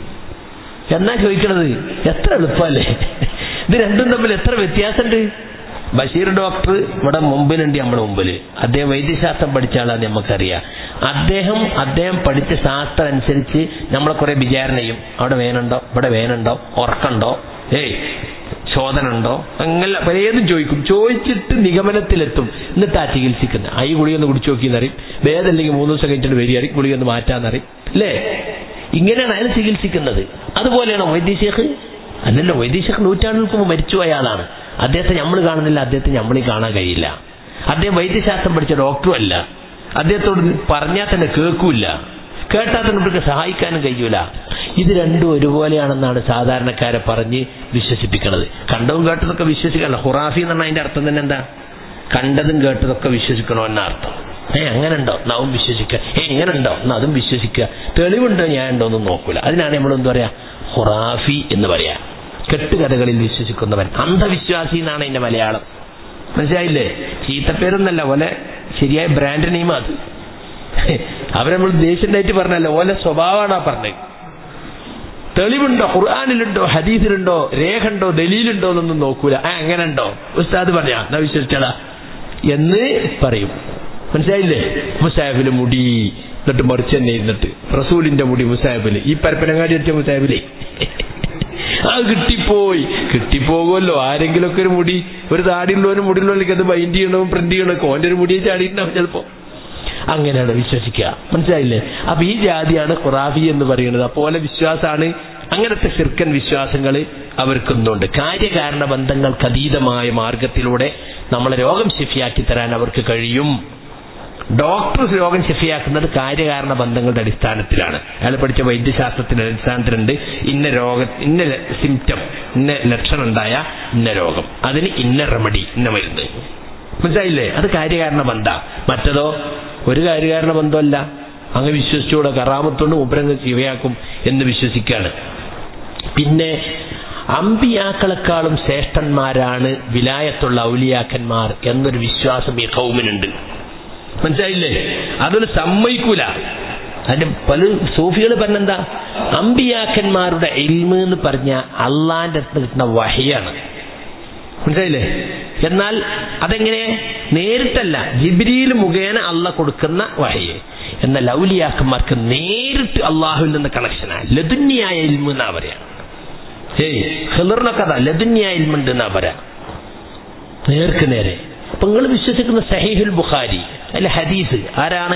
എന്നാ ചോദിക്കണത് എത്ര എളുപ്പമല്ലേ ഇത് രണ്ടും തമ്മിൽ എത്ര വ്യത്യാസമുണ്ട് ബഷീർ ഡോക്ടർ ഇവിടെ മുമ്പിലുണ്ട് നമ്മുടെ മുമ്പിൽ അദ്ദേഹം വൈദ്യശാസ്ത്രം പഠിച്ച ആളാണ് നമുക്കറിയാം അദ്ദേഹം അദ്ദേഹം പഠിച്ച ശാസ്ത്രം അനുസരിച്ച് നമ്മളെ കുറെ വിചാരണ ചെയ്യും അവിടെ വേനുണ്ടോ ഇവിടെ വേനുണ്ടോ ഉറക്കണ്ടോ ഏയ് ശോധന ഉണ്ടോ അങ്ങനെ പലതും ചോദിക്കും ചോദിച്ചിട്ട് നിഗമനത്തിലെത്തും എന്നിട്ടാ ചികിത്സിക്കുന്നത് ആ ഈ ഗുളിക ഒന്ന് കുടിച്ചു നോക്കിയെന്നറിയും ഭേദമില്ലെങ്കിൽ മൂന്ന് ദിവസം കഴിഞ്ഞിട്ട് വരികയായിരിക്കും ഗുളിക ഒന്ന് മാറ്റാന്നറിയും അല്ലേ ഇങ്ങനെയാണ് അയാൾ ചികിത്സിക്കുന്നത് അതുപോലെയാണോ വൈദ്യശേഖ് അല്ലല്ലോ വൈദ്യശേഖ് നൂറ്റാണ്ടുകൾക്ക് മുമ്പ് മരിച്ചുപോയ ആളാണ് അദ്ദേഹത്തെ നമ്മൾ കാണുന്നില്ല അദ്ദേഹത്തെ നമ്മൾ കാണാൻ കഴിയില്ല അദ്ദേഹം വൈദ്യശാസ്ത്രം പഠിച്ച ഡോക്ടറും അല്ല അദ്ദേഹത്തോട് പറഞ്ഞാൽ തന്നെ കേൾക്കൂല കേട്ടാൽ തന്നെ ഇവർക്ക് സഹായിക്കാനും കഴിയൂല ഇത് രണ്ടും ഒരുപോലെയാണെന്നാണ് സാധാരണക്കാരെ പറഞ്ഞ് വിശ്വസിപ്പിക്കുന്നത് കണ്ടതും കേട്ടതൊക്കെ വിശ്വസിക്കണല്ലോ ഹുറാഫി എന്ന് പറഞ്ഞാൽ അതിന്റെ അർത്ഥം തന്നെ എന്താ കണ്ടതും കേട്ടതൊക്കെ വിശ്വസിക്കണോ എന്ന അർത്ഥം ഏ അങ്ങനെ ഉണ്ടോ എന്നാവും വിശ്വസിക്കുക ഏ ഇങ്ങനെ ഉണ്ടോ എന്നാ അതും വിശ്വസിക്കുക തെളിവുണ്ടോ ഞാൻ ഉണ്ടോ എന്നും നോക്കൂല അതിനാണ് നമ്മൾ എന്താ പറയാ ഹുറാഫി എന്ന് പറയാ കെട്ടുകഥകളിൽ വിശ്വസിക്കുന്നവൻ അന്ധവിശ്വാസി എന്നാണ് അതിന്റെ മലയാളം മനസ്സിലായില്ലേ ചീത്തപ്പേരൊന്നല്ല ഓലെ ശരിയായ ബ്രാൻഡ് നെയിം അത് അവരെ നമ്മൾ ദേഷ്യണ്ടായിട്ട് പറഞ്ഞല്ലോ ഓലെ സ്വഭാവമാണ് ആ പറഞ്ഞത് തെളിവുണ്ടോ ഖുർആാനിലുണ്ടോ ഹദീസിലുണ്ടോ രേഖ ഉണ്ടോ ദലീലുണ്ടോ എന്നൊന്നും നോക്കൂല ആ എങ്ങനെ ഉണ്ടോ ഉസ്താദ് പറഞ്ഞാ എന്നാ വിശ്വസിച്ചടാ എന്ന് പറയും മനസ്സിലായില്ലേ മുസാഹിബില് മുടി എന്നിട്ട് മറിച്ച് തന്നെ ഇരുന്നിട്ട് റസൂലിന്റെ മുടി മുസാഹിബില് ഈ പരപ്പനങ്ങാടി വെച്ച മുസാഹിബിലെ ആ കിട്ടിപ്പോയി കിട്ടിപ്പോകുമല്ലോ ആരെങ്കിലുമൊക്കെ ഒരു മുടി ഒരു താടിയുള്ളവനും മുടിയുള്ളവർക്ക് അത് ബൈൻഡ് ചെയ്യണവും പ്രിന്റ് ചെയ്യണമൊക്കെ ഓന്റെ ഒരു മുടിയെ ചാടിയിട്ടുണ്ടാവും ചിലപ്പോ അങ്ങനെയാണ് വിശ്വസിക്കുക മനസ്സിലായില്ലേ അപ്പൊ ഈ ജാതിയാണ് ഖുറാഫി എന്ന് പറയുന്നത് അപ്പോലെ വിശ്വാസമാണ് അങ്ങനത്തെ ശിർക്കൻ വിശ്വാസങ്ങൾ അവർക്കൊന്നുണ്ട് കാര്യകാരണ ബന്ധങ്ങൾക്ക് അതീതമായ മാർഗത്തിലൂടെ നമ്മളെ രോഗം ശിഫിയാക്കി തരാൻ അവർക്ക് കഴിയും ഡോക്ടർ രോഗം ശിഫിയാക്കുന്നത് കാര്യകാരണ ബന്ധങ്ങളുടെ അടിസ്ഥാനത്തിലാണ് അയാൾ പഠിച്ച വൈദ്യശാസ്ത്രത്തിന്റെ അടിസ്ഥാനത്തിലുണ്ട് ഇന്ന രോഗം ഇന്ന സിംറ്റം ഇന്ന ലക്ഷണം ഉണ്ടായ ഇന്ന രോഗം അതിന് ഇന്ന റെമഡി ഇന്ന മരുന്ന് മനസ്സിലായില്ലേ അത് കാര്യകാരണ ബന്ധ മറ്റതോ ഒരു കാര്യകാരണ ബന്ധമല്ല അങ്ങ് വിശ്വസിച്ചുകൂടെ കറാമത്തോണ്ട് മുപ്പരങ്ങ് ശിവയാക്കും എന്ന് വിശ്വസിക്കാണ് പിന്നെ അമ്പിയാക്കളെക്കാളും ശ്രേഷ്ഠന്മാരാണ് വിലായത്തുള്ള ഔലിയാക്കന്മാർ എന്നൊരു വിശ്വാസം ഈ കൗമിനുണ്ട് മനസ്സിലായില്ലേ അതൊരു സമ്മതിക്കൂല അതിന്റെ പല സൂഫികൾ പറഞ്ഞെന്താ അമ്പിയാക്കന്മാരുടെ ഇൽമ എന്ന് പറഞ്ഞ അള്ളാന്റെ അടുത്ത് കിട്ടുന്ന വഹയാണ് മനസ്സിലായില്ലേ എന്നാൽ അതെങ്ങനെ നേരിട്ടല്ല ജിബ്രീൽ മുഖേന അള്ള കൊടുക്കുന്ന വഹയെ എന്നാൽ ലൗലിയാക്കന്മാർക്ക് നേരിട്ട് അള്ളാഹുവിൽ നിന്ന് കണക്ഷനാണ് ലതുന്യായ ഇൽമ എന്നാ പറയാ ഏയ് ഹിലറിനൊക്കെ അതാ ലതുന്യായ ഇൽമുണ്ട് എന്നാ പറയാ നേർക്ക് നേരെ അപ്പൊ നിങ്ങൾ വിശ്വസിക്കുന്ന സഹീഹുൽ ബുഖാരി അല്ല ഹദീസ് ആരാണ്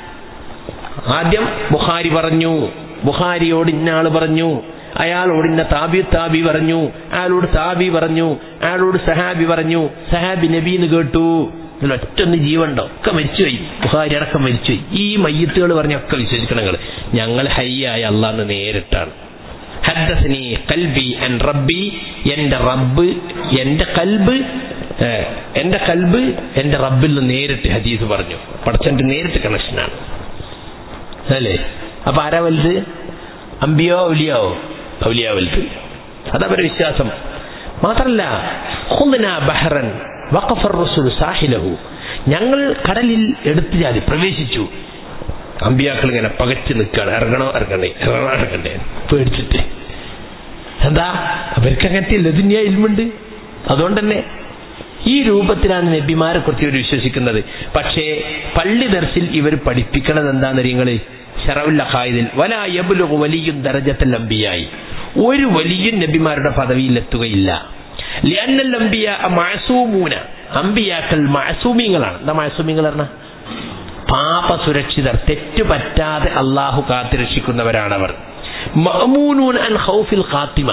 ആദ്യം ബുഖാരി പറഞ്ഞു ബുഖാരിയോട് ഇന്നയാള് പറഞ്ഞു അയാളോട് ഇന്ന താബി താബി പറഞ്ഞു അയാളോട് താബി പറഞ്ഞു അയാളോട് സഹാബി പറഞ്ഞു സഹാബി നബീന്ന് കേട്ടു ഇതിൽ ഒറ്റൊന്ന് ജീവണ്ടോ ഒക്കെ മരിച്ചുപോയി ബുഹാരി അടക്കം മരിച്ചുപോയി ഈ മയ്യത്തുകൾ പറഞ്ഞൊക്കെ വിശ്വസിക്കണം നിങ്ങൾ ഞങ്ങൾ ഹയ്യായ അള്ളാന്ന് നേരിട്ടാണ് ഹദ്ദസ്നി കൽബി അൻ റബ്ബി എന്റെ റബ്ബ് എന്റെ കൽബ് ഏഹ്, എന്റെ കൽബ് എന്റെ റബ്ബിൽ നിന്ന് നേരിട്ട് ഹദീസ് പറഞ്ഞു പടച്ചന്റെ നേരിട്ട് കണക്ഷനാണ് അല്ലേ അപ്പൊ ആരാ വലുത് അമ്പിയോ ഔലിയാവോ ഔലിയ വലുത് അതവരുടെ വിശ്വാസം മാത്രല്ല ഖുദ്ന ബഹ്റൻ വഖഫർ റസൂൽ സാഹിലഹു ഞങ്ങൾ കടലിൽ എടുത്തു ചാടി പ്രവേശിച്ചു അമ്പിയാക്കൾ ഇങ്ങനെ പകച്ചു നിൽക്കുകയാണ് ഇറങ്ങണോ ഇറങ്ങണ്ടേ ഇറങ്ങണോ ഇറങ്ങണ്ടേ പേടിച്ചിട്ട് എന്താ അവർക്ക് അങ്ങനത്തെ ലതുന്യ ഇൽമുണ്ട് അതുകൊണ്ട് തന്നെ ഈ രൂപത്തിലാണ് നബിമാരെ കുറിച്ച് ഇവർ വിശ്വസിക്കുന്നത് പക്ഷേ പള്ളി ദർശിൽ ഇവർ പഠിപ്പിക്കണത് എന്താന്ന് നിങ്ങള് ഷറവുല്ല ഖായിദിൽ വല യബുലുഗു വലിയും ദറജത്തൽ അമ്പിയായി ഒരു വലിയ നബിമാരുടെ പദവിയിൽ എത്തുകയില്ല ലിയന്നൽ അമ്പിയ മഅസൂമൂന അമ്പിയാക്കൾ മഅസൂമിങ്ങളാണ് എന്താ മഅസൂമിങ്ങൾ പറഞ്ഞ പാപ സുരക്ഷിതർ തെറ്റു പറ്റാതെ അള്ളാഹു കാത്തുരക്ഷിക്കുന്നവരാണവർ മഅമൂനൂൻ അൻ ഖൗഫിൽ ഖാത്തിമ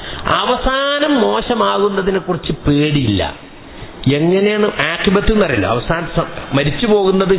അവസാനം മോശമാകുന്നതിനെ കുറിച്ച് പേടിയില്ല എങ്ങനെയാണ് ആക്കിബത്ത് എന്നറിയില്ല അവസാനം സ- മരിച്ചു പോകുന്നത്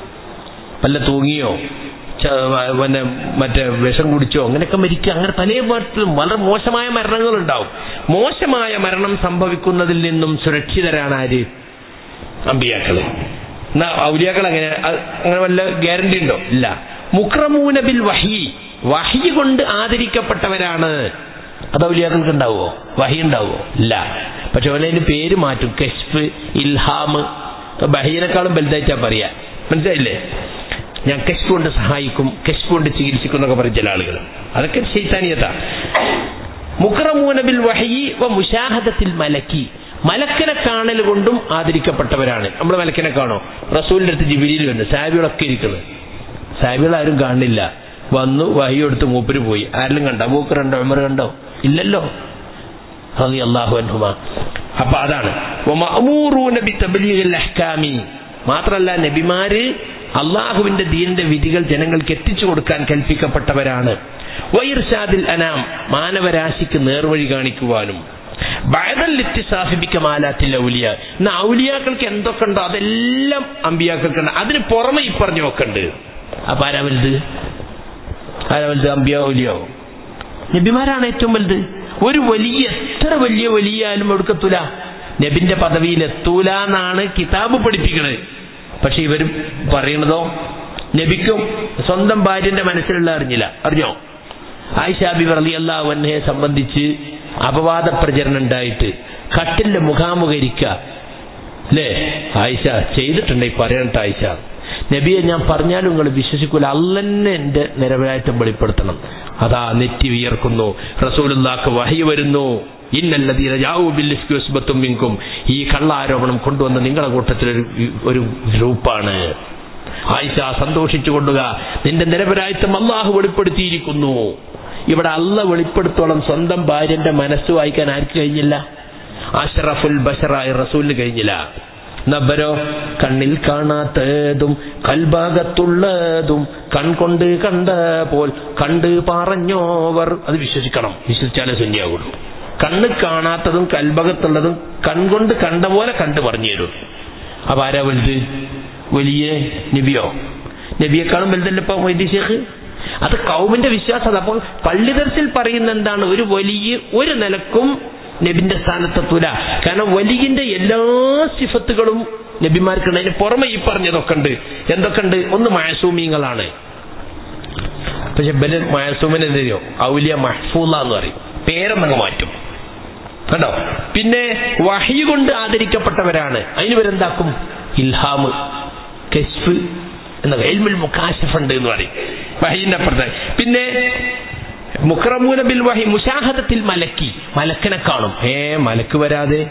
വല്ല തൂങ്ങിയോ ച- വ- പിന്നെ മറ്റേ വിഷം കുടിച്ചോ അങ്ങനെയൊക്കെ മരിക്കുക അങ്ങനെ പല മരത്തിലും വളരെ മോശമായ മരണങ്ങൾ ഉണ്ടാവും മോശമായ മരണം സംഭവിക്കുന്നതിൽ നിന്നും സുരക്ഷിതരാണ് ആര് അമ്പിയാക്കള് എന്നാ ഔലിയാക്കൾ അങ്ങനെ അത് അങ്ങനെ വല്ല ഗ്യാരണ്ടി ഉണ്ടോ ഇല്ല മുക്രമൂന ബിൽ വഹി വഹി കൊണ്ട് ആദരിക്കപ്പെട്ടവരാണ് അത് ഔലിയാക്കൾക്ക് ഉണ്ടാവുമോ വഹി ഉണ്ടാവുമോ ഇല്ല പക്ഷെ അവനതിന് പേര് മാറ്റും കെഷ്ഫ് ഇൽഹാം ബഹീനേക്കാളും വലുതായിട്ടാ പറയാ മനസ്സിലായില്ലേ ഞാൻ കെഷ്ഫ് കൊണ്ട് സഹായിക്കും കെഷ്ഫ് കൊണ്ട് ചികിത്സിക്കും എന്നൊക്കെ പറയും ചില ആളുകൾ അതൊക്കെ ശൈത്താനിയതാ മുക്രമൂന ബിൽ വഹയി വ മുഷാഹദത്തിൽ മലക്കി മലക്കിനെ കാണൽ കൊണ്ടും ആദരിക്കപ്പെട്ടവരാണ് നമ്മൾ മലക്കിനെ കാണോ റസൂലിന്റെ അടുത്ത് ജിബിരിയിൽ വന്നു സാഹിബികളൊക്കെ ഇരിക്കുന്നത് സാഹിബികൾ ആരും കാണില്ല വന്നു വഹി എടുത്ത് മൂപ്പര് പോയി ആരെങ്കിലും കണ്ടോ മൂക്ക് കണ്ടോ ഉമർ കണ്ടോ ഇല്ലല്ലോ അള്ളാഹു അൻഹുമ അപ്പൊ അതാണ് വമഅമൂറൂന ബിതബ്ലീഗിൽ അഹ്കാമി മാത്രല്ല നബിമാര് അള്ളാഹുവിന്റെ ദീനിന്റെ വിധികൾ ജനങ്ങൾക്ക് എത്തിച്ചു കൊടുക്കാൻ കൽപ്പിക്കപ്പെട്ടവരാണ് വൈർഷാദിൽ അനാം മാനവരാശിക്ക് നേർവഴി കാണിക്കുവാനും ബഅദൽ ഇത്തിസാഫി ബികമാലാത്തിൽ ഔലിയ ഇന്ന് ഔലിയാക്കൾക്ക് എന്തൊക്കെ ഉണ്ടോ അതെല്ലാം അമ്പിയാക്കൾക്കുണ്ട് അതിന് പുറമെ ഈ പറഞ്ഞൊക്കെ ഉണ്ട് അപ്പൊ ആരാ വലുത് ആരാ വലുത് അമ്പിയ ഔലിയോ നബിമാരാണ് ഏറ്റവും വലുത് ഒരു വലിയ എത്ര വലിയ വലിയാലും എടുക്കത്തൂല നബിന്റെ പദവിയിൽ എത്തൂല എന്നാണ് കിതാബ് പഠിപ്പിക്കുന്നത് പക്ഷെ ഇവർ പറയണതോ നബിക്കും സ്വന്തം ഭാര്യന്റെ മനസ്സിലുള്ള അറിഞ്ഞില്ല അറിഞ്ഞോ ആയിഷാബി റളിയല്ലാ വന്നയെ സംബന്ധിച്ച് അപവാദ പ്രചരണം ഉണ്ടായിട്ട് കട്ടിലിന്റെ മുഖാമുഖരിക്കുക അല്ലേ ആയിഷ ചെയ്തിട്ടുണ്ട് ഈ പറയണ്ട ആയിഷ നബിയെ ഞാൻ പറഞ്ഞാലും നിങ്ങൾ വിശ്വസിക്കൂല അല്ലെന്നെ എന്റെ നിരവരായിട്ടും വെളിപ്പെടുത്തണം അതാ നെറ്റി വിയർക്കുന്നു റസൂലുള്ളാക്ക് വഹി വരുന്നു ഇന്നല്ലതീന യാവുബില്ലിസ്ബത്തും മിങ്കും ഈ കള്ളാരോപണം കൊണ്ടുവന്ന നിങ്ങളുടെ കൂട്ടത്തിൽ ഒരു ഒരു ഗ്രൂപ്പാണ് ആയിഷ സന്തോഷിച്ചു കൊണ്ടുക നിന്റെ നിരപരായത്വം അള്ളാഹു വെളിപ്പെടുത്തിയിരിക്കുന്നു ഇവിടെ അല്ല വെളിപ്പെടുത്തോളം സ്വന്തം ഭാര്യന്റെ മനസ്സ് വായിക്കാൻ ആർക്ക് കഴിഞ്ഞില്ല അഷറഫുൽ ബഷറായി റസൂലിന് കഴിഞ്ഞില്ല നബരോ കണ്ണിൽ കാണാത്തതും കൽഭാഗത്തുള്ളതും കൺകൊണ്ട് കണ്ട പോൽ കണ്ട് പറഞ്ഞോവർ അത് വിശ്വസിക്കണം വിശ്വസിച്ചാലേ ശരിയാവുള്ളൂ കണ്ണ് കാണാത്തതും കൽഭാഗത്തുള്ളതും കൺകൊണ്ട് കണ്ട പോലെ കണ്ടു പറഞ്ഞു തരും അപ്പൊ ആരാ വലുത് വലിയ നബിയോ നബിയെക്കാളും വലുതല്ല ഇപ്പൊ മൊയ്തി ഷേഖ് അത് കൗമിന്റെ വിശ്വാസം അപ്പോൾ പള്ളിദർസിൽ പറയുന്ന എന്താണ് ഒരു വലിയ ഒരു നിലക്കും നബിന്റെ സ്ഥാനത്തെത്തൂല കാരണം വലിയന്റെ എല്ലാ സിഫത്തുകളും നബിമാർക്കുണ്ട് അതിന് പുറമെ ഈ പറഞ്ഞതൊക്കെ ഉണ്ട് എന്തൊക്കെ ഉണ്ട് ഒന്ന് മാസൂമീങ്ങളാണ് പക്ഷെ ബല മാസൂമിന് എന്തോ ഔലിയ മഹ്ഫൂല എന്ന് പറയും പേരൊന്നങ്ങ് മാറ്റും കണ്ടോ പിന്നെ വഹി കൊണ്ട് ആദരിക്കപ്പെട്ടവരാണ് അതിന് ഇവരെന്താക്കും ഇൽഹാമ് കെസ്ഫ് എന്നൊക്കെ എൽമുൽ മുക്കാശഫ് ഉണ്ട് എന്ന് പറയും വഹീന്റെ അപ്പുറത്ത് പിന്നെ മുക്രമൂന ബിൽ വഹി മുഷാഹദത്തിൽ മലക്കി മലക്കിനെ കാണും ഏ മലക്ക് വരാതെ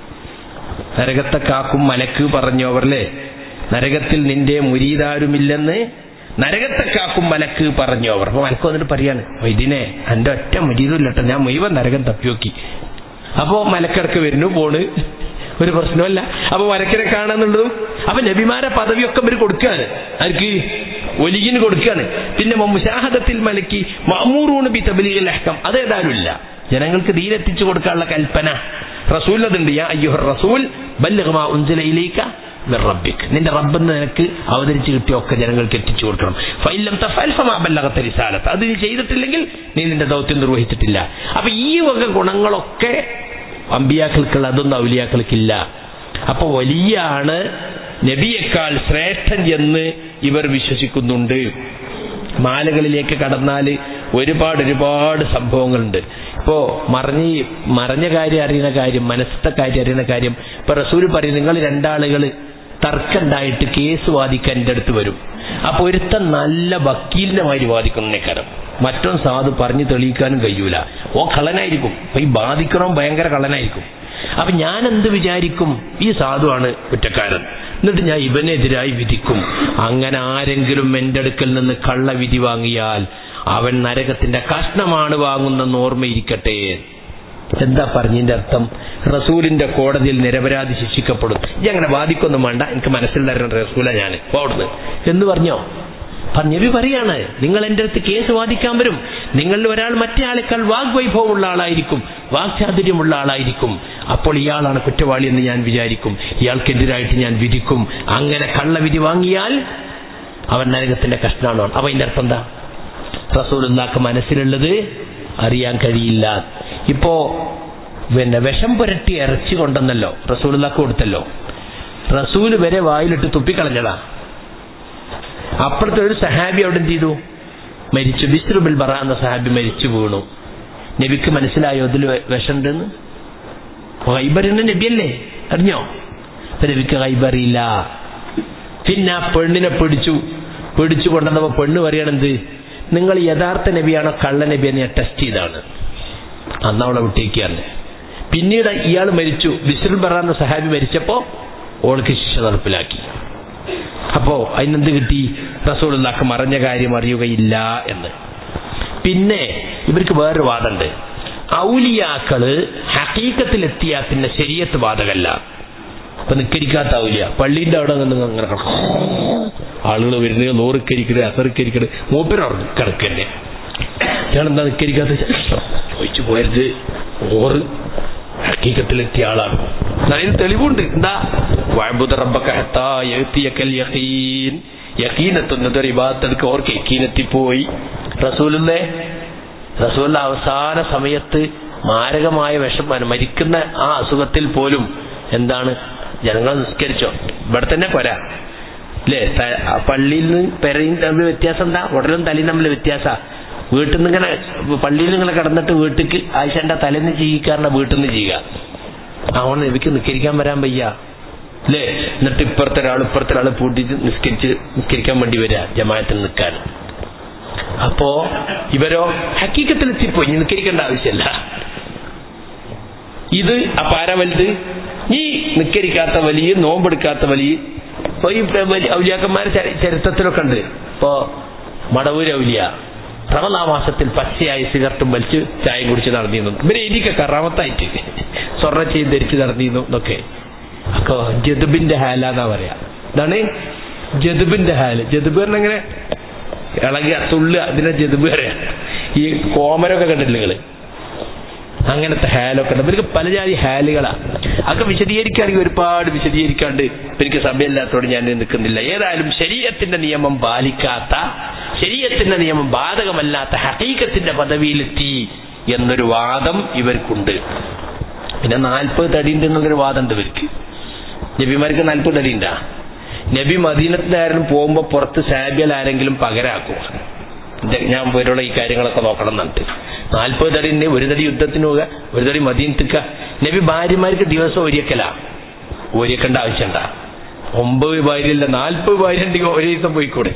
നരകത്തെ കാക്കും മലക്ക് പറഞ്ഞോവർല്ലേ നരകത്തിൽ നിന്റെ മുരീതാരുമില്ലെന്ന് നരകത്തെ കാക്കും മലക്ക് പറഞ്ഞോവർ അപ്പൊ മലക്ക് വന്നിട്ട് പറയാണ് ഇതിനെ എന്റെ ഒറ്റ മുരീതില്ലട്ടോ ഞാൻ മുഴുവൻ നരകം തപ്പിയോക്കി അപ്പോ മലക്കിടക്ക് വരുന്നു പോണ് ഒരു പ്രശ്നമല്ല അപ്പൊ മലക്കിനെ കാണാന്നുള്ളതും അപ്പൊ നബിമാരെ പദവിയൊക്കെ ഇവർ കൊടുക്കുകയാണ് ആർക്ക് ഒലിഗിന് കൊടുക്കുകയാണ് പിന്നെ മുഷാഹദത്തിൽ മലക്കി മഅമൂറൂണ് ബി തബ്ലീഗിൽ അഹ്കം അതേതായാലും ഇല്ല ജനങ്ങൾക്ക് ദീനെത്തിച്ചു കൊടുക്കാനുള്ള കൽപ്പന റസൂൽ അതുണ്ട് യാ അയ്യുഹർ റസൂൽ ബല്ലിഗ് മാ ഉൻസില ഇലൈക മിർ റബ്ബിക് നിന്റെ റബ്ബെന്ന് നിനക്ക് അവതരിച്ച് കിട്ടിയൊക്കെ ജനങ്ങൾക്ക് എത്തിച്ചു കൊടുക്കണം ഫൈലം തഫൽ ഫമാ ബല്ലഗത റിസാലത്ത് അത് നീ ചെയ്തിട്ടില്ലെങ്കിൽ നീ നിന്റെ ദൗത്യം നിർവഹിച്ചിട്ടില്ല അപ്പൊ ഈ വക ഗുണങ്ങളൊക്കെ അമ്പിയാക്കൾക്കുള്ള അതൊന്നും ഔലിയാക്കൾക്കില്ല അപ്പൊ വലിയാണ് നബിയേക്കാൾ ശ്രേഷ്ഠൻ എന്ന് ഇവർ വിശ്വസിക്കുന്നുണ്ട് മാലകളിലേക്ക് കടന്നാൽ ഒരുപാട് ഒരുപാട് സംഭവങ്ങളുണ്ട് ഇപ്പോ മറിഞ്ഞ് മറഞ്ഞ കാര്യം അറിയുന്ന കാര്യം മനസ്സത്തെ കാര്യം അറിയുന്ന കാര്യം ഇപ്പൊ റസൂൽ പറയും നിങ്ങൾ രണ്ടാളുകൾ തർക്കണ്ടായിട്ട് കേസ് വാദിക്കാൻ എൻ്റെ അടുത്ത് വരും അപ്പൊ ഒരുത്തൻ നല്ല വക്കീലിന്റെ മാതിരി വാദിക്കുന്നേക്കാരം മറ്റോ സാധു പറഞ്ഞു തെളിയിക്കാനും കഴിയൂല ഓ കള്ളനായിരിക്കും അപ്പൊ ഈ ബാധിക്കണോ ഭയങ്കര കള്ളനായിരിക്കും അപ്പൊ ഞാൻ എന്ത് വിചാരിക്കും ഈ സാധുവാണ് കുറ്റക്കാരൻ എന്നിട്ട് ഞാൻ ഇവനെതിരായി വിധിക്കും അങ്ങനെ ആരെങ്കിലും എന്റെ അടുക്കൽ നിന്ന് കള്ള വിധി വാങ്ങിയാൽ അവൻ നരകത്തിന്റെ കഷ്ണമാണ് വാങ്ങുന്നെന്ന് ഓർമ്മയിരിക്കട്ടെ എന്താ പറഞ്ഞതിന്റെ അർത്ഥം റസൂലിന്റെ കോടതിയിൽ നിരപരാധി ശിക്ഷിക്കപ്പെടും ഇനി അങ്ങനെ വാദിക്കൊന്നും വേണ്ട എനിക്ക് മനസ്സിൽ തരുന്ന റസൂല ഞാൻ അവിടുന്ന് എന്ന് പറഞ്ഞോ നബി പറയാണ് നിങ്ങൾ എന്റെ അടുത്ത് കേസ് വാദിക്കാൻ വരും നിങ്ങളിൽ ഒരാൾ മറ്റേ ആളെക്കാൾ വാഗ്വൈഭവമുള്ള ആളായിരിക്കും വാക്ചാതുര്യമുള്ള ആളായിരിക്കും അപ്പോൾ ഇയാളാണ് കുറ്റവാളി എന്ന് ഞാൻ വിചാരിക്കും ഇയാൾക്കെതിരായിട്ട് ഞാൻ വിധിക്കും അങ്ങനെ കള്ളവിധി വാങ്ങിയാൽ അവൻ നരകത്തിന്റെ കഷ്ണാണോ അപ്പൊ അതിന്റെ അർത്ഥം എന്താ റസൂലുള്ളാക്ക് മനസ്സിലുള്ളത് അറിയാൻ കഴിയില്ല ഇപ്പോ പിന്നെ വിഷം പുരട്ടി ഇറച്ചി കൊണ്ടെന്നല്ലോ റസൂലുള്ളാക്ക് കൊടുത്തല്ലോ റസൂല് വരെ വായിലിട്ട് തുപ്പിക്കളഞ്ഞടാ അപ്പുറത്തെ ഒരു സഹാബി അവിടെ എന്ത് ചെയ്തു മരിച്ചു ബിസ്രുബിൽ ബറ എന്ന സഹാബി മരിച്ചു വീണു നബിക്ക് മനസ്സിലായോ ഇതിൽ വിഷമുണ്ടെന്ന് ഹൈബറിന് നബിയല്ലേ അറിഞ്ഞോ അപ്പൊ നബിക്ക് ഹൈബറിയില്ല പിന്നെ ആ പെണ്ണിനെ പിടിച്ചു പിടിച്ചു കൊണ്ടുവന്നപ്പോ പെണ്ണ് പറയണെന്ത് നിങ്ങൾ യഥാർത്ഥ നബിയാണോ കള്ള നബിയെന്ന് ഞാൻ ടെസ്റ്റ് ചെയ്താണ് അന്ന് അവളെ വിട്ടേക്കാണ് പിന്നീട് ഇയാൾ മരിച്ചു ബിസ്രുൽ ബറ എന്ന സഹാബി മരിച്ചപ്പോ ഓൾക്ക് ശിക്ഷ നടപ്പിലാക്കി അപ്പോ അതിനെന്ത് കിട്ടി റസൂലുള്ളാക്ക് മറഞ്ഞ കാര്യം അറിയുകയില്ല എന്ന് പിന്നെ ഇവർക്ക് വേറൊരു വാദമുണ്ട് ഔലിയാക്കള് ഹക്കീക്കത്തിലെത്തിയാൽ പിന്നെ ശരീരത്ത് ബാധകല്ല അപ്പൊ നിക്കരിക്കാത്ത ഔലിയ പള്ളീന്റെ അവിടെ നിന്ന് അങ്ങനെ കിടക്കും ആളുകൾ വരുന്നത് നൂറുക്കരിക്കട് അസറുക്കരിക്കട് മൂപ്പര് ഉറങ്ങി കിടക്കന്നെ ഞാനെന്താ നിക്കരിക്കാത്ത ചോദിച്ചു പോയരുത് ഓറ് ഹക്കീക്കത്തിലെത്തിയ ആളാണ് അതിന് തെളിവുണ്ട് എന്താ വഅബ്ദുദ റബ്ബക ഹത്താ യഅതിയകൽ യഖീൻ യഖീൻ എത്തുന്നത് ഒരു ഇബാദത്തെടുക്ക ഓർക്ക് യഖീനെത്തിപ്പോയി റസൂലിന്റെ റസൂലിന്റെ അവസാന സമയത്ത് മാരകമായ വിഷം മരിക്കുന്ന ആ അസുഖത്തിൽ പോലും എന്താണ് ജനങ്ങൾ നിസ്കരിച്ചോ ഇവിടെ തന്നെ കൊര അല്ലേ പള്ളിയിൽ നിന്ന് പെരയും തമ്മിൽ വ്യത്യാസം എന്താ ഉടലും തലയും തമ്മിൽ വ്യത്യാസ വീട്ടിൽ നിന്ന് ഇങ്ങനെ പള്ളിയിൽ നിങ്ങൾ കിടന്നിട്ട് വീട്ടിക്ക് ആയിഷന്റെ തലേന്ന് ചെയ്യിക്കാറിന്റെ വീട്ടിൽ നിന്ന് ചെയ്യുക അവൻ നബിക്ക് നിസ്കരിക്കാൻ വരാൻ വയ്യ അല്ലേ എന്നിട്ട് ഇപ്പുറത്തെ ഒരാൾ ഇപ്പുറത്തെ ഒരാൾ പൂട്ടിച്ച് നിസ്കരിച്ച് നിസ്കരിക്കാൻ വേണ്ടി വരിക ജമായത്തിൽ നിൽക്കാൻ അപ്പോ ഇവരോ ഹക്കീക്കത്തിൽ എത്തിപ്പോയി ഇനി നിസ്കരിക്കേണ്ട ആവശ്യമല്ല ഇത് അപ്പൊ ആരാ വലുത് ഈ നിസ്കരിക്കാത്ത വലിയ നോമ്പെടുക്കാത്ത വലിയ ഇപ്പൊ ഈ വലിയ ഔലിയാക്കന്മാരെ ചരിത്രത്തിലൊക്കെ ഉണ്ട് ഇപ്പോ മടവൂര് ഔലിയ റമദാ മാസത്തിൽ പച്ചയായി സിഗരറ്റും വലിച്ച് ചായയും കുടിച്ച് നടന്നിരുന്നു ഇവരെ എനിക്ക് കറാമത്തായിട്ട് സ്വർണ്ണ ചെയ്ത് ധരിച്ച് നടന്നിരുന്നു എന്നൊക്കെ അപ്പൊ ജതുബിന്റെ ഹാലാന്നാ പറയാ ഇതാണ് ജതുബിന്റെ ഹാല് ജതുബ് പറഞ്ഞങ്ങനെ ഇളകി തുള്ളുക ഇതിനെ ജതുബ് പറയാ ഈ കോമരൊക്കെ കണ്ടിട്ടില്ല നിങ്ങള് അങ്ങനത്തെ ഹാലൊക്കെ ഉണ്ട് ഇവർക്ക് പലജാതി ഹാലുകളാ അതൊക്കെ വിശദീകരിക്കുകയാണെങ്കിൽ ഒരുപാട് വിശദീകരിക്കാണ്ട് എനിക്ക് സമയമില്ലാത്തതോട് ഞാൻ നിൽക്കുന്നില്ല ഏതായാലും ശരീരത്തിന്റെ നിയമം പാലിക്കാത്ത ശരീരത്തിന്റെ നിയമം ബാധകമല്ലാത്ത ഹക്കീക്കത്തിന്റെ പദവിയിലെത്തി എന്നൊരു വാദം ഇവർക്കുണ്ട് പിന്നെ നാൽപ്പത് തടിയുണ്ട് എന്നുള്ളൊരു വാദമുണ്ട് ഇവർക്ക് നബിമാർക്ക് നാൽപ്പത് തടിയുണ്ടാ നബി മദീനത്തിലാരും പോകുമ്പോ പുറത്ത് സാബിയൽ ആരെങ്കിലും പകരാക്കും ഞാൻ പോലുള്ള ഈ കാര്യങ്ങളൊക്കെ നോക്കണം എന്നുണ്ട് നാൽപ്പത് തടി ഉണ്ട് ഒരു തടി യുദ്ധത്തിന് പോവുക ഒരു തടി മദീനത്തിക്ക നബി ഭാര്യമാർക്ക് ദിവസം ഒരിക്കല ഒരിക്കേണ്ട ആവശ്യണ്ട ഒമ്പത് ഭാര്യയില്ല നാൽപ്പത് ഭാര്യ ഉണ്ടെങ്കിൽ ഒരു ദിവസം പോയിക്കൂടെ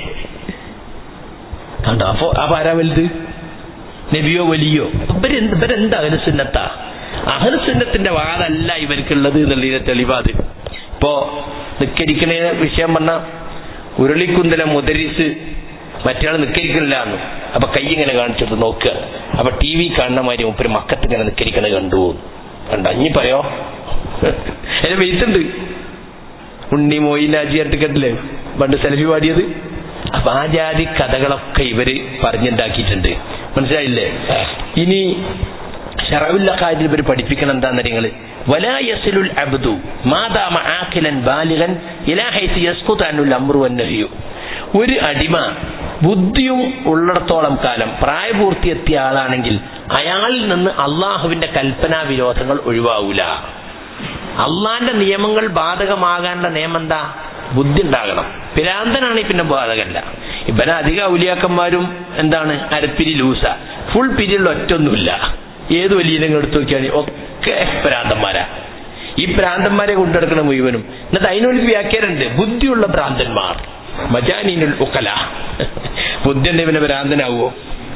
കണ്ടോ അപ്പോ ആ പാരാ വലുത് നബിയോ വലിയോ ഇവരെന്ത് ഇവരെന്താ അഹലുസുന്നത്താ അഹലുസുന്നത്തിന്റെ വാദമല്ല ഇവർക്കുള്ളത് എന്നുള്ളതിന്റെ തെളിവാത് ഇപ്പോ നിക്കരിക്കണ വിഷയം പറഞ്ഞ ഉരുളിക്കുന്തല മുദരിസ് മറ്റയാൾ നിക്കരിക്കണില്ല എന്നു അപ്പൊ കൈ ഇങ്ങനെ കാണിച്ചിട്ട് നോക്കുക അപ്പൊ ടി വി കാണുന്ന മാതിരി മുപ്പര് മക്കത്ത് ഇങ്ങനെ നിക്കരിക്കണത് കണ്ടു കണ്ട ഇനി പറയോ അതിന് വെയിറ്റുണ്ട് ഉണ്ണി മോയിനാജി കേട്ടില്ലേ പണ്ട് സെൽഫി പാടിയത് അപ്പൊ ആ ജാതി കഥകളൊക്കെ ഇവര് പറഞ്ഞുണ്ടാക്കിയിട്ടുണ്ട് മനസ്സിലായില്ലേ ഇനി ഷറവുല്ല കാര്യം ഇവർ പഠിപ്പിക്കണം എന്താന്ന് നിങ്ങള് വലായസിലുൽ അബ്ദു മാതാമ ആഖിലൻ ബാലികൻ ഇലാഹൈത്തി യസ്കുതാനുൽ അമ്രു വന്നഹിയു ഒരു അടിമ ബുദ്ധിയും ഉള്ളിടത്തോളം കാലം പ്രായപൂർത്തിയെത്തിയ ആളാണെങ്കിൽ അയാളിൽ നിന്ന് അള്ളാഹുവിന്റെ കൽപ്പനാ വിരോധങ്ങൾ ഒഴിവാവൂല അള്ളാന്റെ നിയമങ്ങൾ ബാധകമാകാനുള്ള നിയമം എന്താ ബുദ്ധി ഉണ്ടാകണം പിരാന്തനാണെങ്കിൽ പിന്നെ ബാധകമല്ല ഇവനെ അധിക ഔലിയാക്കന്മാരും എന്താണ് അരപ്പിരി ലൂസ ഫുൾ പിരിയിൽ ഒറ്റൊന്നുമില്ല ഏത് വലിയ ഇനങ്ങൾ എടുത്തു നോക്കിയാൽ ഒക്കെ ഭ്രാന്തന്മാരാ ഈ ഭ്രാന്തന്മാരെ കൊണ്ടെടുക്കണ മുഴുവനും എന്നിട്ട് അതിനൊരു വ്യാഖ്യാനുണ്ട് ബുദ്ധിയുള്ള ഭ്രാന്തന്മാർ മജാനീനുൽ ഉക്കല ബുദ്ധി പിന്നെ ഭ്രാന്തനാവോ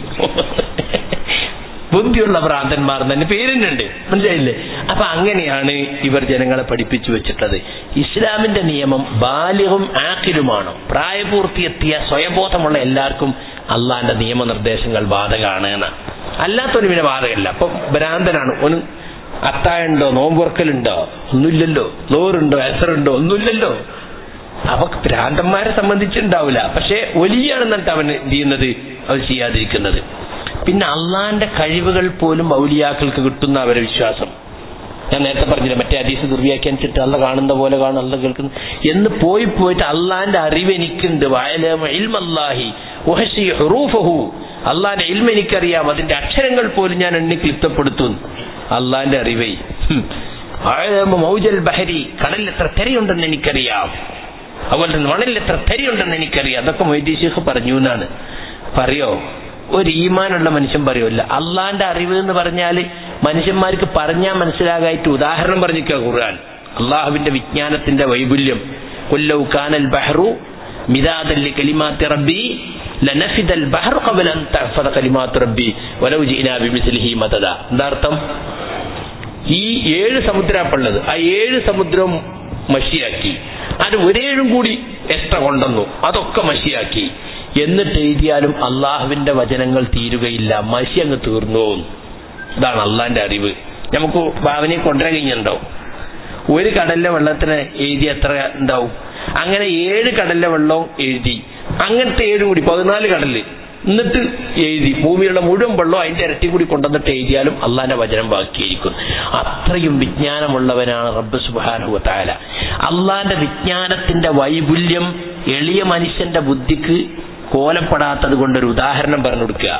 ബുദ്ധിയുള്ള ഭ്രാന്തന്മാർ തന്നെ പേരിനുണ്ട് മനസ്സിലായില്ലേ അപ്പൊ അങ്ങനെയാണ് ഇവർ ജനങ്ങളെ പഠിപ്പിച്ചു വെച്ചിട്ടത് ഇസ്ലാമിന്റെ നിയമം ബാല്യവും ആക്കിലുമാണ് പ്രായപൂർത്തിയെത്തിയ സ്വയബോധമുള്ള എല്ലാവർക്കും അള്ളാന്റെ നിയമനിർദ്ദേശങ്ങൾ ബാധകമാണ് എന്ന് അല്ലാത്തവന് പിന്നെ ബാധകല്ല അപ്പൊ ഭ്രാന്തനാണ് ഓന് അത്തായുണ്ടോ നോമ്പുറക്കലുണ്ടോ ഒന്നുമില്ലല്ലോ ലോറുണ്ടോ എസറുണ്ടോ ഒന്നുമില്ലല്ലോ അവ ഭ്രാന്തന്മാരെ സംബന്ധിച്ചുണ്ടാവില്ല പക്ഷെ ഒലിയാണെന്നിട്ട് അവൻ എന്ത് ചെയ്യുന്നത് അവൻ ചെയ്യാതിരിക്കുന്നത് പിന്നെ അള്ളാന്റെ കഴിവുകൾ പോലും ഔലിയാക്കൾക്ക് കിട്ടുന്ന അവരെ വിശ്വാസം ഞാൻ നേരത്തെ പറഞ്ഞില്ല മറ്റേ അതീസ് ദുർവ്യാഖ്യാനിച്ചിട്ട് അല്ല കാണുന്ന പോലെ കാണും അല്ല കേൾക്കുന്നു എന്ന് പോയി പോയിട്ട് അള്ളാന്റെ അറിവ് എനിക്കുണ്ട് വയലമ ഇൽമല്ലാഹി ഉഹശി ഹുറൂഫഹു അള്ളാന്റെ ഇൽമ എനിക്കറിയാം അതിന്റെ അക്ഷരങ്ങൾ പോലും ഞാൻ എണ്ണി ക്ലിപ്തപ്പെടുത്തുന്നു അള്ളാന്റെ അറിവേ ഹും. വയലമ മൗജൽ ബഹരി കടലിൽ എത്ര തെരയുണ്ടെന്ന് എനിക്കറിയാം അതുപോലെ തന്നെ മണലിൽ എത്ര തെരയുണ്ടെന്ന് എനിക്കറിയാം അതൊക്കെ മൊയ്തീ ഷേഖ് പറഞ്ഞു എന്നാണ് പറയോ ഒരു ഈമാനുള്ള മനുഷ്യൻ പറയുമല്ല അള്ളാന്റെ അറിവ് എന്ന് പറഞ്ഞാല് മനുഷ്യന്മാർക്ക് പറഞ്ഞാൽ മനസ്സിലാകായിട്ട് ഉദാഹരണം പറഞ്ഞിരിക്കുക ഖുർആൻ അള്ളാഹുവിന്റെ വിജ്ഞാനത്തിന്റെ വൈപുല്യം കൊല്ലൗ കാനൽ ബഹ്റു മിതാദല്ലി കലിമാത്തി റബ്ബി ലനഫിദൽ ബഹ്റു ഖബല അൻ തഹ്ഫദ കലിമാത്ത് റബ്ബി വലൗ ജിനാ ബിമിസ്ലിഹി മദദ എന്താർത്ഥം ഈ ഏഴ് സമുദ്രപ്പുള്ളത് ആ ഏഴ് സമുദ്രവും മഷിയാക്കി അത് ഒരേഴും കൂടി എക്സ്ട്രാ കൊണ്ടുവന്നു അതൊക്കെ മഷിയാക്കി എന്നിട്ട് എഴുതിയാലും അള്ളാഹുവിന്റെ വചനങ്ങൾ തീരുകയില്ല മഷി അങ്ങ് തീർന്നു പോകും. ഇതാണ് അള്ളാന്റെ അറിവ് നമുക്ക് ഭാവനയെ കൊണ്ടുവരാൻ കഴിഞ്ഞിട്ടുണ്ടാവും ഒരു കടലിലെ വെള്ളത്തിന് എഴുതി എത്ര ഉണ്ടാവും അങ്ങനെ ഏഴ് കടലിലെ വെള്ളവും എഴുതി അങ്ങനത്തെ ഏഴും കൂടി പതിനാല് കടല് എന്നിട്ട് എഴുതി ഭൂമിയുള്ള മുഴുവൻ വെള്ളവും അതിന്റെ ഇരട്ടി കൂടി കൊണ്ടുവന്നിട്ട് എഴുതിയാലും അള്ളാന്റെ വചനം ബാക്കിയിരിക്കും അത്രയും വിജ്ഞാനമുള്ളവനാണ് റബ്ബ് സുബാനുവ താല അള്ളാന്റെ വിജ്ഞാനത്തിന്റെ വൈപുല്യം എളിയ മനുഷ്യന്റെ ബുദ്ധിക്ക് കോലപ്പെടാത്തത് കൊണ്ടൊരു ഉദാഹരണം പറഞ്ഞു കൊടുക്കുക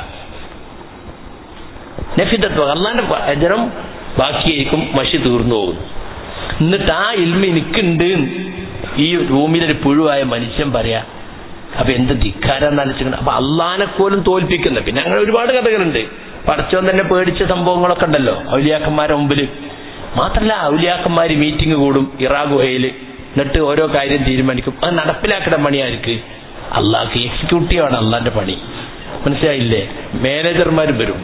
നഫിദത്വ അള്ളാന്റെ വചനം ബാക്കിയായിരിക്കും മഷി തീർന്നു പോകും എന്നിട്ട് ആ ഇൽമ എനിക്കുണ്ട് ഈ റൂമിലൊരു പുഴുവായ മനുഷ്യൻ പറയാ അപ്പൊ എന്ത് ധിക്കാരാന്ന് ആലോചിക്കണം അപ്പൊ അള്ളാനെ പോലും തോൽപ്പിക്കുന്ന പിന്നെ അങ്ങനെ ഒരുപാട് കഥകളുണ്ട് പടച്ചോൻ തന്നെ പേടിച്ച സംഭവങ്ങളൊക്കെ ഉണ്ടല്ലോ ഔലിയാക്കന്മാരെ മുമ്പിൽ മാത്രല്ല ഔലിയാക്കന്മാര് മീറ്റിംഗ് കൂടും ഇറാ ഗുഹയില് എന്നിട്ട് ഓരോ കാര്യം തീരുമാനിക്കും അത് നടപ്പിലാക്കുന്ന പണിയാർക്ക് അള്ളാഹ്ക്ക് എക്സിക്യൂട്ടീവാണ് അള്ളാന്റെ പണി മനസ്സിലായില്ലേ മാനേജർമാരും വരും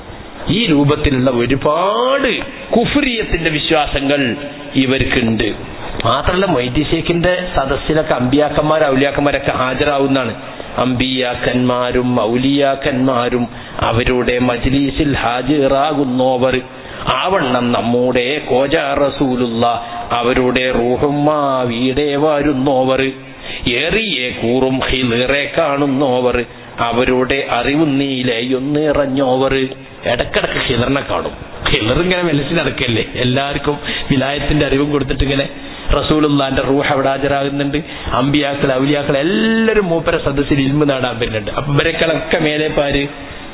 ഈ രൂപത്തിലുള്ള ഒരുപാട് കുഫ്രിയത്തിന്റെ വിശ്വാസങ്ങൾ ഇവർക്കുണ്ട് മാത്രമല്ല മൊയ്തീഷേഖിന്റെ സദസ്സിലൊക്കെ അമ്പിയാക്കന്മാർ ഔലിയാക്കന്മാരൊക്കെ ഹാജരാവുന്നതാണ് അമ്പിയാക്കന്മാരും ഔലിയാക്കന്മാരും അവരുടെ മജ്ലീസിൽ ഹാജരാകുന്നവർ ആവണ്ണം നമ്മുടെ കോജ റസൂലുള്ള അവരുടെ റൂഹുമ്മ വീടെ വരുന്നോവർ ഏറിയെ കൂറും ഹിലേറെ കാണുന്നോവർ അവരുടെ അറിവും നീലയൊന്നിറഞ്ഞോവർ ഇടക്കിടക്ക് ഹിലറിനെ കാണും ഹിലർ ഇങ്ങനെ മനസ്സിൽ നടക്കല്ലേ എല്ലാവർക്കും വിലായത്തിന്റെ അറിവും കൊടുത്തിട്ട് ഇങ്ങനെ റസൂലുള്ളാന്റെ റൂഹ് അവിടെ ഹാജരാകുന്നുണ്ട് അമ്പിയാക്കൾ ഔലിയാക്കൾ എല്ലാവരും മൂപ്പര സദസ്സിൽ ഇൽമ നേടാൻ വരുന്നുണ്ട് അപ്പൊ ഇവരെക്കളൊക്കെ മേലെ പാര്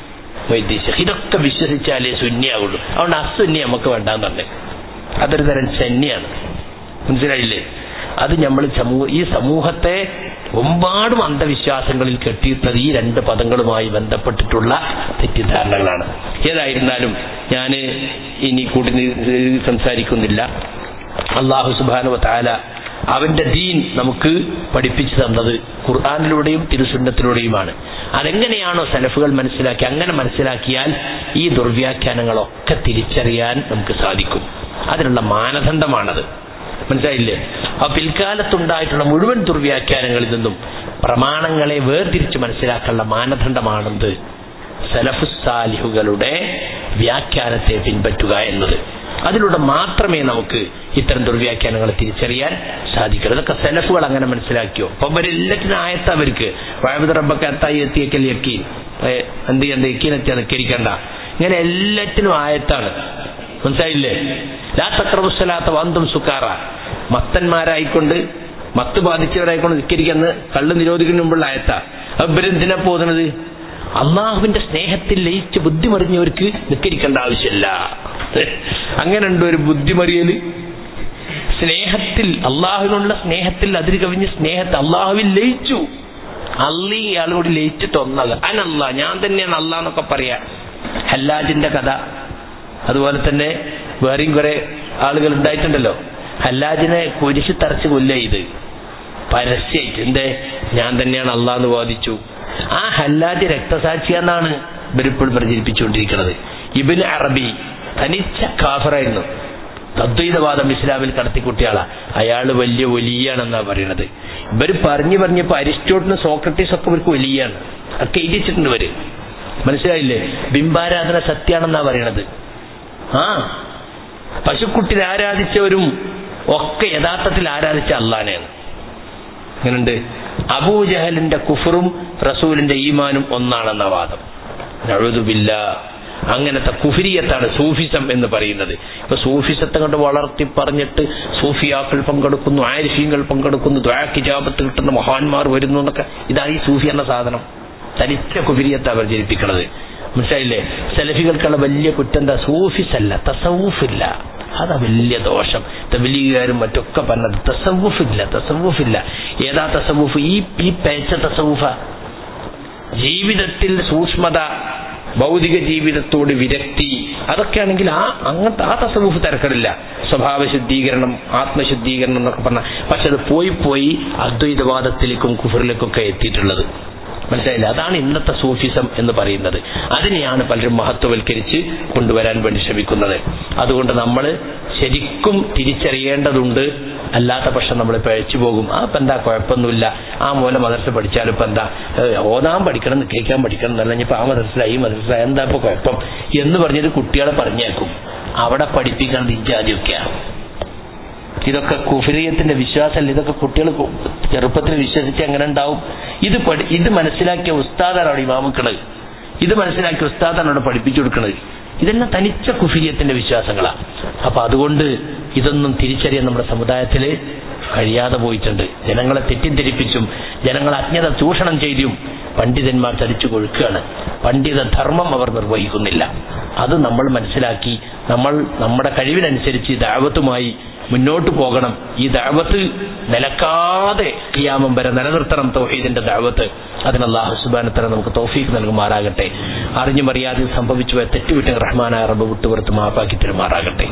വൈദ്യശ ഇതൊക്കെ വിശ്വസിച്ചാലേ ശൂന്യാവുള്ളൂ അതുകൊണ്ട് അസുന്യ നമുക്ക് വേണ്ടാന്ന് പറഞ്ഞു അതൊരു തരം ശന്യാണ് മനസ്സിലായില്ലേ അത് നമ്മൾ സമൂഹ ഈ സമൂഹത്തെ ഒരുപാടും അന്ധവിശ്വാസങ്ങളിൽ കെട്ടിയിട്ടത് ഈ രണ്ട് പദങ്ങളുമായി ബന്ധപ്പെട്ടിട്ടുള്ള തെറ്റിദ്ധാരണകളാണ് ഏതായിരുന്നാലും ഞാൻ ഇനി കൂടി നി- സംസാരിക്കുന്നില്ല അള്ളാഹു സുബാനു താല അവന്റെ ദീൻ നമുക്ക് പഠിപ്പിച്ചു തന്നത് ഖുർആാനിലൂടെയും തിരുസുന്നത്തിലൂടെയുമാണ് അതെങ്ങനെയാണോ സലഫുകൾ മനസ്സിലാക്കി അങ്ങനെ മനസ്സിലാക്കിയാൽ ഈ ദുർവ്യാഖ്യാനങ്ങളൊക്കെ തിരിച്ചറിയാൻ നമുക്ക് സാധിക്കും അതിനുള്ള മാനദണ്ഡമാണത് മനസ്സിലായില്ലേ ആ പിൽക്കാലത്തുണ്ടായിട്ടുള്ള മുഴുവൻ ദുർവ്യാഖ്യാനങ്ങളിൽ നിന്നും പ്രമാണങ്ങളെ വേർതിരിച്ച് മനസ്സിലാക്കാനുള്ള മാനദണ്ഡമാണെന്ത് സലഫുസാലിഹുകളുടെ വ്യാഖ്യാനത്തെ പിൻപറ്റുക എന്നത് അതിലൂടെ മാത്രമേ നമുക്ക് ഇത്തരം ദുർവ്യാഖ്യാനങ്ങളെ തിരിച്ചറിയാൻ സാധിക്കൂ അതൊക്കെ സെലഫുകൾ അങ്ങനെ മനസ്സിലാക്കിയോ അപ്പൊ അവരെല്ലാത്തിനും ആയത്ത അവർക്ക് വഴബുദ് റബ്ബക്ക് അത്തായി എത്തിയേക്കൽ യക്കീൻ ഏ, എന്ത് ചെയ്യണ്ട യക്കീൻ എത്തിയാൽ നിൽക്കരിക്കണ്ട ഇങ്ങനെ എല്ലാറ്റിനും ആയത്താണ് മനസ്സിലായില്ലേ ലാ തക്രബുസലാത്ത വന്തും സുക്കാറ മത്തന്മാരായിക്കൊണ്ട് മത്ത് ബാധിച്ചവരായിക്കൊണ്ട് നിൽക്കരിക്കുന്ന കള്ള് നിരോധിക്കുന്നതിന് മുമ്പുള്ള ആയത്ത അപ്പൊ ഇവരെന്തിനാ പോകുന്നത് അള്ളാഹുവിന്റെ സ്നേഹത്തിൽ ലയിച്ച് ബുദ്ധിമറിഞ്ഞവർക്ക് നിൽക്കരിക്കേണ്ട ആവശ്യമില്ല അങ്ങനെ ഉണ്ട് ഒരു ബുദ്ധിമറിയല് സ്നേഹത്തിൽ അള്ളാഹുവിനുള്ള സ്നേഹത്തിൽ അതിര് കവിഞ്ഞ് സ്നേഹത്തെ അള്ളാഹുവിൽ ലയിച്ചു അള്ളി ഇയാളോട് ലയിച്ചിട്ട് ഒന്നല്ല അനല്ല ഞാൻ തന്നെയാണ് അല്ല എന്നൊക്കെ പറയാ ഹല്ലാജിന്റെ കഥ അതുപോലെ തന്നെ വേറെയും കുറെ ആളുകൾ ഉണ്ടായിട്ടുണ്ടല്ലോ ഹല്ലാജിനെ കുരിശ് തറച്ച് കൊല്ല ഇത് പരസ്യമായിട്ട് എന്തേ ഞാൻ തന്നെയാണ് അള്ളാഹ് എന്ന് വാദിച്ചു ആ ഹല്ലാജ് രക്തസാക്ഷിയെന്നാണ് ഇവരിപ്പോൾ പ്രചരിപ്പിച്ചുകൊണ്ടിരിക്കുന്നത് ഇബിൻ അറബി തനിച്ച കാഫറായിരുന്നു തദ്വൈതവാദം ഇസ്ലാമിൽ കടത്തിക്കുട്ടിയാളാ അയാള് വലിയ വലിയാണെന്നാ പറയണത് ഇവര് പറഞ്ഞു പറഞ്ഞപ്പോ അരിസ്റ്റോട്ടിന് സോക്രട്ടീസ് ഒക്കെ ഇവർക്ക് വലിയാണ് ഒക്കെ എഴുതിച്ചിട്ടുണ്ട് ഇവര് മനസ്സിലായില്ലേ ബിംബാരാധന സത്യാണെന്നാ പറയണത് ആ പശുക്കുട്ടിനെ ആരാധിച്ചവരും ഒക്കെ യഥാർത്ഥത്തിൽ ആരാധിച്ച അള്ളാനെയാണ് എങ്ങനുണ്ട് അബൂജഹലിന്റെ കുഫറും റസൂലിന്റെ ഈമാനും ഒന്നാണെന്ന വാദം നഴുതുബില്ല അങ്ങനത്തെ കുഫിരിയത്താണ് സൂഫിസം എന്ന് പറയുന്നത് ഇപ്പൊ സൂഫിസത്തെ കൊണ്ട് വളർത്തി പറഞ്ഞിട്ട് സൂഫിയാക്കൾ പങ്കെടുക്കുന്നു ആരിഫീങ്ങൾ പങ്കെടുക്കുന്നു ദ്വാക്കിജാപത്ത് കിട്ടുന്ന മഹാന്മാർ വരുന്നു എന്നൊക്കെ ഇതാണ് ഈ സൂഫി എന്ന സാധനം തനിച്ച കുഫിരിയത്താണ് പ്രചരിപ്പിക്കുന്നത് മനസ്സിലായില്ലേ സെലഫികൾക്കുള്ള വലിയ കുറ്റം എന്താ സൂഫിസല്ല തസവൂഫില്ല അതാ വലിയ ദോഷം തബലീഗുകാരും മറ്റൊക്കെ പറഞ്ഞത് തസവൂഫില്ല തസവൂഫില്ല ഏതാ തസവൂഫ് ഈ ഈ പേച്ച തസവൂഫ ജീവിതത്തിൽ സൂക്ഷ്മത ഭൗതിക ജീവിതത്തോട് വിരക്തി അതൊക്കെയാണെങ്കിൽ ആ അങ്ങനത്തെ ആ തസവൂഫ് തിരക്കടില്ല സ്വഭാവ ശുദ്ധീകരണം ആത്മശുദ്ധീകരണം എന്നൊക്കെ പറഞ്ഞ പക്ഷെ അത് പോയി പോയി അദ്വൈതവാദത്തിലേക്കും കുഫറിലേക്കും ഒക്കെ എത്തിയിട്ടുള്ളത് മനസ്സിലായില്ല അതാണ് ഇന്നത്തെ സൂഫിസം എന്ന് പറയുന്നത് അതിനെയാണ് പലരും മഹത്വവൽക്കരിച്ച് കൊണ്ടുവരാൻ വേണ്ടി ശ്രമിക്കുന്നത് അതുകൊണ്ട് നമ്മൾ ശരിക്കും തിരിച്ചറിയേണ്ടതുണ്ട് അല്ലാത്ത പക്ഷം നമ്മൾ പഴച്ചു പോകും ആ ഇപ്പം എന്താ കുഴപ്പമൊന്നുമില്ല ആ മൂല മദർസ പഠിച്ചാലും ഇപ്പം എന്താ ഏഹ്, ഓതാൻ പഠിക്കണം നിൽക്കാൻ പഠിക്കണം എന്നല്ല ഇനിയിപ്പോൾ ആ മദർസിലായി ഈ മദർസിലായി എന്താ ഇപ്പോൾ കുഴപ്പം എന്ന് പറഞ്ഞിട്ട് കുട്ടികളെ പറഞ്ഞേക്കും അവിടെ പഠിപ്പിക്കുന്നത് ഇജാതിയൊക്കെയാണ് ഇതൊക്കെ കുഫിരിയത്തിന്റെ വിശ്വാസമല്ല ഇതൊക്കെ കുട്ടികൾ കു- ചെറുപ്പത്തിൽ വിശ്വസിച്ച് എങ്ങനെ ഉണ്ടാവും ഇത് പഠി ഇത് മനസ്സിലാക്കിയ ഉസ്താദാണ് ഇമാമുക്കള് ഇത് മനസ്സിലാക്കിയ ഉസ്താദാണ് അവിടെ പഠിപ്പിച്ചു കൊടുക്കുന്നത് ഇതെല്ലാം തനിച്ച കുഫിരിയത്തിന്റെ വിശ്വാസങ്ങളാ അപ്പൊ അതുകൊണ്ട് ഇതൊന്നും തിരിച്ചറിയാൻ നമ്മുടെ സമുദായത്തിൽ കഴിയാതെ പോയിട്ടുണ്ട് ജനങ്ങളെ തെറ്റിദ്ധരിപ്പിച്ചും ജനങ്ങളെ അജ്ഞത ചൂഷണം ചെയ്തും പണ്ഡിതന്മാർ ചലിച്ചു കൊഴുക്കുകയാണ് പണ്ഡിത ധർമ്മം അവർ നിർവഹിക്കുന്നില്ല അത് നമ്മൾ മനസ്സിലാക്കി നമ്മൾ നമ്മുടെ കഴിവിനനുസരിച്ച് ദാവത്തുമായി മുന്നോട്ട് പോകണം ഈ ദാവത്ത് നിലക്കാതെ കിയാമം വരെ നിലനിർത്തണം തൗഹീദിന്റെ ദാവത്ത് അതിന് അള്ളാഹു സുബാനത്തര നമുക്ക് തൗഫീഖ് നൽകുമാറാകട്ടെ അറിഞ്ഞും അറിയാതെ സംഭവിച്ചു പോയ തെറ്റുവിട്ട് റഹ്മാനായ റബ്ബ് വിട്ടുപുറത്ത് മാപ്പാക്കി തരുമാറാകട്ടെ